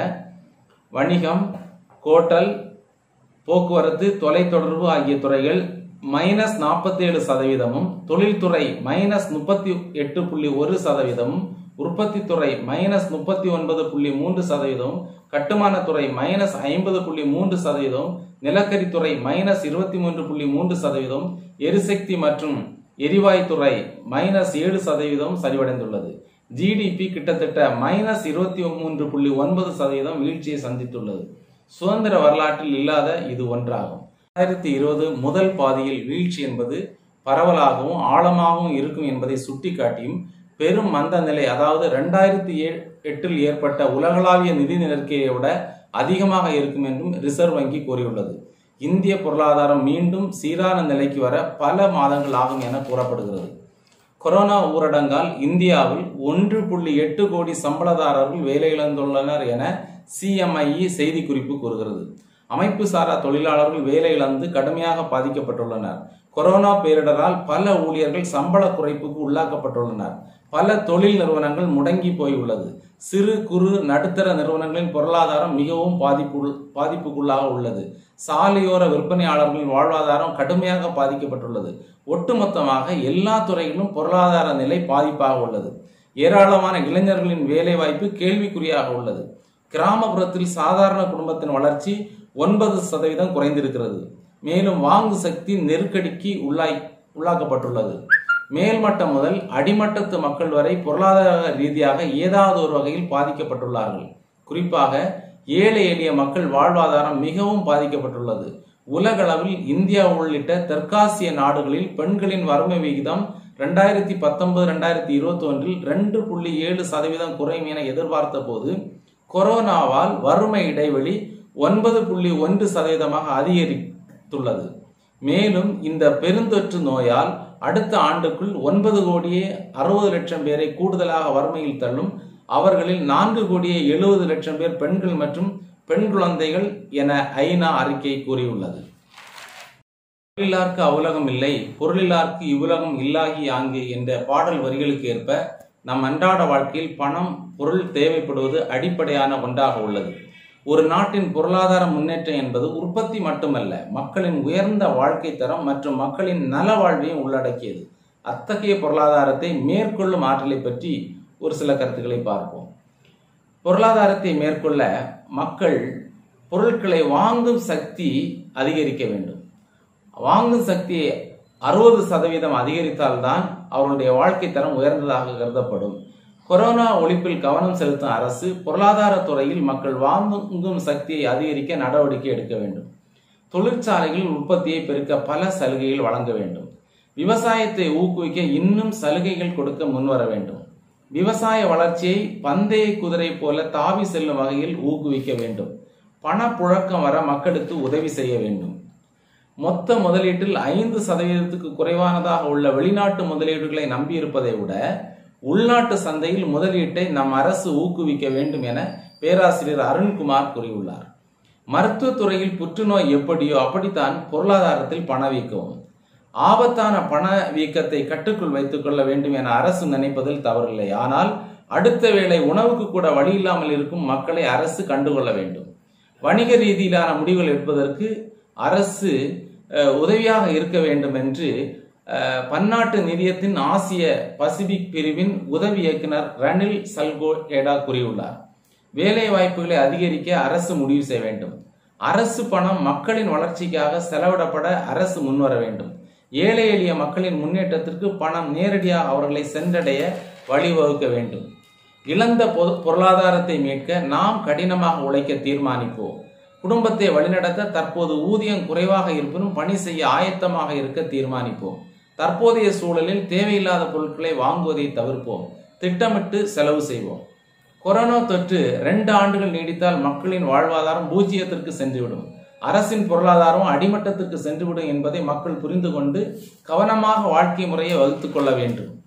வணிகம் கோட்டல் போக்குவரத்து தொலைத்தொடர்பு ஆகிய துறைகள் மைனஸ் நாற்பத்தி ஏழு சதவீதமும் தொழில்துறை மைனஸ் முப்பத்தி எட்டு புள்ளி ஒரு சதவீதமும் உற்பத்தி துறை மைனஸ் முப்பத்தி ஒன்பது புள்ளி மூன்று சதவீதம் கட்டுமானத்துறை மைனஸ் ஐம்பது புள்ளி மூன்று சதவீதம் நிலக்கரித்துறை மைனஸ் இருபத்தி மூன்று புள்ளி மூன்று சதவீதம் எரிசக்தி மற்றும் எரிவாயுத்துறை மைனஸ் ஏழு சதவீதம் சரிவடைந்துள்ளது ஜிடிபி கிட்டத்தட்ட மைனஸ் இருபத்தி மூன்று புள்ளி ஒன்பது சதவீதம் வீழ்ச்சியை சந்தித்துள்ளது சுதந்திர வரலாற்றில் இல்லாத இது ஒன்றாகும் ரெண்டாயிரத்தி இருபது முதல் பாதியில் வீழ்ச்சி என்பது பரவலாகவும் ஆழமாகவும் இருக்கும் என்பதை சுட்டிக்காட்டியும் பெரும் மந்த நிலை அதாவது ரெண்டாயிரத்தி எட்டில் ஏற்பட்ட உலகளாவிய நிதி நெருக்கடியை விட அதிகமாக இருக்கும் என்றும் ரிசர்வ் வங்கி கூறியுள்ளது இந்திய பொருளாதாரம் மீண்டும் சீரான நிலைக்கு வர பல மாதங்கள் ஆகும் என கூறப்படுகிறது கொரோனா ஊரடங்கால் இந்தியாவில் ஒன்று புள்ளி எட்டு கோடி சம்பளதாரர்கள் வேலை இழந்துள்ளனர் என சிஎம்ஐஇ செய்திக்குறிப்பு கூறுகிறது அமைப்பு சாரா தொழிலாளர்கள் வேலை இழந்து கடுமையாக பாதிக்கப்பட்டுள்ளனர் கொரோனா பேரிடரால் பல ஊழியர்கள் சம்பள குறைப்புக்கு உள்ளாக்கப்பட்டுள்ளனர் பல தொழில் நிறுவனங்கள் முடங்கி போயுள்ளது சிறு குறு நடுத்தர நிறுவனங்களின் பொருளாதாரம் மிகவும் பாதிப்பு பாதிப்புக்குள்ளாக உள்ளது சாலையோர விற்பனையாளர்களின் வாழ்வாதாரம் கடுமையாக பாதிக்கப்பட்டுள்ளது ஒட்டுமொத்தமாக எல்லா துறைகளிலும் பொருளாதார நிலை பாதிப்பாக உள்ளது ஏராளமான இளைஞர்களின் வேலைவாய்ப்பு கேள்விக்குறியாக உள்ளது கிராமப்புறத்தில் சாதாரண குடும்பத்தின் வளர்ச்சி ஒன்பது சதவீதம் குறைந்திருக்கிறது மேலும் வாங்கு சக்தி நெருக்கடிக்கு உள்ளாய் உள்ளாக்கப்பட்டுள்ளது மேல்மட்டம் முதல் அடிமட்டத்து மக்கள் வரை பொருளாதார ரீதியாக ஏதாவது ஒரு வகையில் பாதிக்கப்பட்டுள்ளார்கள் குறிப்பாக ஏழை எளிய மக்கள் வாழ்வாதாரம் மிகவும் பாதிக்கப்பட்டுள்ளது உலகளவில் இந்தியா உள்ளிட்ட தெற்காசிய நாடுகளில் பெண்களின் வறுமை விகிதம் ரெண்டாயிரத்தி பத்தொன்பது ரெண்டாயிரத்தி இருபத்தி ஒன்றில் ரெண்டு புள்ளி ஏழு சதவீதம் குறையும் என எதிர்பார்த்த போது கொரோனாவால் வறுமை இடைவெளி ஒன்பது புள்ளி ஒன்று சதவீதமாக அதிகரித்துள்ளது மேலும் இந்த பெருந்தொற்று நோயால் அடுத்த ஆண்டுக்குள் ஒன்பது கோடியே அறுபது லட்சம் பேரை கூடுதலாக வறுமையில் தள்ளும் அவர்களில் நான்கு கோடியே எழுபது லட்சம் பேர் பெண்கள் மற்றும் பெண் குழந்தைகள் என ஐநா அறிக்கை கூறியுள்ளது பொருளிலார்க்கு அவுலகம் இல்லை பொருளிலார்க்கு இவ்வுலகம் இல்லாகி ஆங்கே என்ற பாடல் வரிகளுக்கு ஏற்ப நம் அன்றாட வாழ்க்கையில் பணம் பொருள் தேவைப்படுவது அடிப்படையான ஒன்றாக உள்ளது ஒரு நாட்டின் பொருளாதார முன்னேற்றம் என்பது உற்பத்தி மட்டுமல்ல மக்களின் உயர்ந்த வாழ்க்கை தரம் மற்றும் மக்களின் நல வாழ்வையும் உள்ளடக்கியது அத்தகைய பொருளாதாரத்தை மேற்கொள்ளும் ஆற்றலை பற்றி ஒரு சில கருத்துக்களை பார்ப்போம் பொருளாதாரத்தை மேற்கொள்ள மக்கள் பொருட்களை வாங்கும் சக்தி அதிகரிக்க வேண்டும் வாங்கும் சக்தி அறுபது சதவீதம் அதிகரித்தால்தான் அவர்களுடைய வாழ்க்கை தரம் உயர்ந்ததாக கருதப்படும் கொரோனா ஒழிப்பில் கவனம் செலுத்தும் அரசு பொருளாதார துறையில் மக்கள் வாங்கும் சக்தியை அதிகரிக்க நடவடிக்கை எடுக்க வேண்டும் தொழிற்சாலைகளில் உற்பத்தியை பெருக்க பல சலுகைகள் வழங்க வேண்டும் விவசாயத்தை ஊக்குவிக்க இன்னும் சலுகைகள் கொடுக்க முன்வர வேண்டும் விவசாய வளர்ச்சியை பந்தய குதிரை போல தாவி செல்லும் வகையில் ஊக்குவிக்க வேண்டும் பணப்புழக்கம் வர மக்களுக்கு உதவி செய்ய வேண்டும் மொத்த முதலீட்டில் ஐந்து சதவீதத்துக்கு குறைவானதாக உள்ள வெளிநாட்டு முதலீடுகளை நம்பியிருப்பதை விட உள்நாட்டு சந்தையில் முதலீட்டை நம் அரசு ஊக்குவிக்க வேண்டும் என பேராசிரியர் அருண்குமார் கூறியுள்ளார் மருத்துவத்துறையில் புற்றுநோய் எப்படியோ அப்படித்தான் பொருளாதாரத்தில் பணவீக்கவும் ஆபத்தான பண வீக்கத்தை கட்டுக்குள் வைத்துக் கொள்ள வேண்டும் என அரசு நினைப்பதில் தவறில்லை ஆனால் அடுத்த வேளை உணவுக்கு கூட வழி இல்லாமல் இருக்கும் மக்களை அரசு கண்டுகொள்ள வேண்டும் வணிக ரீதியிலான முடிவுகள் எடுப்பதற்கு அரசு உதவியாக இருக்க வேண்டும் என்று பன்னாட்டு நிதியத்தின் ஆசிய பசிபிக் பிரிவின் உதவி இயக்குனர் ரணில் சல்கோ ஏடா கூறியுள்ளார் வேலை வாய்ப்புகளை அதிகரிக்க அரசு முடிவு செய்ய வேண்டும் அரசு பணம் மக்களின் வளர்ச்சிக்காக செலவிடப்பட அரசு முன்வர வேண்டும் ஏழை எளிய மக்களின் முன்னேற்றத்திற்கு பணம் நேரடியாக அவர்களை சென்றடைய வழிவகுக்க வேண்டும் இழந்த பொருளாதாரத்தை மீட்க நாம் கடினமாக உழைக்க தீர்மானிப்போம் குடும்பத்தை வழிநடத்த தற்போது ஊதியம் குறைவாக இருப்பினும் பணி செய்ய ஆயத்தமாக இருக்க தீர்மானிப்போம் தற்போதைய சூழலில் தேவையில்லாத பொருட்களை வாங்குவதை தவிர்ப்போம் திட்டமிட்டு செலவு செய்வோம் கொரோனா தொற்று ரெண்டு ஆண்டுகள் நீடித்தால் மக்களின் வாழ்வாதாரம் பூஜ்ஜியத்திற்கு சென்றுவிடும் அரசின் பொருளாதாரம் அடிமட்டத்திற்கு சென்றுவிடும் என்பதை மக்கள் புரிந்து கொண்டு கவனமாக வாழ்க்கை முறையை வகுத்துக் கொள்ள வேண்டும்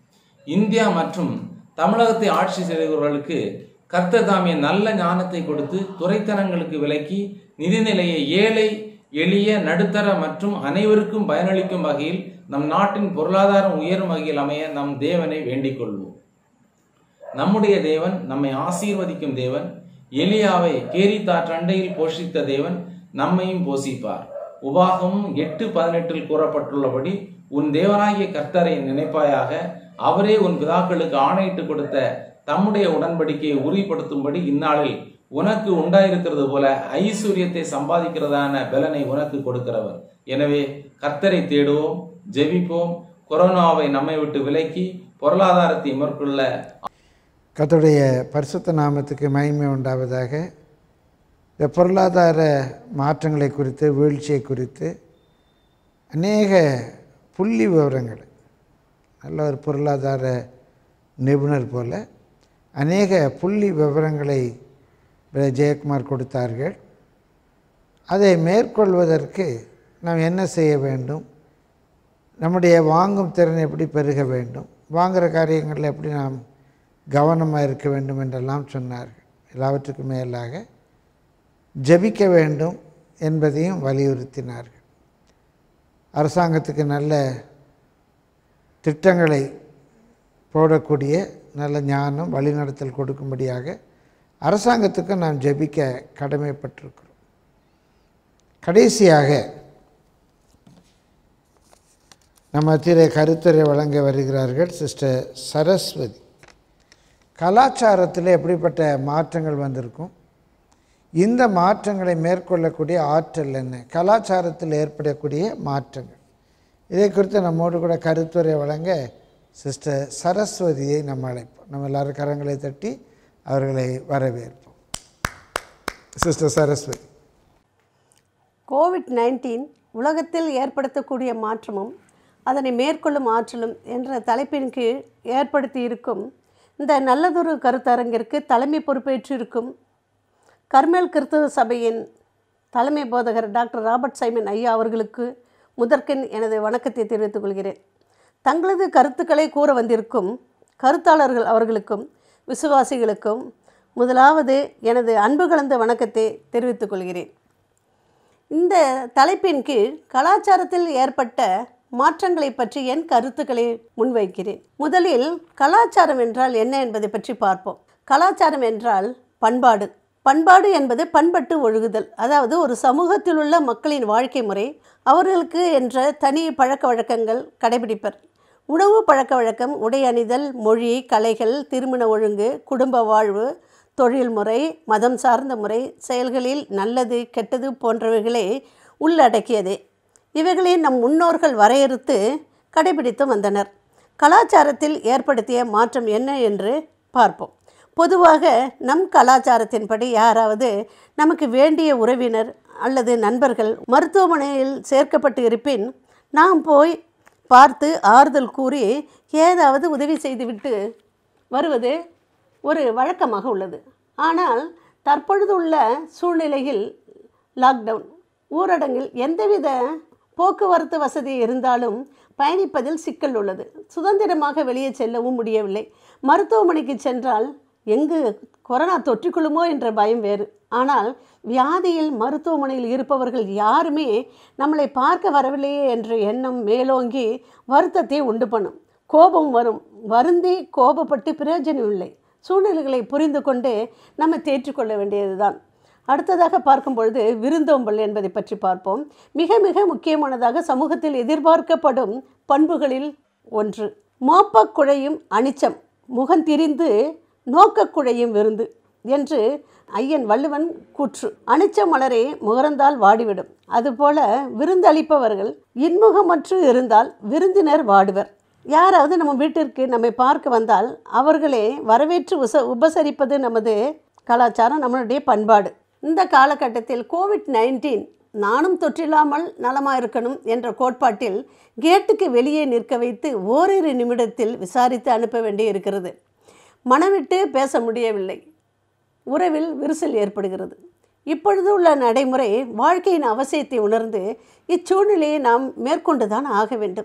இந்தியா மற்றும் தமிழகத்தை ஆட்சி செய்தவர்களுக்கு கர்த்தர் தாமிய நல்ல ஞானத்தை கொடுத்து துறைத்தனங்களுக்கு விலக்கி நிதிநிலையை ஏழை எளிய நடுத்தர மற்றும் அனைவருக்கும் பயனளிக்கும் வகையில் நம் நாட்டின் பொருளாதாரம் உயரும் வகையில் அமைய நம் தேவனை வேண்டிக் கொள்வோம் நம்முடைய தேவன் நம்மை ஆசீர்வதிக்கும் தேவன் எலியாவை கேரி தாற்றண்டையில் போஷித்த தேவன் நம்மையும் போஷிப்பார் உபாகமும் எட்டு பதினெட்டில் கூறப்பட்டுள்ளபடி உன் தேவனாகிய கர்த்தரை நினைப்பாயாக அவரே உன் பிதாக்களுக்கு ஆணையிட்டு கொடுத்த தம்முடைய உடன்படிக்கையை உறுதிப்படுத்தும்படி இந்நாளில் உனக்கு உண்டாயிருக்கிறது போல ஐஸ்வர்யத்தை சம்பாதிக்கிறதான பலனை உனக்கு கொடுக்கிறவர் எனவே கர்த்தரை தேடுவோம் ஜெபிப்போம் கொரோனாவை நம்மை விட்டு விலக்கி பொருளாதாரத்தை மேற்கொள்ள கர்த்தருடைய பரிசுத்த நாமத்துக்கு மகிமை உண்டாவதாக இந்த பொருளாதார மாற்றங்களை குறித்து வீழ்ச்சியை குறித்து அநேக புள்ளி விவரங்கள் நல்ல ஒரு பொருளாதார நிபுணர் போல அநேக புள்ளி விவரங்களை பிரதர் ஜெயக்குமார் கொடுத்தார்கள் அதை மேற்கொள்வதற்கு நாம் என்ன செய்ய வேண்டும் நம்முடைய வாங்கும் திறன் எப்படி பெருக வேண்டும் வாங்குகிற காரியங்களில் எப்படி நாம் கவனமாக இருக்க வேண்டும் என்றெல்லாம் சொன்னார்கள் எல்லாவற்றுக்கும் மேலாக ஜெபிக்க வேண்டும் என்பதையும் வலியுறுத்தினார்கள் அரசாங்கத்துக்கு நல்ல திட்டங்களை போடக்கூடிய நல்ல ஞானம் வழிநடத்தல் கொடுக்கும்படியாக அரசாங்கத்துக்கு நாம் ஜெபிக்க கடமைப்பட்டிருக்கிறோம் கடைசியாக நம்ம மத்தியிலே கருத்துரை வழங்க வருகிறார்கள் சிஸ்டர் சரஸ்வதி கலாச்சாரத்தில் எப்படிப்பட்ட மாற்றங்கள் வந்திருக்கும் இந்த மாற்றங்களை மேற்கொள்ளக்கூடிய ஆற்றல் என்ன கலாச்சாரத்தில் ஏற்படக்கூடிய மாற்றங்கள் இதை குறித்து நம்மோடு கூட கருத்துரை வழங்க சிஸ்டர் சரஸ்வதியை நம்ம அழைப்போம் நம்ம எல்லாரும் கரங்களை தட்டி அவர்களை வரவேற்போம் சிஸ்டர் சரஸ்வதி கோவிட் நைன்டீன் உலகத்தில் ஏற்படுத்தக்கூடிய மாற்றமும் அதனை மேற்கொள்ளும் ஆற்றலும் என்ற தலைப்பின் கீழ் ஏற்படுத்தியிருக்கும் இந்த நல்லதொரு கருத்தரங்கிற்கு தலைமை பொறுப்பேற்றிருக்கும் கர்மேல் கிறிஸ்தவ சபையின் தலைமை போதகர் டாக்டர் ராபர்ட் சைமன் ஐயா அவர்களுக்கு முதற்கண் எனது வணக்கத்தை தெரிவித்துக் கொள்கிறேன் தங்களது கருத்துக்களை கூற வந்திருக்கும் கருத்தாளர்கள் அவர்களுக்கும் விசுவாசிகளுக்கும் முதலாவது எனது அன்பு கலந்த வணக்கத்தை தெரிவித்துக் கொள்கிறேன் இந்த தலைப்பின் கீழ் கலாச்சாரத்தில் ஏற்பட்ட மாற்றங்களை பற்றி என் கருத்துக்களை முன்வைக்கிறேன் முதலில் கலாச்சாரம் என்றால் என்ன என்பதை பற்றி பார்ப்போம் கலாச்சாரம் என்றால் பண்பாடு பண்பாடு என்பது பண்பட்டு ஒழுகுதல் அதாவது ஒரு சமூகத்தில் உள்ள மக்களின் வாழ்க்கை முறை அவர்களுக்கு என்ற தனி பழக்க வழக்கங்கள் கடைபிடிப்பர் உணவு பழக்க வழக்கம் உடை அணிதல் மொழி கலைகள் திருமண ஒழுங்கு குடும்ப வாழ்வு தொழில் முறை மதம் சார்ந்த முறை செயல்களில் நல்லது கெட்டது போன்றவைகளை உள்ளடக்கியதே இவைகளை நம் முன்னோர்கள் வரையறுத்து கடைபிடித்து வந்தனர் கலாச்சாரத்தில் ஏற்படுத்திய மாற்றம் என்ன என்று பார்ப்போம் பொதுவாக நம் கலாச்சாரத்தின்படி யாராவது நமக்கு வேண்டிய உறவினர் அல்லது நண்பர்கள் மருத்துவமனையில் சேர்க்கப்பட்டு இருப்பின் நாம் போய் பார்த்து ஆறுதல் கூறி ஏதாவது உதவி செய்துவிட்டு வருவது ஒரு வழக்கமாக உள்ளது ஆனால் தற்பொழுது உள்ள சூழ்நிலையில் லாக்டவுன் ஊரடங்கில் எந்தவித போக்குவரத்து வசதி இருந்தாலும் பயணிப்பதில் சிக்கல் உள்ளது சுதந்திரமாக வெளியே செல்லவும் முடியவில்லை மருத்துவமனைக்கு சென்றால் எங்கு கொரோனா தொற்றிக்கொள்ளுமோ என்ற பயம் வேறு ஆனால் வியாதியில் மருத்துவமனையில் இருப்பவர்கள் யாருமே நம்மளை பார்க்க வரவில்லையே என்ற எண்ணம் மேலோங்கி வருத்தத்தை உண்டு பண்ணும் கோபம் வரும் வருந்தி கோபப்பட்டு பிரயோஜனம் இல்லை சூழ்நிலைகளை புரிந்து கொண்டு நம்ம தேற்றிக்கொள்ள வேண்டியதுதான் அடுத்ததாக பார்க்கும் பொழுது விருந்தோம்பல் என்பதை பற்றி பார்ப்போம் மிக மிக முக்கியமானதாக சமூகத்தில் எதிர்பார்க்கப்படும் பண்புகளில் ஒன்று மோப்பக் குழையும் அனிச்சம் முகந்திரிந்து நோக்கக் குழையும் விருந்து என்று ஐயன் வள்ளுவன் கூற்று அனிச்ச மலரே முகர்ந்தால் வாடிவிடும் அதுபோல விருந்தளிப்பவர்கள் இன்முகமற்று இருந்தால் விருந்தினர் வாடுவர் யாராவது நம்ம வீட்டிற்கு நம்மை பார்க்க வந்தால் அவர்களை வரவேற்று உச உபசரிப்பது நமது கலாச்சாரம் நம்மளுடைய பண்பாடு இந்த காலகட்டத்தில் கோவிட் நைன்டீன் நானும் தொற்றில்லாமல் நலமாக இருக்கணும் என்ற கோட்பாட்டில் கேட்டுக்கு வெளியே நிற்க வைத்து ஓரிரு நிமிடத்தில் விசாரித்து அனுப்ப வேண்டி இருக்கிறது மனவிட்டு பேச முடியவில்லை உறவில் விரிசல் ஏற்படுகிறது இப்பொழுது உள்ள நடைமுறை வாழ்க்கையின் அவசியத்தை உணர்ந்து இச்சூழ்நிலையை நாம் மேற்கொண்டுதான் ஆக வேண்டும்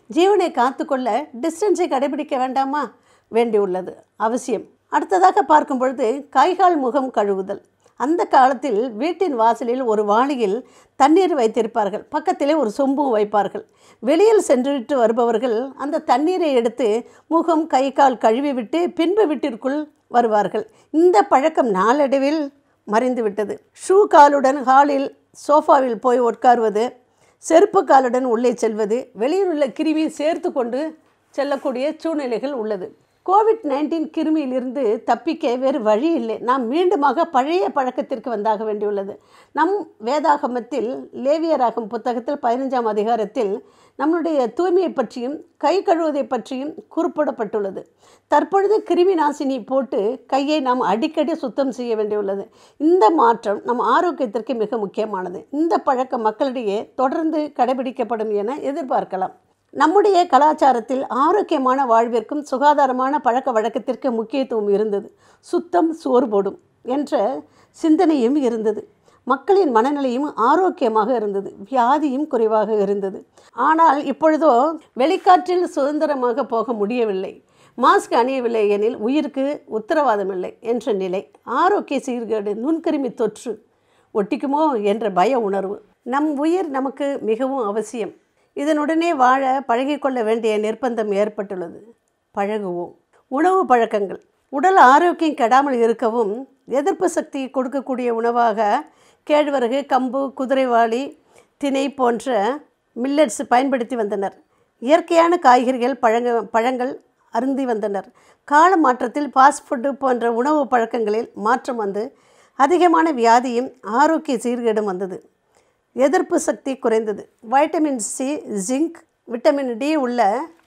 ஜீவனை காத்துக்கொள்ள டிஸ்டன்ஸை கடைபிடிக்க வேண்டாமா வேண்டியுள்ளது அவசியம் அடுத்ததாக பார்க்கும் பொழுது கைகால் முகம் கழுவுதல் அந்த காலத்தில் வீட்டின் வாசலில் ஒரு வாளியில் தண்ணீர் வைத்திருப்பார்கள் பக்கத்திலே ஒரு சொம்பும் வைப்பார்கள் வெளியில் சென்றுவிட்டு வருபவர்கள் அந்த தண்ணீரை எடுத்து முகம் கை கால் கழுவி விட்டு பின்பு வீட்டிற்குள் வருவார்கள் இந்த பழக்கம் நாளடைவில் மறைந்து விட்டது ஷூ காலுடன் ஹாலில் சோஃபாவில் போய் உட்காருவது செருப்பு காலுடன் உள்ளே செல்வது வெளியில் உள்ள கிருமி சேர்த்து கொண்டு செல்லக்கூடிய சூழ்நிலைகள் உள்ளது கோவிட் நைன்டீன் கிருமியிலிருந்து தப்பிக்க வேறு வழி இல்லை நாம் மீண்டுமாக பழைய பழக்கத்திற்கு வந்தாக வேண்டியுள்ளது நம் வேதாகமத்தில் லேவியராகம் புத்தகத்தில் பதினஞ்சாம் அதிகாரத்தில் நம்முடைய தூய்மையை பற்றியும் கை கழுவுவதை பற்றியும் குறிப்பிடப்பட்டுள்ளது தற்பொழுது கிருமி நாசினி போட்டு கையை நாம் அடிக்கடி சுத்தம் செய்ய வேண்டியுள்ளது இந்த மாற்றம் நம் ஆரோக்கியத்திற்கு மிக முக்கியமானது இந்த பழக்கம் மக்களிடையே தொடர்ந்து கடைபிடிக்கப்படும் என எதிர்பார்க்கலாம் நம்முடைய கலாச்சாரத்தில் ஆரோக்கியமான வாழ்விற்கும் சுகாதாரமான பழக்க வழக்கத்திற்கு முக்கியத்துவம் இருந்தது சுத்தம் சோறு போடும் என்ற சிந்தனையும் இருந்தது மக்களின் மனநிலையும் ஆரோக்கியமாக இருந்தது வியாதியும் குறைவாக இருந்தது ஆனால் இப்பொழுதோ வெளிக்காற்றில் சுதந்திரமாக போக முடியவில்லை மாஸ்க் அணியவில்லை எனில் உயிருக்கு உத்தரவாதம் இல்லை என்ற நிலை ஆரோக்கிய சீர்கேடு நுண்கிருமி தொற்று ஒட்டிக்குமோ என்ற பய உணர்வு நம் உயிர் நமக்கு மிகவும் அவசியம் இதனுடனே வாழ பழகிக்கொள்ள வேண்டிய நிர்பந்தம் ஏற்பட்டுள்ளது பழகுவோம் உணவு பழக்கங்கள் உடல் ஆரோக்கியம் கெடாமல் இருக்கவும் எதிர்ப்பு சக்தி கொடுக்கக்கூடிய உணவாக கேழ்வரகு கம்பு குதிரைவாளி திணை போன்ற மில்லட்ஸ் பயன்படுத்தி வந்தனர் இயற்கையான காய்கறிகள் பழங்க பழங்கள் அருந்தி வந்தனர் கால மாற்றத்தில் ஃபாஸ்ட் ஃபுட்டு போன்ற உணவு பழக்கங்களில் மாற்றம் வந்து அதிகமான வியாதியும் ஆரோக்கிய சீர்கேடும் வந்தது எதிர்ப்பு சக்தி குறைந்தது vitamin C zinc vitamin D உள்ள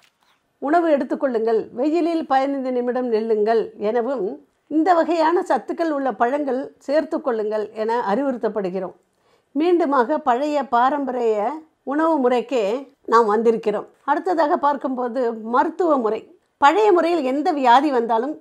உணவு எடுத்துக்கொள்ளுங்கள் வெயிலில் பதினைந்து நிமிடம் நில்லுங்கள் எனவும் இந்த வகையான சத்துக்கள் உள்ள பழங்கள் சேர்த்து கொள்ளுங்கள் என அறிவுறுத்தப்படுகிறோம் மீண்டுமாக பழைய பாரம்பரிய உணவு முறைக்கே நாம் வந்திருக்கிறோம் அடுத்ததாக பார்க்கும்போது மருத்துவ முறை பழைய முறையில் எந்த வியாதி வந்தாலும்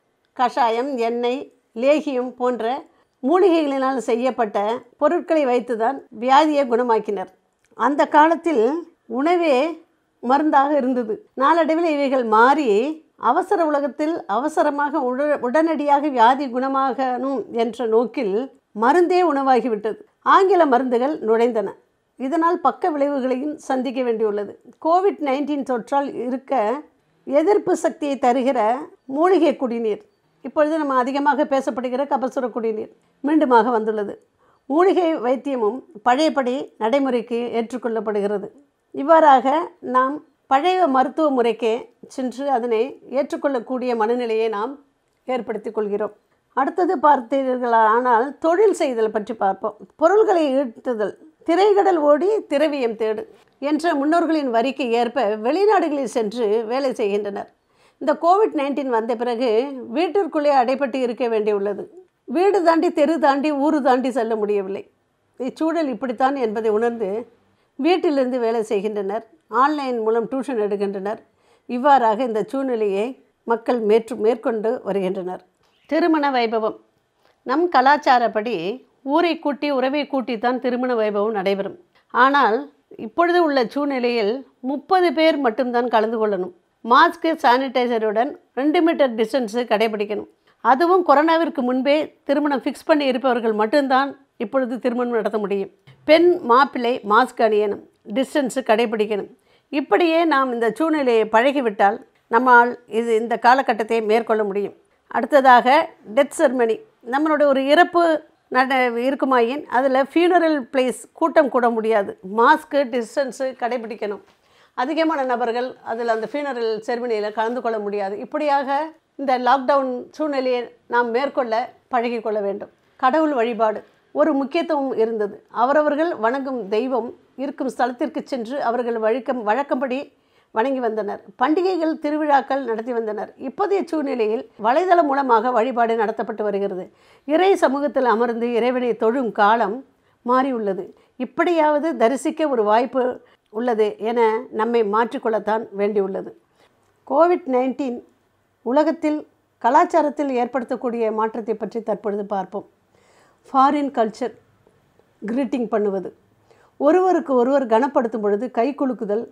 கஷாயம் எண்ணெய் லேகியம் போன்ற மூலிகைகளினால் செய்யப்பட்ட பொருட்களை வைத்துதான் வியாதியை குணமாக்கினர் அந்த காலத்தில் உணவே மருந்தாக இருந்தது நாளடைவில் இவைகள் மாறி அவசர உலகத்தில் அவசரமாக உட உடனடியாக வியாதி குணமாகணும் என்ற நோக்கில் மருந்தே உணவாகிவிட்டது ஆங்கில மருந்துகள் நுழைந்தன இதனால் பக்க விளைவுகளையும் சந்திக்க வேண்டியுள்ளது கோவிட் நைன்டீன் தொற்றால் இருக்க எதிர்ப்பு சக்தியை தருகிற மூலிகை குடிநீர் இப்பொழுது நம்ம அதிகமாக பேசப்படுகிற கபசுர குடிநீர் மீண்டுமாக வந்துள்ளது மூலிகை வைத்தியமும் பழையபடி நடைமுறைக்கு ஏற்றுக்கொள்ளப்படுகிறது இவ்வாறாக நாம் பழைய மருத்துவ முறைக்கே சென்று அதனை ஏற்றுக்கொள்ளக்கூடிய மனநிலையை நாம் ஏற்படுத்திக் கொள்கிறோம் அடுத்தது பார்த்தீர்களானால் தொழில் செய்தல் பற்றி பார்ப்போம் பொருள்களை ஈட்டுதல் திரைகடல் ஓடி திரவியம் தேடு என்ற முன்னோர்களின் வரிக்கு ஏற்ப வெளிநாடுகளில் சென்று வேலை செய்கின்றனர் இந்த கோவிட் நைன்டீன் வந்த பிறகு வீட்டிற்குள்ளே அடைப்பட்டு இருக்க வேண்டியுள்ளது வீடு தாண்டி தெரு தாண்டி ஊர் தாண்டி செல்ல முடியவில்லை இச்சூழல் இப்படித்தான் என்பதை உணர்ந்து வீட்டிலிருந்து வேலை செய்கின்றனர் ஆன்லைன் மூலம் டியூஷன் எடுக்கின்றனர் இவ்வாறாக இந்த சூழ்நிலையை மக்கள் மேற்று மேற்கொண்டு வருகின்றனர் திருமண வைபவம் நம் கலாச்சாரப்படி ஊரை கூட்டி உறவை கூட்டித்தான் திருமண வைபவம் நடைபெறும் ஆனால் இப்பொழுது உள்ள சூழ்நிலையில் முப்பது பேர் மட்டும்தான் கலந்து கொள்ளணும் மாஸ்க்கு சானிடைசருடன் ரெண்டு மீட்டர் டிஸ்டன்ஸு கடைபிடிக்கணும் அதுவும் கொரோனாவிற்கு முன்பே திருமணம் ஃபிக்ஸ் பண்ணி இருப்பவர்கள் மட்டும்தான் இப்பொழுது திருமணம் நடத்த முடியும் பெண் மாப்பிள்ளை மாஸ்க் அணியணும் டிஸ்டன்ஸு கடைபிடிக்கணும் இப்படியே நாம் இந்த சூழ்நிலையை பழகிவிட்டால் நம்மால் இது இந்த காலகட்டத்தை மேற்கொள்ள முடியும் அடுத்ததாக டெத் செர்மனி நம்மளுடைய ஒரு இறப்பு நட இருக்குமாயின் அதில் ஃபியூனரல் பிளேஸ் கூட்டம் கூட முடியாது மாஸ்க்கு டிஸ்டன்ஸு கடைபிடிக்கணும் அதிகமான நபர்கள் அதில் அந்த ஃபியூனரல் செர்மனியில் கலந்து கொள்ள முடியாது இப்படியாக இந்த லாக்டவுன் சூழ்நிலையை நாம் மேற்கொள்ள பழகிக்கொள்ள வேண்டும் கடவுள் வழிபாடு ஒரு முக்கியத்துவம் இருந்தது அவரவர்கள் வணங்கும் தெய்வம் இருக்கும் ஸ்தலத்திற்கு சென்று அவர்கள் வழக்கம் வழக்கப்படி வணங்கி வந்தனர் பண்டிகைகள் திருவிழாக்கள் நடத்தி வந்தனர் இப்போதைய சூழ்நிலையில் வலைதளம் மூலமாக வழிபாடு நடத்தப்பட்டு வருகிறது இறை சமூகத்தில் அமர்ந்து இறைவனை தொழும் காலம் மாறியுள்ளது இப்படியாவது தரிசிக்க ஒரு வாய்ப்பு உள்ளது என நம்மை மாற்றிக்கொள்ளத்தான் வேண்டியுள்ளது கோவிட் நைன்டீன் உலகத்தில் கலாச்சாரத்தில் ஏற்படுத்தக்கூடிய மாற்றத்தை பற்றி தற்பொழுது பார்ப்போம் ஃபாரின் கல்ச்சர் கிரீட்டிங் பண்ணுவது ஒருவருக்கு ஒருவர் கனப்படுத்தும் பொழுது கை குலுக்குதல்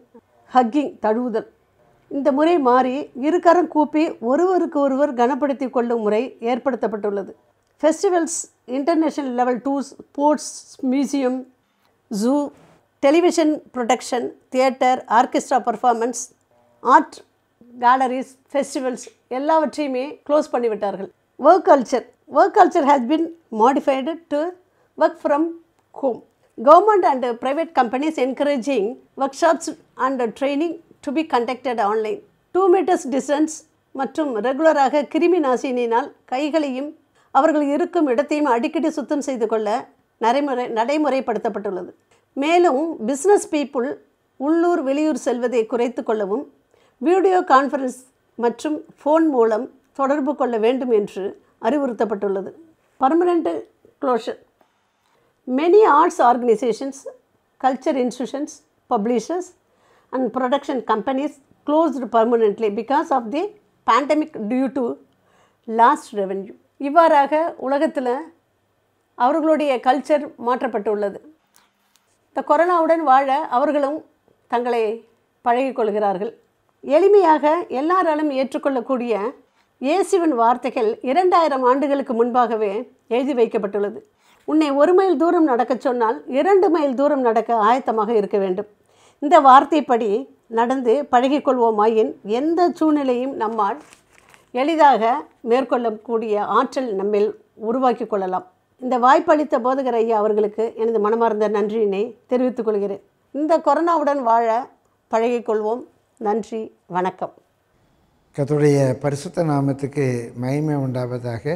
ஹக்கிங் தழுவுதல் இந்த முறை மாறி இருகரம் கூப்பி ஒருவருக்கு ஒருவர் கனப்படுத்தி கொள்ளும் முறை ஏற்படுத்தப்பட்டுள்ளது festivals international level tours sports museum zoo television production theatre orchestra performance art galleries festivals எல்லாவற்றையுமே க்ளோஸ் பண்ணிவிட்டார்கள் work culture work culture has been modified to work from home government and private companies encouraging workshops and training to be conducted online. Two metres distance மற்றும் ரெகுலராக கிருமி நாசினியினால் கைகளையும் அவர்கள் இருக்கும் இடத்தையும் அடிக்கடி சுத்தம் செய்து கொள்ள நடைமுறை நடைமுறைப்படுத்தப்பட்டுள்ளது மேலும் பிஸ்னஸ் பீப்புள் உள்ளூர் வெளியூர் செல்வதை குறைத்து கொள்ளவும் வீடியோ கான்ஃபரன்ஸ் மற்றும் ஃபோன் மூலம் தொடர்பு கொள்ள வேண்டும் என்று அறிவுறுத்தப்பட்டுள்ளது permanent closure Many arts organizations, culture institutions, publishers, and production companies closed permanently because of the pandemic due to lost revenue. இவ்வாறாக உலகத்தில் அவர்களுடைய கல்ச்சர் மாற்றப்பட்டுள்ளது இந்த கொரோனாவுடன் வாழ அவர்களும் தங்களை பழகிக்கொள்கிறார்கள் எளிமையாக எல்லாராலும் ஏற்றுக்கொள்ளக்கூடிய இயேசுவின் வார்த்தைகள் இரண்டாயிரம் ஆண்டுகளுக்கு முன்பாகவே எழுதி வைக்கப்பட்டுள்ளது உன்னை ஒரு மைல் தூரம் நடக்கச் சொன்னால் இரண்டு மைல் தூரம் நடக்க ஆயத்தமாக இருக்க வேண்டும் இந்த வார்த்தைப்படி நடந்து பழகிக்கொள்வோமாயின் எந்த சூழ்நிலையும் நம்மால் எளிதாக மேற்கொள்ளக்கூடிய ஆற்றல் நம்மில் உருவாக்கி கொள்ளலாம் இந்த வாய்ப்பளித்த போதகர் ஐயா அவர்களுக்கு எனது மனமார்ந்த நன்றியினை தெரிவித்துக் கொள்கிறேன் இந்த கொரோனாவுடன் வாழ பழகிக்கொள்வோம் நன்றி வணக்கம் கர்த்தருடைய பரிசுத்த நாமத்துக்கு மகிமை உண்டாவதாக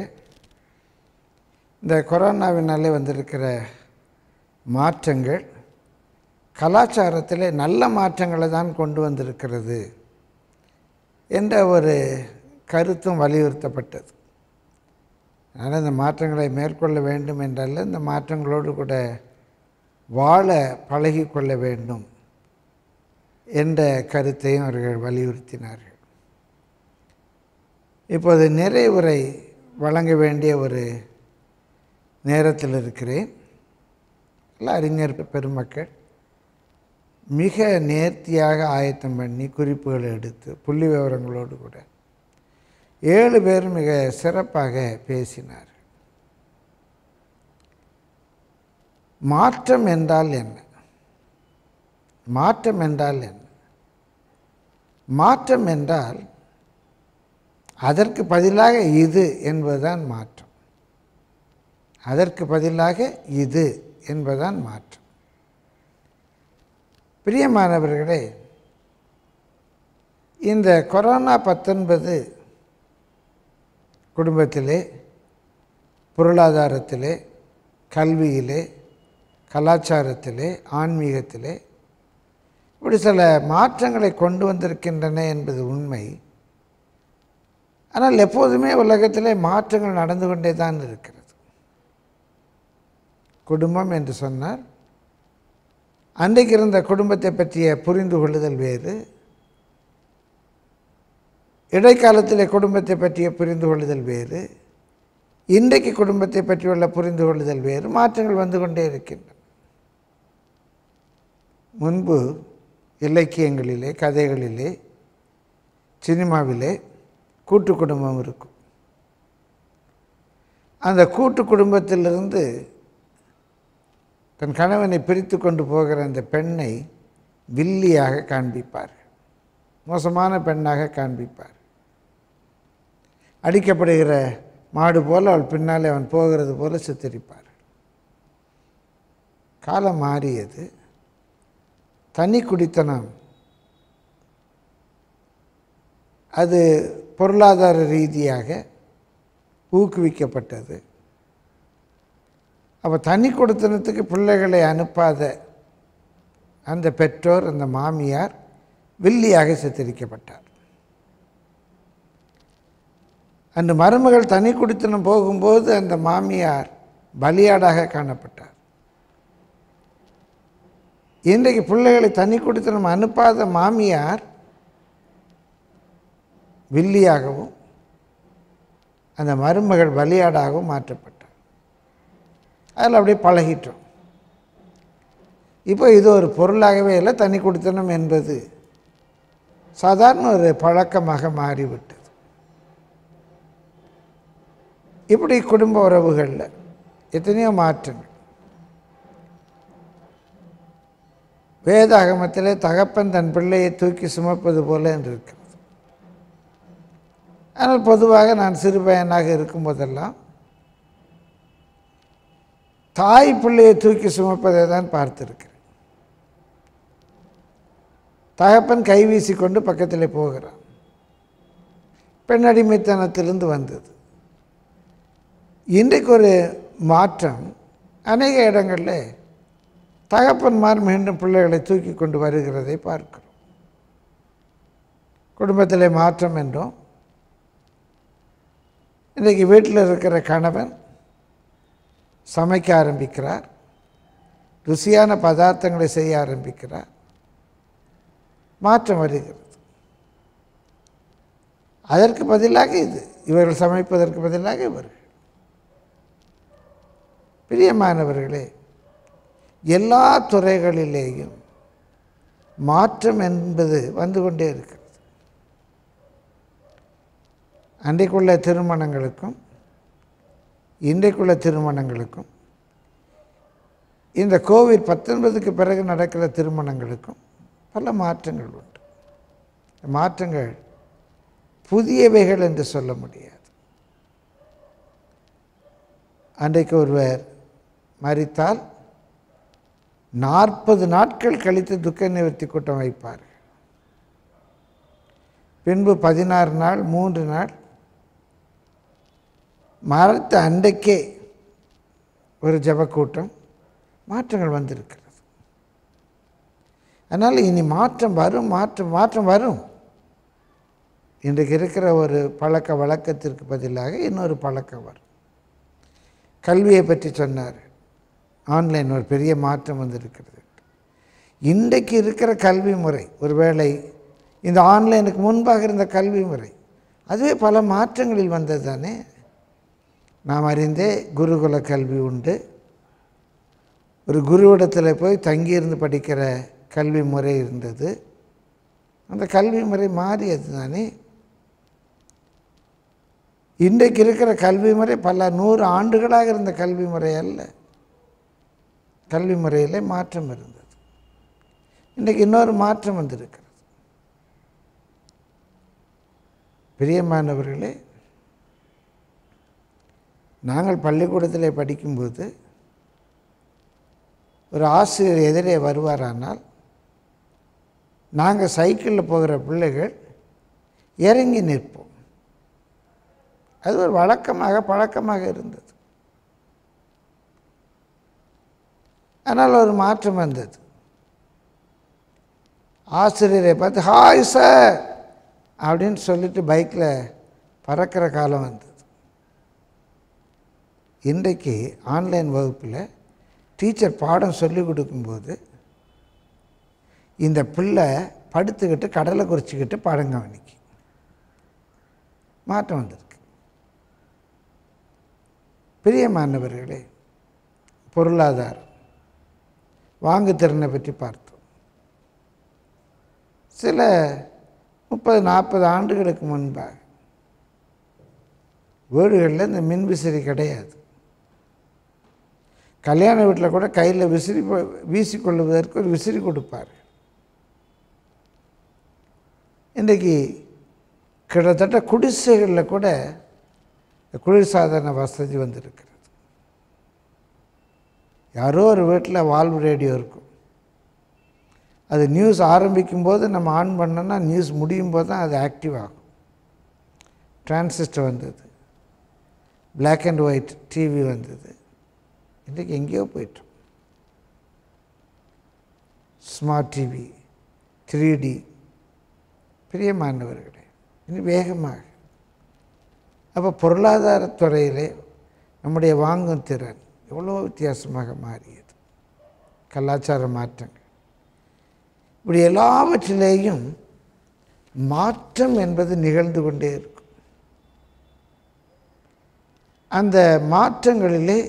இந்த கொரோனாவினாலே வந்திருக்கிற மாற்றங்கள் கலாச்சாரத்தில் நல்ல மாற்றங்களை தான் கொண்டு வந்திருக்கிறது என்ற ஒரு கருத்தும் வலியுறுத்தப்பட்டது அதனால் இந்த மாற்றங்களை மேற்கொள்ள வேண்டும் என்றல்ல இந்த மாற்றங்களோடு கூட வாழ பழகி கொள்ள வேண்டும் என்ற கருத்தையும் அவர்கள் வலியுறுத்தினார்கள் இப்போது நிறைவுரை வழங்க வேண்டிய ஒரு நேரத்தில் இருக்கிறேன் எல்லா அறிஞர் பெருமக்கள் மிக நேர்த்தியாக ஆயத்தம் பண்ணி குறிப்புகளை எடுத்து புள்ளி விவரங்களோடு கூட ஏழு பேர் மிக சிறப்பாக பேசினார் மாற்றம் என்றால் என்ன மாற்றம் என்றால் என்ன மாற்றம் என்றால் அதற்கு பதிலாக இது என்பதுதான் மாற்றம் அதற்கு பதிலாக இது என்பதுதான் மாற்றம் பிரியமானவர்களே இந்த கொரோனா பத்தொன்பது குடும்பத்திலே பொருளாதாரத்திலே கல்வியிலே கலாச்சாரத்திலே ஆன்மீகத்திலே இப்படி சில மாற்றங்களை கொண்டு வந்திருக்கின்றன என்பது உண்மை ஆனால் எப்போதுமே உலகத்திலே மாற்றங்கள் நடந்து கொண்டே தான் இருக்கிறது குடும்பம் என்று சொன்னால் அன்றைக்கு இருந்த குடும்பத்தை பற்றிய புரிந்து கொள்ளுதல் வேறு இடைக்காலத்திலே குடும்பத்தை பற்றிய புரிந்து கொள்ளுதல் வேறு இன்றைக்கு குடும்பத்தை பற்றியுள்ள புரிந்து கொள்ளுதல் வேறு மாற்றங்கள் வந்து கொண்டே இருக்கின்றன முன்பு இலக்கியங்களிலே கதைகளிலே சினிமாவிலே கூட்டு குடும்பம் இருக்கும் அந்த கூட்டு குடும்பத்திலிருந்து தன் கணவனை பிரித்து கொண்டு போகிற அந்த பெண்ணை வில்லியாக காண்பிப்பார் மோசமான பெண்ணாக காண்பிப்பார் அடிக்கப்படுகிற மாடு போல் அவள் பின்னாலே அவன் போகிறது போல சித்தரிப்பார் காலம் மாறியது தனி குடித்தனம் அது பொருளாதார ரீதியாக ஊக்குவிக்கப்பட்டது அப்போ தனி கொடுத்தனத்துக்கு பிள்ளைகளை அனுப்பாத அந்த பெற்றோர் அந்த மாமியார் வில்லியாக சித்தரிக்கப்பட்டார் அந்த மருமகள் தனி குடித்தனம் போகும்போது அந்த மாமியார் பலியாடாக காணப்பட்டார் இன்றைக்கு பிள்ளைகளை தனி குடித்தனம் அனுப்பாத மாமியார் வில்லியாகவும் அந்த மருமகள் பலியாடாகவும் மாற்றப்பட்டார் அதில் அப்படியே பழகிட்டோம் இப்போ இது ஒரு பொருளாகவே இல்லை தனி குடித்தனம் என்பது சாதாரண ஒரு பழக்கமாக மாறிவிட்டது இப்படி குடும்ப உறவுகளில் எத்தனையோ மாற்றங்கள் வேதாகமத்திலே தகப்பன் தன் பிள்ளையை தூக்கி சுமப்பது போல என்று இருக்கிறது ஆனால் பொதுவாக நான் சிறு பையனாக இருக்கும்போதெல்லாம் தாய் பிள்ளையை தூக்கி சுமப்பதை தான் பார்த்திருக்கிறேன் தகப்பன் கை வீசிக்கொண்டு பக்கத்தில் போகிறான் பெண்ணடிமைத்தனத்திலிருந்து வந்தது இன்றைக்கு ஒரு மாற்றம் அநேக இடங்களில் தகப்பன்மார் மீண்டும் பிள்ளைகளை தூக்கி கொண்டு வருகிறதை பார்க்கிறோம் குடும்பத்தில் மாற்றம் என்றும் இன்றைக்கு வீட்டில் இருக்கிற கணவன் சமைக்க ஆரம்பிக்கிறார் ருசியான பதார்த்தங்களை செய்ய ஆரம்பிக்கிறார் மாற்றம் வருகிறது அதற்கு பதிலாக இது இவர்கள் சமைப்பதற்கு பதிலாக இவர்கள் பிரியமானவர்களே எல்லா துறைகளிலேயும் மாற்றம் என்பது வந்து கொண்டே இருக்கிறது அன்றைக்குள்ள திருமணங்களுக்கும் இன்றைக்குள்ள திருமணங்களுக்கும் இந்த கோவிட் பத்தொன்பதுக்கு பிறகு நடக்கிற திருமணங்களுக்கும் பல மாற்றங்கள் உண்டு இந்த மாற்றங்கள் புதியவைகள் என்று சொல்ல முடியாது அன்றைக்கு ஒருவர் மறித்தால் நாற்பது நாட்கள் கழித்து துக்க நிவர்த்தி கூட்டம் வைப்பார்கள் பின்பு பதினாறு நாள் மூன்று நாள் மரத்த அன்றைக்கே ஒரு ஜபக்கூட்டம் மாற்றங்கள் வந்திருக்கிறது அதனால் இனி மாற்றம் வரும் மாற்றம் மாற்றம் வரும் இன்றைக்கு இருக்கிற ஒரு பழக்க வழக்கத்திற்கு பதிலாக இன்னொரு பழக்கம் வரும் கல்வியை பற்றி சொன்னார் ஆன்லைன் ஒரு பெரிய மாற்றம் வந்திருக்கிறது இன்றைக்கு இருக்கிற கல்வி முறை ஒருவேளை இந்த ஆன்லைனுக்கு முன்பாக இருந்த கல்வி முறை அதுவே பல மாற்றங்களில் வந்தது தானே நாம் அறிந்தே குருகுல கல்வி உண்டு ஒரு குருவிடத்தில் போய் தங்கியிருந்து படிக்கிற கல்வி முறை இருந்தது அந்த கல்வி முறை மாறியது தானே இன்றைக்கு இருக்கிற கல்வி முறை பல நூறு ஆண்டுகளாக இருந்த கல்வி முறை அல்ல கல்வி முறையில் மாற்றம் இருந்தது இன்றைக்கு இன்னொரு மாற்றம் வந்திருக்கிறது பிரியமானவர்களே நாங்கள் பள்ளிக்கூடத்தில் படிக்கும்போது ஒரு ஆசிரியர் எதிரே வருவாரானால் நாங்கள் சைக்கிளில் போகிற பிள்ளைகள் இறங்கி நிற்போம் அது ஒரு வழக்கமாக பழக்கமாக இருந்தது ஆனால் ஒரு மாற்றம் வந்தது ஆசிரியரை பார்த்து ஹாய் சார் அப்படின்னு சொல்லிட்டு பைக்கில் பறக்கிற காலம் வந்தது இன்றைக்கு ஆன்லைன் வகுப்பில் டீச்சர் பாடம் சொல்லி கொடுக்கும்போது இந்த பிள்ளை படுத்துக்கிட்டு கடலை குறிச்சிக்கிட்டு பாடம் கவனிக்கு மாற்றம் வந்திருக்கு பிரியமானவர்களே பொருளாதாரம் வாங்கு திறனை பற்றி பார்த்தோம் சில முப்பது நாற்பது ஆண்டுகளுக்கு முன்பாக வீடுகளில் இந்த மின் விசிறி கிடையாது கல்யாண வீட்டில் கூட கையில் விசிறி போ- வீசிக்கொள்வதற்கு ஒரு விசிறி கொடுப்பார் இன்றைக்கு கிட்டத்தட்ட குடிசைகளில் கூட குளிர்சாதன வசதி வந்திருக்கிறது யாரோ ஒரு வீட்டில் வால்வு ரேடியோ இருக்கும் அது நியூஸ் ஆரம்பிக்கும் போது நம்ம ஆன் பண்ணோன்னா நியூஸ் முடியும் போது தான் அது ஆக்டிவ் ஆகும் டிரான்சிஸ்டர் வந்தது Black அண்ட் ஒயிட் டிவி வந்தது இன்றைக்கு எங்கேயோ போயிட்டோம் ஸ்மார்ட் டிவி த்ரீ டி பிரியமானவர்களே இன்னும் வேகமாக அப்போ பொருளாதாரத்துறையிலே நம்முடைய வாங்கும் திறன் எவ்வளோ வித்தியாசமாக மாறியது கலாச்சார மாற்றங்கள் இப்படி எல்லாவற்றிலேயும் மாற்றம் என்பது நிகழ்ந்து கொண்டே இருக்கும் அந்த மாற்றங்களிலே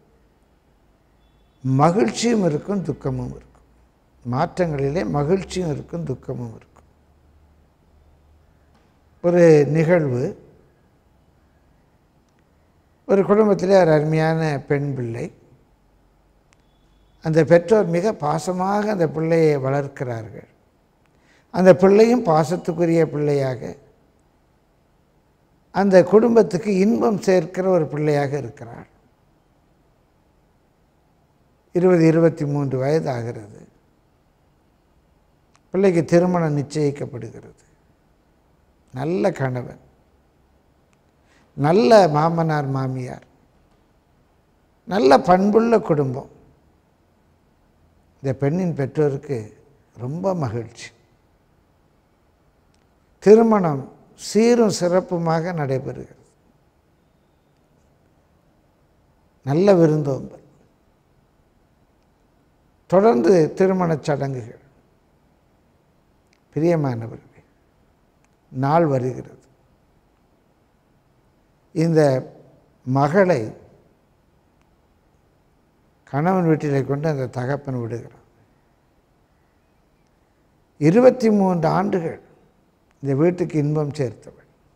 மகிழ்ச்சியும் இருக்கும் துக்கமும் இருக்கும் மாற்றங்களிலே மகிழ்ச்சியும் இருக்கும் துக்கமும் இருக்கும் ஒரு நிகழ்வு ஒரு குடும்பத்திலே ஒரு அருமையான பெண் பிள்ளை அந்த பெற்றோர் மிக பாசமாக அந்த பிள்ளையை வளர்க்கிறார்கள் அந்த பிள்ளையும் பாசத்துக்குரிய பிள்ளையாக அந்த குடும்பத்துக்கு இன்பம் சேர்க்கிற ஒரு பிள்ளையாக இருக்கிறார் இருபது இருபத்தி மூன்று வயது ஆகிறது பிள்ளைக்கு திருமணம் நிச்சயிக்கப்படுகிறது நல்ல கணவன் நல்ல மாமனார் மாமியார் நல்ல பண்புள்ள குடும்பம் இந்த பெண்ணின் பெற்றோருக்கு ரொம்ப மகிழ்ச்சி திருமணம் சீரும் சிறப்புமாக நடைபெறுகிறது நல்ல விருந்தோம்பல் தொடர்ந்து திருமணச் சடங்குகள் பிரியமானவர்களே நாள் வருகிறது இந்த மகளை கணவன் வீட்டிலே கொண்டு அந்த தகப்பன் விடுகிறான் இருபத்தி மூன்று ஆண்டுகள் இந்த வீட்டுக்கு இன்பம் சேர்த்தவள்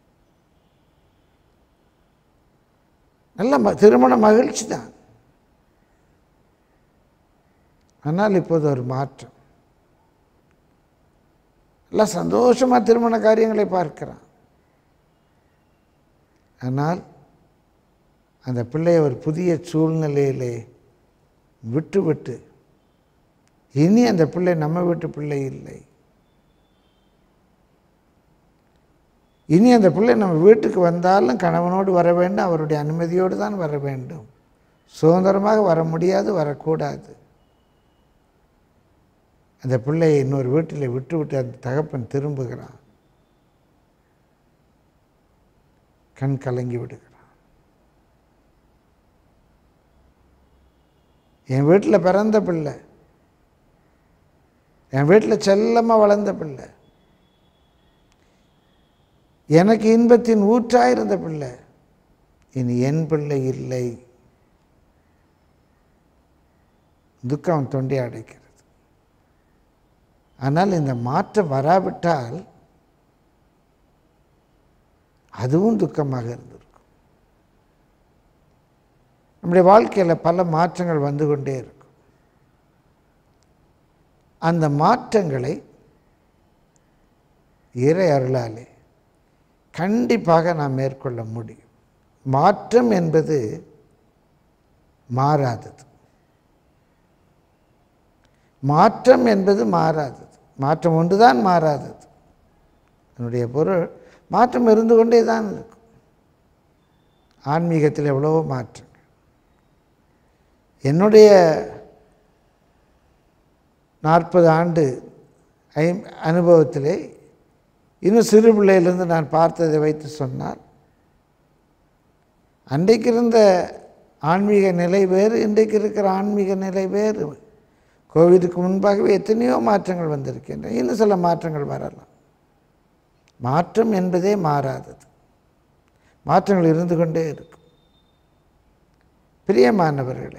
நல்ல ம திருமண மகிழ்ச்சி தான் ஆனால் இப்போது ஒரு மாற்றம் எல்லாம் சந்தோஷமாக திருமண காரியங்களை பார்க்கிறான் ஆனால் அந்த பிள்ளையை ஒரு புதிய சூழ்நிலையிலே விட்டு விட்டு இனி அந்த பிள்ளை நம்ம வீட்டு பிள்ளை இல்லை இனி அந்த பிள்ளை நம்ம வீட்டுக்கு வந்தாலும் கணவனோடு வர வேண்டும் அவருடைய அனுமதியோடு தான் வர வேண்டும் சுதந்திரமாக வர முடியாது வரக்கூடாது அந்த பிள்ளையை இன்னொரு வீட்டில் விட்டு விட்டு அந்த தகப்பன் திரும்புகிறான் கண் கலங்கி விடுகிறான் என் வீட்டில் பிறந்த பிள்ளை என் வீட்டில் செல்லமாக வளர்ந்த பிள்ளை எனக்கு இன்பத்தின் ஊற்றாயிருந்த பிள்ளை இனி என் பிள்ளை இல்லை துக்கம் தொண்டி அடைக்கிறது ஆனால் இந்த மாற்றம் வராவிட்டால் அதுவும் துக்கமாக இருந்திருக்கும் நம்முடைய வாழ்க்கையில் பல மாற்றங்கள் வந்து கொண்டே இருக்கும் அந்த மாற்றங்களை இறை அருளாலே கண்டிப்பாக நாம் மேற்கொள்ள முடியும் மாற்றம் என்பது மாறாதது மாற்றம் என்பது மாறாதது மாற்றம் ஒன்றுதான் மாறாதது என்னுடைய பொருள் மாற்றம் இருந்து கொண்டே தான் இருக்கும் ஆன்மீகத்தில் எவ்வளவோ மாற்றங்கள் என்னுடைய நாற்பது ஆண்டு ஐ அனுபவத்திலே இன்னும் சிறு பிள்ளையிலிருந்து நான் பார்த்ததை வைத்து சொன்னால் அன்றைக்கு இருந்த ஆன்மீக நிலை வேறு இன்றைக்கு இருக்கிற ஆன்மீக நிலை வேறு கோவிலுக்கு முன்பாகவே எத்தனையோ மாற்றங்கள் வந்திருக்கின்றன இன்னும் சில மாற்றங்கள் வரலாம் மாற்றம் என்பதே மாறாதது மாற்றங்கள் இருந்து கொண்டே இருக்கும் பிரியமானவர்களே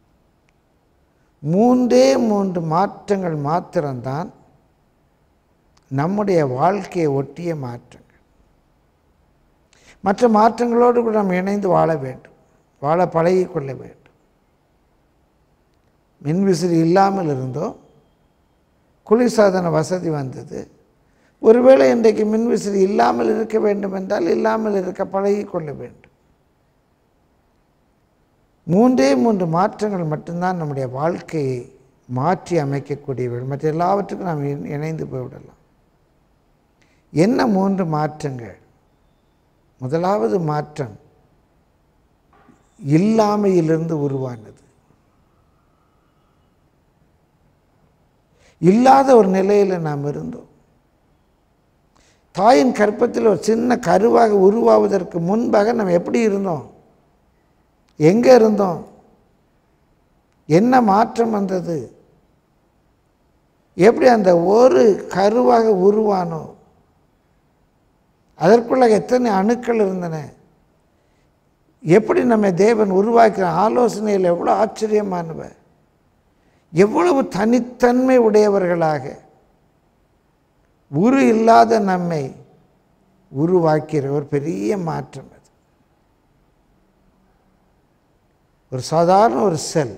மூன்றே மூன்று மாற்றங்கள் மாத்திரம்தான் நம்முடைய வாழ்க்கையை ஒட்டிய மாற்றங்கள் மற்ற மாற்றங்களோடு கூட நாம் இணைந்து வாழ வேண்டும் வாழ பழகிக்கொள்ள வேண்டும் மின்விசிறி இல்லாமல் இருந்தோம் குளிர்சாதன வசதி வந்தது ஒருவேளை இன்றைக்கு மின்விசிறி இல்லாமல் இருக்க வேண்டும் என்றால் இல்லாமல் இருக்க பழகிக்கொள்ள வேண்டும் மூன்றே மூன்று மாற்றங்கள் மட்டும்தான் நம்முடைய வாழ்க்கையை மாற்றி அமைக்கக்கூடியவர்கள் மற்ற எல்லாவற்றுக்கும் நாம் இணை- இணைந்து போய்விடலாம் என்ன மூன்று மாற்றங்கள் முதலாவது மாற்றம் இல்லாமையிலிருந்து உருவானது இல்லாத ஒரு நிலையில் நாம் இருந்தோம் தாயின் கற்பத்தில் ஒரு சின்ன கருவாக உருவாவதற்கு முன்பாக நம்ம எப்படி இருந்தோம் எங்கே இருந்தோம் என்ன மாற்றம் வந்தது எப்படி அந்த ஒரு கருவாக உருவானோம் அதற்குள்ள எத்தனை அணுக்கள் இருந்தன எப்படி நம்ம தேவன் உருவாக்கிற ஆலோசனையில் எவ்வளோ ஆச்சரியமானவ எவ்வளவு தனித்தன்மை உடையவர்களாக உரு இல்லாத நம்மை உருவாக்கிற ஒரு பெரிய மாற்றம் அது ஒரு சாதாரண ஒரு செல்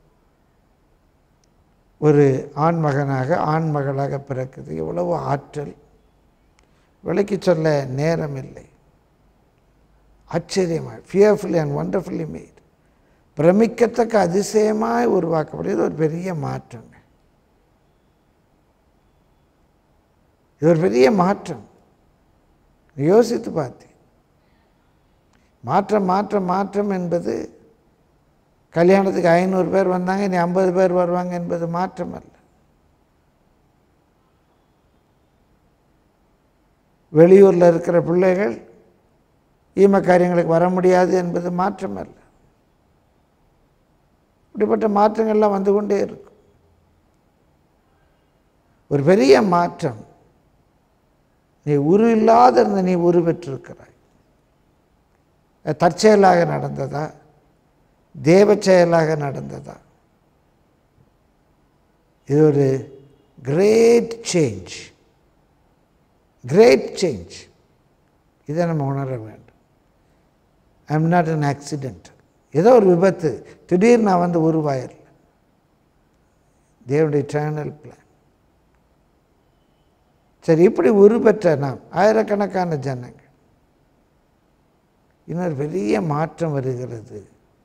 ஒரு ஆண்மகனாக ஆண்மகளாக பிறக்குது எவ்வளவு ஆற்றல் விளக்கி சொல்ல நேரம் இல்லை ஆச்சரியமாக ஃபியர்ஃபுல்லி அண்ட் ஒண்டர்ஃபுல்லி மேட் பிரமிக்கத்தக்க அதிசயமாய் உருவாக்கப்படுகிறது ஒரு பெரிய மாற்றங்க இது ஒரு பெரிய மாற்றம் யோசித்து பார்த்தேன் மாற்றம் மாற்றம் மாற்றம் என்பது கல்யாணத்துக்கு ஐநூறு பேர் வந்தாங்க இனி ஐம்பது பேர் வருவாங்க என்பது மாற்றம் அல்ல வெளியூரில் இருக்கிற பிள்ளைகள் ஈம காரியங்களுக்கு வர முடியாது என்பது மாற்றம் அல்ல இப்படிப்பட்ட மாற்றங்கள்லாம் வந்து கொண்டே இருக்கும் ஒரு பெரிய மாற்றம் நீ உரு இல்லாத இருந்த நீ உரு பெற்றிருக்கிறாய் அது தற்செயலாக நடந்ததா தேவ செயலாக நடந்ததா இது ஒரு கிரேட் சேஞ்ச் கிரேட் சேஞ்ச் இதை நம்ம உணர வேண்டும் I am not an accident ஏதோ ஒரு விபத்து திடீர்னு நான் வந்து உருவாயிரல தேவனுடைய இட்டர்னல் பிளான் சரி இப்படி உருப்பெற்ற நாம் ஆயிரக்கணக்கான ஜனங்கள் இன்னொரு பெரிய மாற்றம் வருகிறது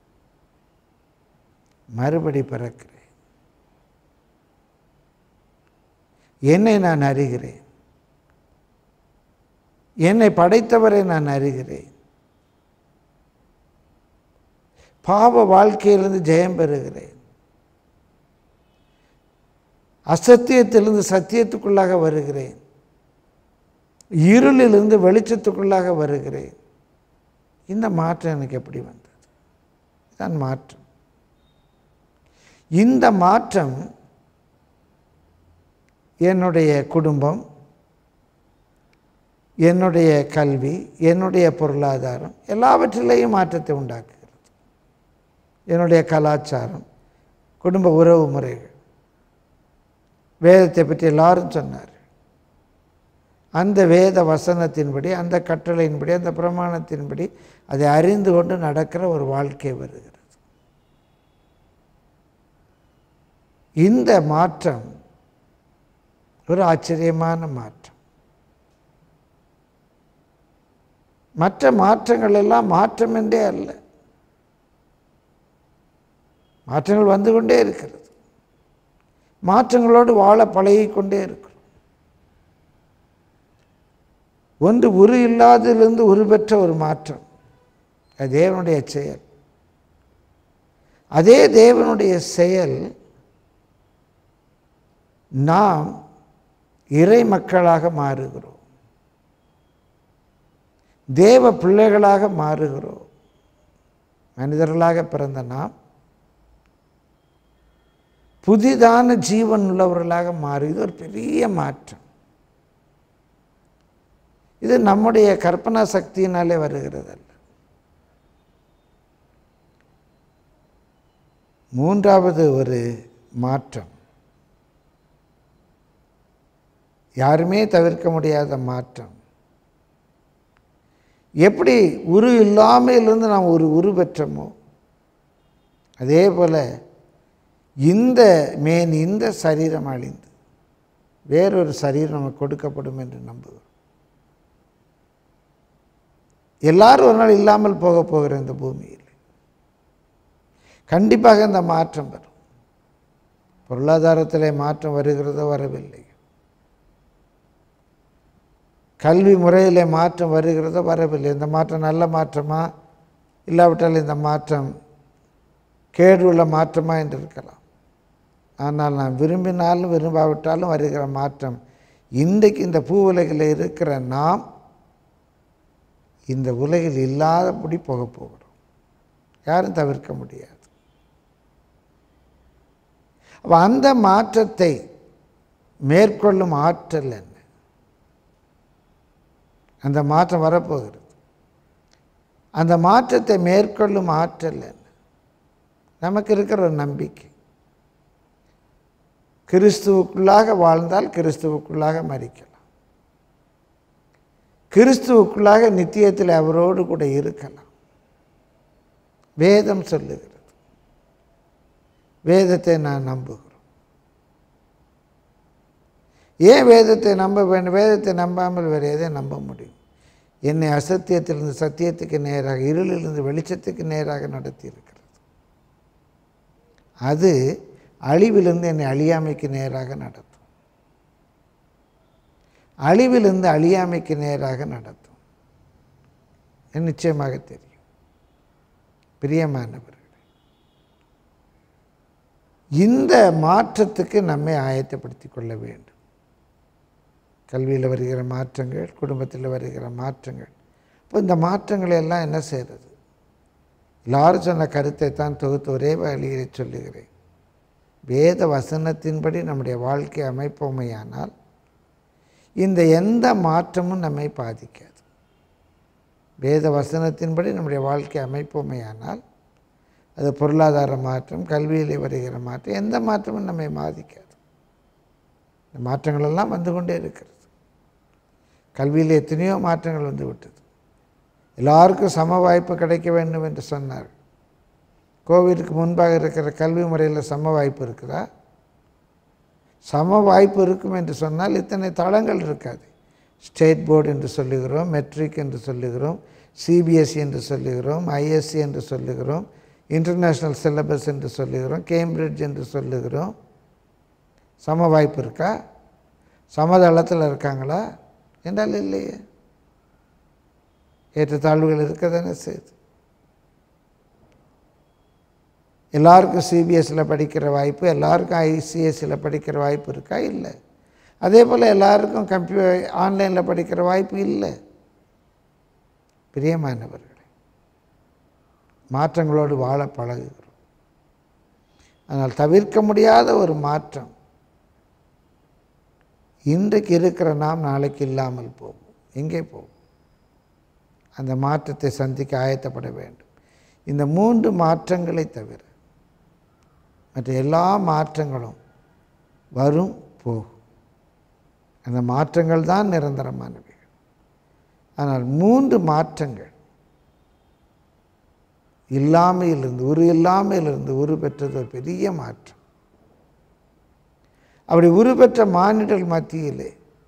மறுபடி பிறக்கிறேன் என்னை நான் அறிகிறேன் என்னை படைத்தவரை நான் அறிகிறேன் பாவ வாழ்க்கையிலிருந்து ஜெயம் பெறுகிறேன் அசத்தியத்திலிருந்து சத்தியத்துக்குள்ளாக வருகிறேன் இருளிலிருந்து வெளிச்சத்துக்குள்ளாக வருகிறேன் இந்த மாற்றம் எனக்கு எப்படி வந்தது இதுதான் மாற்றம் இந்த மாற்றம் என்னுடைய குடும்பம் என்னுடைய கல்வி என்னுடைய பொருளாதாரம் எல்லாவற்றிலேயும் மாற்றத்தை உண்டாக்குகிறது என்னுடைய கலாச்சாரம் குடும்ப உறவு முறைகள் வேதத்தை பற்றி எல்லாரும் சொன்னார் அந்த வேத வசனத்தின்படி அந்த கட்டளையின்படி அந்த பிரமாணத்தின்படி அதை அறிந்து கொண்டு நடக்கிற ஒரு வாழ்க்கை வருகிறது இந்த மாற்றம் ஒரு ஆச்சரியமான மாற்றம் மற்ற மாற்றங்கள் எல்லாம் மாற்றம் என்றே அல்ல மாற்றங்கள் வந்து கொண்டே இருக்கிறது மாற்றங்களோடு வாழ பழகிக்கொண்டே இருக்கிறோம் ஒன்று உரு இல்லாதிலிருந்து உருபெற்ற ஒரு மாற்றம் அது தேவனுடைய செயல் அதே தேவனுடைய செயல் நாம் இறை மக்களாக மாறுகிறோம் தேவ பிள்ளைகளாக மாறுகிறோம் மனிதர்களாக பிறந்த நாம் புதிதான ஜீவன் உள்ளவர்களாக மாறி இது ஒரு பெரிய மாற்றம் இது நம்முடைய கற்பனா சக்தியினாலே வருகிறதல்ல மூன்றாவது ஒரு மாற்றம் யாருமே தவிர்க்க முடியாத மாற்றம் எப்படி உரு இல்லாமையிலிருந்து நாம் ஒரு உரு பெற்றோமோ அதே போல் இந்த மேன் இந்த சரீரம் அழிந்து வேறொரு சரீரம் நமக்கு கொடுக்கப்படும் என்று நம்புகிறோம் எல்லாரும் ஒரு நாள் இல்லாமல் போக போகிற இந்த பூமியில் கண்டிப்பாக இந்த மாற்றம் வரும் பொருளாதாரத்திலே மாற்றம் வருகிறதோ வரவில்லை கல்வி முறையிலே மாற்றம் வருகிறதோ வரவில்லை இந்த மாற்றம் நல்ல மாற்றமா இல்லாவிட்டால் இந்த மாற்றம் கேடுள்ள மாற்றமா என்று இருக்கலாம் ஆனால் நான் விரும்பினாலும் விரும்பாவிட்டாலும் வருகிற மாற்றம் இன்றைக்கு இந்த பூ உலகில் இருக்கிற நாம் இந்த உலகில் இல்லாதபடி போக போகிறோம் யாரும் தவிர்க்க முடியாது அப்போ அந்த மாற்றத்தை மேற்கொள்ளும் ஆற்றல் என்ன அந்த மாற்றம் வரப்போகிறது அந்த மாற்றத்தை மேற்கொள்ளும் ஆற்றல் என்ன நமக்கு இருக்கிற ஒரு நம்பிக்கை கிறிஸ்துவுக்குள்ளாக வாழ்ந்தால் கிறிஸ்துவுக்குள்ளாக மறிக்கலாம் கிறிஸ்துவுக்குள்ளாக நித்தியத்தில் அவரோடு கூட இருக்கலாம் வேதம் சொல்லுகிறது வேதத்தை நான் நம்புகிறோம் ஏன் வேதத்தை நம்ப வேண்டும் வேதத்தை நம்பாமல் வேறு எதை நம்ப முடியும் என்னை அசத்தியத்திலிருந்து சத்தியத்துக்கு நேராக இருளிலிருந்து வெளிச்சத்துக்கு நேராக நடத்தி இருக்கிறது அது அழிவிலிருந்து என்னை அழியாமைக்கு நேராக நடத்தும் அழிவிலிருந்து அழியாமைக்கு நேராக நடத்தும் எனக்கு நிச்சயமாக தெரியும் பிரியமானவர்களே இந்த மாற்றத்துக்கு நம்மை ஆயத்தப்படுத்தி கொள்ள வேண்டும் கல்வியில் வருகிற மாற்றங்கள் குடும்பத்தில் வருகிற மாற்றங்கள் இப்போ இந்த மாற்றங்களை எல்லாம் என்ன செய்கிறது எல்லாரும் சொன்ன கருத்தை தான் தொகுத்து ஒரே வழியிலே சொல்லுகிறேன் வேத வசனத்தின்படி நம்முடைய வாழ்க்கை அமைப்போமையானால் இந்த எந்த மாற்றமும் நம்மை பாதிக்காது வேத வசனத்தின்படி நம்முடைய வாழ்க்கை அமைப்போமையானால் அது பொருளாதார மாற்றம் கல்வியிலே வருகிற மாற்றம் எந்த மாற்றமும் நம்மை பாதிக்காது இந்த மாற்றங்கள் எல்லாம் வந்து கொண்டே இருக்கிறது கல்வியில் எத்தனையோ மாற்றங்கள் வந்து விட்டது எல்லாருக்கும் சம வாய்ப்பு கிடைக்க வேண்டும் என்று சொன்னார் கோவிலுக்கு முன்பாக இருக்கிற கல்வி முறையில் சம வாய்ப்பு இருக்குதா சம வாய்ப்பு இருக்கும் என்று சொன்னால் இத்தனை தளங்கள் இருக்காது ஸ்டேட் போர்டு என்று சொல்லுகிறோம் மெட்ரிக் என்று சொல்லுகிறோம் சிபிஎஸ்சி என்று சொல்லுகிறோம் ஐஎஸ்சி என்று சொல்லுகிறோம் இன்டர்நேஷ்னல் சிலபஸ் என்று சொல்லுகிறோம் கேம்பிரிட்ஜ் என்று சொல்லுகிறோம் சம வாய்ப்பு இருக்கா சமதளத்தில் இருக்காங்களா என்றால் இல்லையே ஏற்றத்தாழ்வுகள் இருக்க தானே செய்யுது எல்லாருக்கும் சிபிஎஸ்சியில் படிக்கிற வாய்ப்பு எல்லாருக்கும் ஐசிஎஸ்சியில் படிக்கிற வாய்ப்பு இருக்கா இல்லை அதே போல் எல்லாருக்கும் கம்ப்யூ ஆன்லைனில் படிக்கிற வாய்ப்பு இல்லை பிரியமானவர்களே மாற்றங்களோடு வாழ பழகுகிறோம் ஆனால் தவிர்க்க முடியாத ஒரு மாற்றம் இன்றைக்கு இருக்கிற நாம் நாளைக்கு இல்லாமல் போகும் எங்கே போகும் அந்த மாற்றத்தை சந்திக்க ஆயத்தப்பட வேண்டும் இந்த மூன்று மாற்றங்களை தவிர மற்ற எல்லா மாற்றங்களும் வரும் போகும் அந்த மாற்றங்கள் தான் நிரந்தரமானவைகள் ஆனால் மூன்று மாற்றங்கள் இல்லாமையிலிருந்து உரு இல்லாமையிலிருந்து உரு பெற்றது ஒரு பெரிய மாற்றம் அப்படி உருப்பெற்ற மானிடர் மத்தியிலே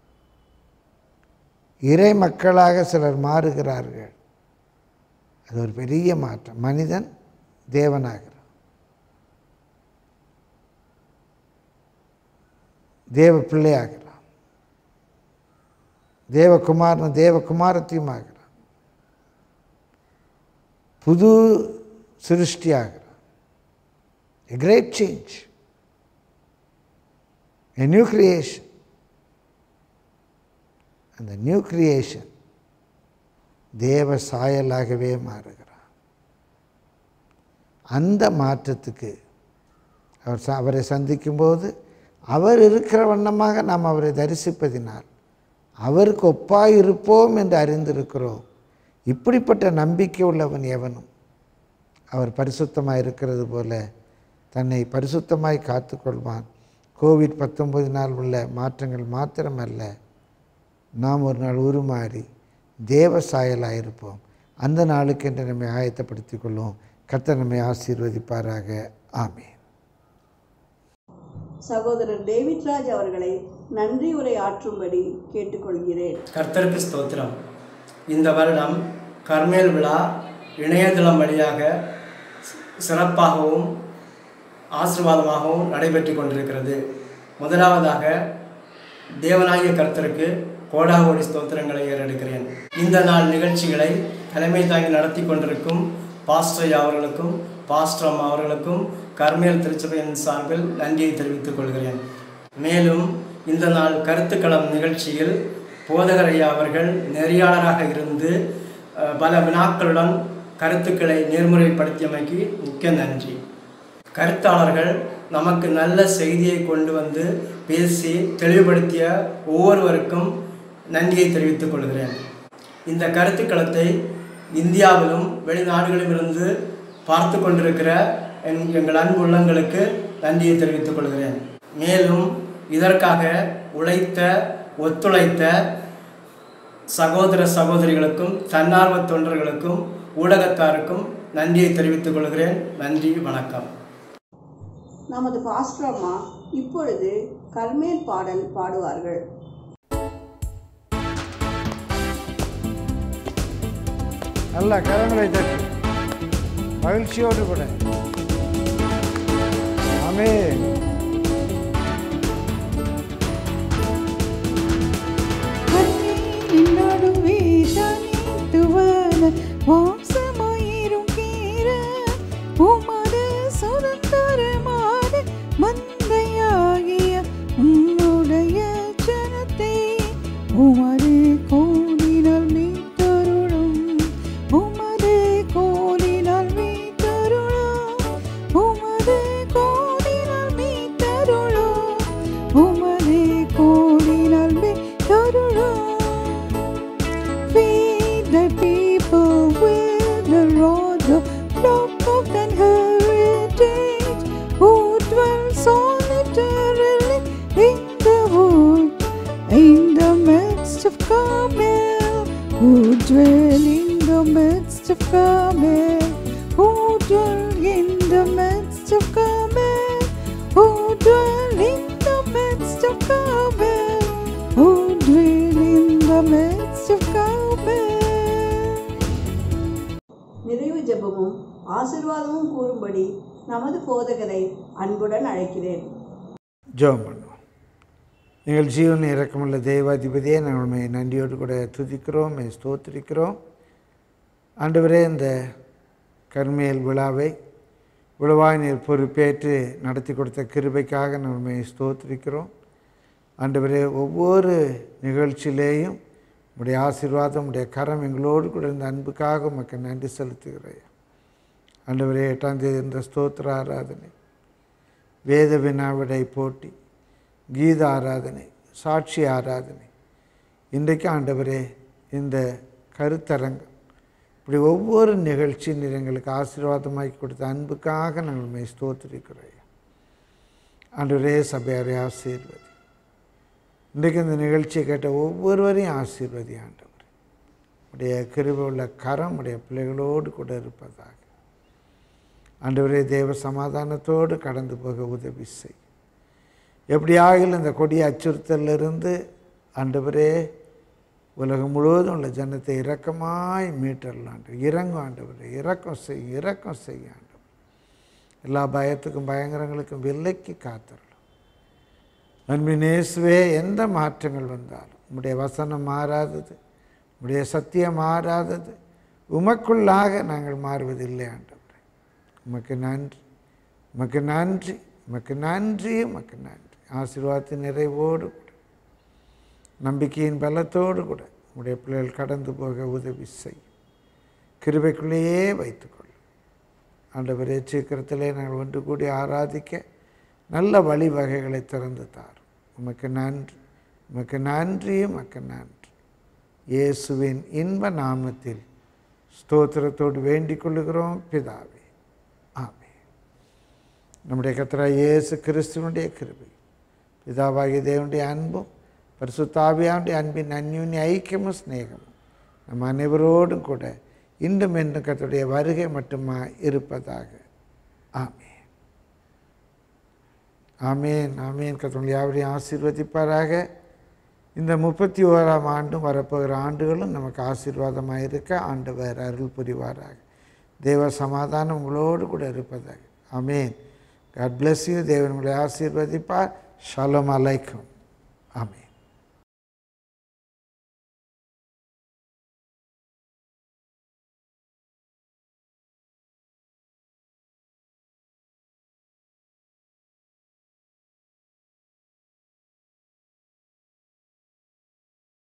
இறை மக்களாக சிலர் மாறுகிறார்கள் அது ஒரு பெரிய மாற்றம் மனிதன் தேவனாகிறான் தேவ பிள்ளையாகிறான் தேவகுமாரன் தேவகுமாரத்தையும் ஆகிறான் புது சிருஷ்டியாகிறான் a great change a new creation. அந்த நியூ கிரியேஷன் தேவ சாயலாகவே மாறுகிறார் அந்த மாற்றத்துக்கு அவர் ச- அவரை சந்திக்கும்போது அவர் இருக்கிற வண்ணமாக நாம் அவரை தரிசிப்பதினால் அவருக்கு ஒப்பாய் இருப்போம் என்று அறிந்திருக்கிறோம் இப்படிப்பட்ட நம்பிக்கை உள்ளவன் எவனும் அவர் பரிசுத்தமாக இருக்கிறது போல தன்னை பரிசுத்தமாய் காத்துக்கொள்வான் கோவிட் பத்தொன்பதினால் உள்ள மாற்றங்கள் மாத்திரமல்ல நாம் ஒரு நாள் உருமாறி தேவ சாயலாக இருப்போம் அந்த நாளுக்கென்று நம்மை ஆயத்தப்படுத்திக் கொள்வோம் கர்த்தர் நம்மை ஆசீர்வதிப்பாராக ஆமென் சகோதரர் டேவிட் ராஜ் அவர்களை நன்றி உரை ஆற்றும்படி கேட்டுக்கொள்கிறேன் கர்த்தருக்கு ஸ்தோத்திரம் இந்த வருடம் கர்மேல் விழா இணையதளம் வழியாக சி- சிறப்பாகவும் ஆசீர்வாதமாகவும் நடைபெற்று கொண்டிருக்கிறது முதலாவதாக தேவநாயக கர்த்தருக்கு கோடாகோடி ஸ்தோத்திரங்களை ஏறெடுக்கிறேன் இந்த நாள் நிகழ்ச்சிகளை தலைமை தாங்கி நடத்தி கொண்டிருக்கும் பாஸ்டர் அவர்களுக்கும் பாஸ்டர் அம்மா அவர்களுக்கும் கர்மேல் திருச்சபையின் சார்பில் நன்றியை தெரிவித்துக் கொள்கிறேன் மேலும் இந்த நாள் கருத்துக்களம் நிகழ்ச்சியில் போதகர் ஐயா அவர்கள் நெறியாளராக இருந்து அஹ், பல வினாக்களுடன் கருத்துக்களை நேர்முறைப்படுத்தியமைக்கு மிக்க நன்றி கருத்தாளர்கள் நமக்கு நல்ல செய்தியை கொண்டு வந்து பேசி தெளிவுபடுத்திய ஒவ்வொருவருக்கும் நன்றியை தெரிவித்துக் கொள்கிறேன் இந்த கருத்துக்களத்தை இந்தியாவிலும் வெளிநாடுகளிலிருந்து பார்த்து கொண்டிருக்கிற என்- எங்கள் அன்பு உள்ளங்களுக்கு நன்றியை தெரிவித்துக் கொள்கிறேன் மேலும் இதற்காக உழைத்த ஒத்துழைத்த சகோதர சகோதரிகளுக்கும் தன்னார்வ தொண்டர்களுக்கும் ஊடகத்தாருக்கும் நன்றியை தெரிவித்துக் கொள்கிறேன் நன்றி வணக்கம் நமது பாஸ்டர் அம்மா இப்பொழுது கர்மேல் பாடல் பாடுவார்கள் நல்ல கரங்களை தட்டி மகிழ்ச்சியோடு கூட ஆமே நடுவே தனித்துவன வாசமாயிரும் கீர உமது சுதந்திரமான மந்தையாகிய உம்முடைய ஜனத்தை உமது கோலினால் மீட்டருளும் உமது கோலினால் மீட்டருளும் உமது கோலினால் மீட்டருளும் உமது கோலினால் மீட்டருளும் Feed the people with the rod of flock of than heritage, who dwell solitarily in the wood, in the midst of Carmel, who dwell in the midst of Carmel, who dwell in the midst of Carmel, who dwell in the midst of Carmel, who dwell in the midst of Carmel. நிறைவு ஜெபமும் ஆசிர்வாதமும் கூறும்படி நமது போதகரை அன்புடன் அழைக்கிறேன் ஜெபம் பண்ணுவோம் எங்கள் ஜீவன் இறக்கமுள்ள தெய்வாதிபதியே நாங்கள் உண்மை நன்றியோடு கூட துதிக்கிறோம் மெய் ஸ்தோத்திரிக்கிறோம் ஆண்டவரே இந்த கர்மேல் விழாவை விழாவாய் நீர் பொறுப்பேற்று நடத்தி கொடுத்த கிருபைக்காக நாங்கள் உண்மை ஸ்தோத்திரிக்கிறோம் ஆண்டவரே ஒவ்வொரு நிகழ்ச்சியிலேயும் உடைய ஆசீர்வாதம் உடைய கரம் எங்களோடு கூட இருந்த அன்புக்காக உமக்கு நன்றி செலுத்துகிறேன் ஆண்டவரே எட்டாம் தேதி இந்த ஸ்தோத்திர ஆராதனை வேத வினாவிடை போட்டி கீத ஆராதனை சாட்சி ஆராதனை இன்றைக்கு ஆண்டவரே இந்த கருத்தரங்கம் இப்படி ஒவ்வொரு நிகழ்ச்சி நீர் எங்களுக்கு ஆசீர்வாதமாக்கி கொடுத்த அன்புக்காக நாங்கள் உண்மை ஸ்தோத்திரிக்கிறோம் ஆண்டவரே சபையாரை ஆசீர்வதி இன்றைக்கு இந்த நிகழ்ச்சியை கேட்ட ஒவ்வொருவரையும் ஆசீர்வதி ஆண்டவர் உடைய கிருபை உள்ள கரம் உடைய பிள்ளைகளோடு கூட இருப்பதாக ஆண்டவரே தேவ சமாதானத்தோடு கடந்து போக உதவி செய் எப்படியாகிலும் இந்த கொடிய அச்சுறுத்தலிருந்து ஆண்டவரே உலகம் முழுவதும் உள்ள ஜனத்தை இரக்கமாய் மீட்டரலாம் இறங்கும் ஆண்டவரே இரக்கம் செய் இரக்கம் செய் ஆண்டவர் எல்லா பயத்துக்கும் பயங்கரங்களுக்கும் விலைக்கு காத்தரலாம் அன்பின் இயேசுவே எந்த மாற்றங்கள் வந்தாலும் உம்முடைய வசனம் மாறாதது உம்முடைய சத்தியம் மாறாதது உமக்குள்ளாக நாங்கள் மாறுவதில்லை ஆண்டவரே உமக்கு நன்றி உமக்கு நன்றி உமக்கு நன்றி உமக்கு நன்றி ஆசீர்வாதத்தின் நிறைவோடு கூட நம்பிக்கையின் பலத்தோடு கூட உடைய பிள்ளைகள் கடந்து போக உதவி செய் கிருபைக்குள்ளேயே வைத்துக்கொள் ஆண்டவரே சீக்கிரத்திலே நாங்கள் ஒன்று கூடி ஆராதிக்க நல்ல வழிவகைகளை திறந்து தார் உமக்கு நன்றி உமக்கு நன்றி உமக்கு நன்றி இயேசுவின் இன்ப நாமத்தில் ஸ்தோத்திரத்தோடு வேண்டிக் கொள்ளுகிறோம் பிதாவே ஆமே நம்முடைய கத்தரா இயேசு கிறிஸ்துவனுடைய கிருபை பிதாவாகிய தேவனுடைய அன்பும் பரிசுத்தாவியானுடைய அன்பின் அந்யூன்ய ஐக்கியமும் சிநேகமும் நம் அனைவரோடும் கூட இன்றும் என்றும் கத்தருடைய வருகை மட்டுமா இருப்பதாக ஆமே ஆமேன் ஆமேன் கத்தருடைய யாவரையும் ஆசீர்வதிப்பாராக இந்த முப்பத்தி ஓராம் ஆண்டும் வரப்போகிற ஆண்டுகளும் நமக்கு ஆசீர்வாதமாக இருக்க ஆண்டவர் அருள் புரிவாராக தேவ சமாதானம் உங்களோடு கூட இருப்பதாக ஆமேன் காட் bless யூ தேவன் உங்களை ஆசீர்வதிப்பார் ஷாலம் அலைக்கும் ஆமேன்